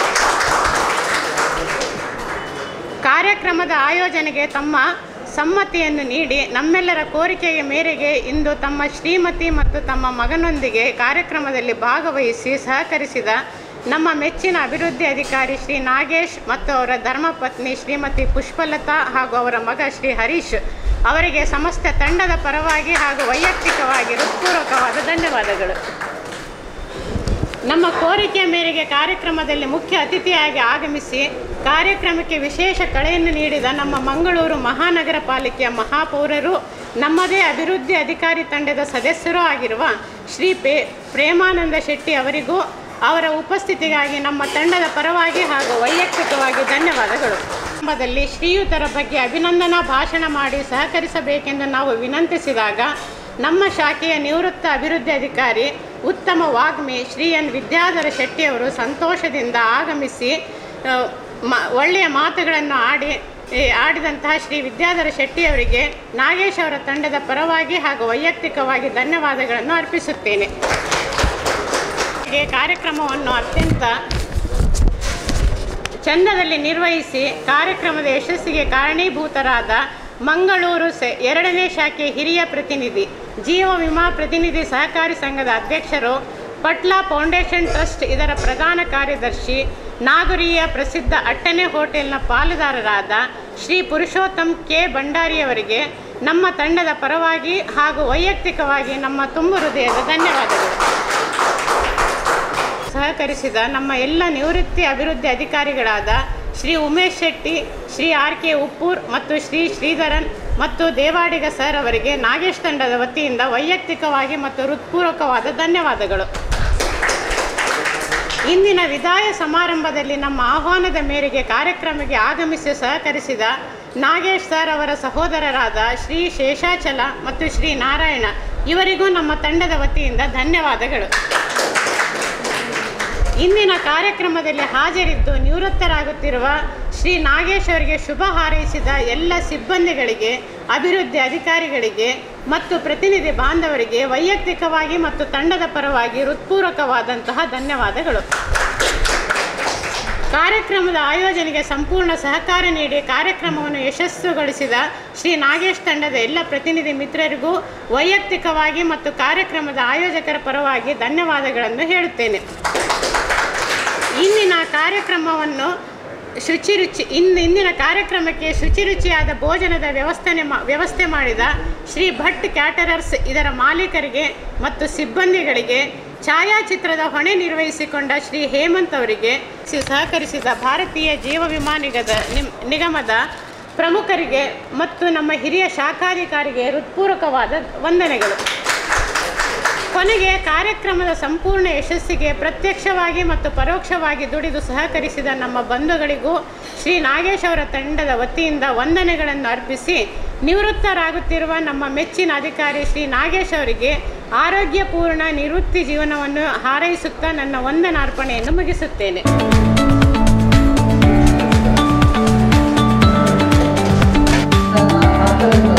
ಕಾರ್ಯಕ್ರಮದ ಆಯೋಜನೆಗೆ ತಮ್ಮ ಸಮ್ಮತಿಯನ್ನು ನೀಡಿ ನಮ್ಮೆಲ್ಲರ ಕೋರಿಕೆಯ ಮೇರೆಗೆ ಇಂದು ತಮ್ಮ ಶ್ರೀಮತಿ ಮತ್ತು ತಮ್ಮ ಮಗನೊಂದಿಗೆ ಕಾರ್ಯಕ್ರಮದಲ್ಲಿ ಭಾಗವಹಿಸಿ ಸಹಕರಿಸಿದ ನಮ್ಮ ಮೆಚ್ಚಿನ ಅಭಿವೃದ್ಧಿ ಅಧಿಕಾರಿ ಶ್ರೀ ನಾಗೇಶ್ ಮತ್ತು ಅವರ ಧರ್ಮಪತ್ನಿ ಶ್ರೀಮತಿ ಪುಷ್ಪಲತಾ ಹಾಗೂ ಅವರ ಮಗ ಶ್ರೀ ಹರೀಶ್ ಅವರಿಗೆ ಸಮಸ್ತ ತಂಡದ ಪರವಾಗಿ ಹಾಗೂ ವೈಯಕ್ತಿಕವಾಗಿ ಹೃತ್ಪೂರ್ವಕವಾದ ಧನ್ಯವಾದಗಳು ನಮ್ಮ ಕೋರಿಕೆಯ ಮೇರೆಗೆ ಕಾರ್ಯಕ್ರಮದಲ್ಲಿ ಮುಖ್ಯ ಅತಿಥಿಯಾಗಿ ಆಗಮಿಸಿ ಕಾರ್ಯಕ್ರಮಕ್ಕೆ ವಿಶೇಷ ಕಳೆಯನ್ನು ನೀಡಿದ ನಮ್ಮ ಮಂಗಳೂರು ಮಹಾನಗರ ಪಾಲಿಕೆಯ ಮಹಾಪೌರರು ನಮ್ಮದೇ ಅಭಿವೃದ್ಧಿ ಅಧಿಕಾರಿ ತಂಡದ ಸದಸ್ಯರೂ ಆಗಿರುವ ಶ್ರೀ ಪೇ ಪ್ರೇಮಾನಂದ ಶೆಟ್ಟಿ ಅವರಿಗೂ ಅವರ ಉಪಸ್ಥಿತಿಗಾಗಿ ನಮ್ಮ ತಂಡದ ಪರವಾಗಿ ಹಾಗೂ ವೈಯಕ್ತಿಕವಾಗಿ ಧನ್ಯವಾದಗಳು ಆರಂಭದಲ್ಲಿ ಶ್ರೀಯುತರ ಬಗ್ಗೆ ಅಭಿನಂದನಾ ಭಾಷಣ ಮಾಡಿ ಸಹಕರಿಸಬೇಕೆಂದು ನಾವು ವಿನಂತಿಸಿದಾಗ ನಮ್ಮ ಶಾಖೆಯ ನಿವೃತ್ತ ಅಭಿವೃದ್ಧಿ ಅಧಿಕಾರಿ ಉತ್ತಮ ವಾಗ್ಮಿ ಶ್ರೀ ಎನ್ ವಿದ್ಯಾಧರ ಶೆಟ್ಟಿಯವರು ಸಂತೋಷದಿಂದ ಆಗಮಿಸಿ ಆ, ಮ ಒಳ್ಳೆಯ ಮಾತುಗಳನ್ನು ಆಡಿ ಈ ಆಡಿದಂತಹ ಶ್ರೀ ವಿದ್ಯಾಧರ ಶೆಟ್ಟಿಯವರಿಗೆ ನಾಗೇಶ್ ಅವರ ತಂಡದ ಪರವಾಗಿ ಹಾಗೂ ವೈಯಕ್ತಿಕವಾಗಿ ಧನ್ಯವಾದಗಳನ್ನು ಅರ್ಪಿಸುತ್ತೇನೆ ಹೀಗೆ ಕಾರ್ಯಕ್ರಮವನ್ನು ಅತ್ಯಂತ ಚಂದದಲ್ಲಿ ನಿರ್ವಹಿಸಿ ಕಾರ್ಯಕ್ರಮದ ಯಶಸ್ಸಿಗೆ ಕಾರಣೀಭೂತರಾದ ಮಂಗಳೂರು ಸೆ ಎರಡನೇ ಶಾಖೆ ಹಿರಿಯ ಪ್ರತಿನಿಧಿ ಜೀವ ವಿಮಾ ಪ್ರತಿನಿಧಿ ಸಹಕಾರಿ ಸಂಘದ ಅಧ್ಯಕ್ಷರು ಪಟ್ಲ ಫೌಂಡೇಶನ್ ಟ್ರಸ್ಟ್ ಇದರ ಪ್ರಧಾನ ಕಾರ್ಯದರ್ಶಿ ನಾಗುರಿಯ ಪ್ರಸಿದ್ಧ ಅಟ್ಟನೆ ಹೋಟೆಲ್ನ ಪಾಲುದಾರರಾದ ಶ್ರೀ ಪುರುಷೋತ್ತಮ್ ಕೆ ಭಂಡಾರಿಯವರಿಗೆ ನಮ್ಮ ತಂಡದ ಪರವಾಗಿ ಹಾಗೂ ವೈಯಕ್ತಿಕವಾಗಿ ನಮ್ಮ ತುಂಬು ಹೃದಯದ ಧನ್ಯವಾದಗಳು ಸಹಕರಿಸಿದ ನಮ್ಮ ಎಲ್ಲ ನಿವೃತ್ತಿ ಅಭಿವೃದ್ಧಿ ಅಧಿಕಾರಿಗಳಾದ ಶ್ರೀ ಉಮೇಶ್ ಶೆಟ್ಟಿ ಶ್ರೀ ಆರ್ ಕೆ ಉಪ್ಪೂರ್ ಮತ್ತು ಶ್ರೀ ಶ್ರೀಧರನ್ ಮತ್ತು ದೇವಾಡಿಗ ಸರ್ ಅವರಿಗೆ ನಾಗೇಶ್ ತಂಡದ ವತಿಯಿಂದ ವೈಯಕ್ತಿಕವಾಗಿ ಮತ್ತು ಹೃತ್ಪೂರ್ವಕವಾದ ಧನ್ಯವಾದಗಳು ಇಂದಿನ ವಿದಾಯ ಸಮಾರಂಭದಲ್ಲಿ ನಮ್ಮ ಆಹ್ವಾನದ ಮೇರೆಗೆ ಕಾರ್ಯಕ್ರಮಕ್ಕೆ ಆಗಮಿಸಿ ಸಹಕರಿಸಿದ ನಾಗೇಶ್ ಸರ್ ಅವರ ಸಹೋದರರಾದ ಶ್ರೀ ಶೇಷಾಚಲ ಮತ್ತು ಶ್ರೀ ನಾರಾಯಣ ಇವರಿಗೂ ನಮ್ಮ ತಂಡದ ವತಿಯಿಂದ ಧನ್ಯವಾದಗಳು ಇಂದಿನ ಕಾರ್ಯಕ್ರಮದಲ್ಲಿ ಹಾಜರಿದ್ದು ನಿವೃತ್ತರಾಗುತ್ತಿರುವ ಶ್ರೀ ನಾಗೇಶ್ ಅವರಿಗೆ ಶುಭ ಹಾರೈಸಿದ ಎಲ್ಲ ಸಿಬ್ಬಂದಿಗಳಿಗೆ ಅಭಿವೃದ್ಧಿ ಅಧಿಕಾರಿಗಳಿಗೆ ಮತ್ತು ಪ್ರತಿನಿಧಿ ಬಾಂಧವರಿಗೆ ವೈಯಕ್ತಿಕವಾಗಿ ಮತ್ತು ತಂಡದ ಪರವಾಗಿ ಹೃತ್ಪೂರ್ವಕವಾದಂತಹ ಧನ್ಯವಾದಗಳು ಕಾರ್ಯಕ್ರಮದ ಆಯೋಜನೆಗೆ ಸಂಪೂರ್ಣ ಸಹಕಾರ ನೀಡಿ ಕಾರ್ಯಕ್ರಮವನ್ನು ಯಶಸ್ಸುಗೊಳಿಸಿದ ಶ್ರೀ ನಾಗೇಶ್ ತಂಡದ ಎಲ್ಲ ಪ್ರತಿನಿಧಿ ಮಿತ್ರರಿಗೂ ವೈಯಕ್ತಿಕವಾಗಿ ಮತ್ತು ಕಾರ್ಯಕ್ರಮದ ಆಯೋಜಕರ ಪರವಾಗಿ ಧನ್ಯವಾದಗಳನ್ನು ಹೇಳುತ್ತೇನೆ ಇಂದಿನ ಕಾರ್ಯಕ್ರಮವನ್ನು ಶುಚಿ ರುಚಿ ಇನ್ನು ಇಂದಿನ ಕಾರ್ಯಕ್ರಮಕ್ಕೆ ಶುಚಿ ರುಚಿಯಾದ ಭೋಜನದ ವ್ಯವಸ್ಥೆ ಮಾ ವ್ಯವಸ್ಥೆ ಮಾಡಿದ ಶ್ರೀ ಭಟ್ ಕ್ಯಾಟರರ್ಸ್ ಇದರ ಮಾಲೀಕರಿಗೆ ಮತ್ತು ಸಿಬ್ಬಂದಿಗಳಿಗೆ ಛಾಯಾಚಿತ್ರದ ಹೊಣೆ ನಿರ್ವಹಿಸಿಕೊಂಡ ಶ್ರೀ ಹೇಮಂತ್ ಅವರಿಗೆ ಸಿ- ಸಹಕರಿಸಿದ ಭಾರತೀಯ ಜೀವ ವಿಮಾ ನಿಗದ ನಿಮ್ ನಿಗಮದ ಪ್ರಮುಖರಿಗೆ ಮತ್ತು ನಮ್ಮ ಹಿರಿಯ ಶಾಖಾಧಿಕಾರಿಗೆ ಹೃತ್ಪೂರ್ವಕವಾದ ವಂದನೆಗಳು ಕೊನೆಗೆ ಕಾರ್ಯಕ್ರಮದ ಸಂಪೂರ್ಣ ಯಶಸ್ಸಿಗೆ ಪ್ರತ್ಯಕ್ಷವಾಗಿ ಮತ್ತು ಪರೋಕ್ಷವಾಗಿ ದುಡಿದು ಸಹಕರಿಸಿದ ನಮ್ಮ ಬಂಧುಗಳಿಗೂ ಶ್ರೀ ನಾಗೇಶ್ ಅವರ ತಂಡದ ವತಿಯಿಂದ ವಂದನೆಗಳನ್ನು ಅರ್ಪಿಸಿ ನಿವೃತ್ತರಾಗುತ್ತಿರುವ ನಮ್ಮ ಮೆಚ್ಚಿನ ಅಧಿಕಾರಿ ಶ್ರೀ ನಾಗೇಶ್ ಅವರಿಗೆ ಆರೋಗ್ಯಪೂರ್ಣ ನಿವೃತ್ತಿ ಜೀವನವನ್ನು ಹಾರೈಸುತ್ತಾ ನನ್ನ ವಂದನಾರ್ಪಣೆಯನ್ನು ಮುಗಿಸುತ್ತೇನೆ ನನ್ನ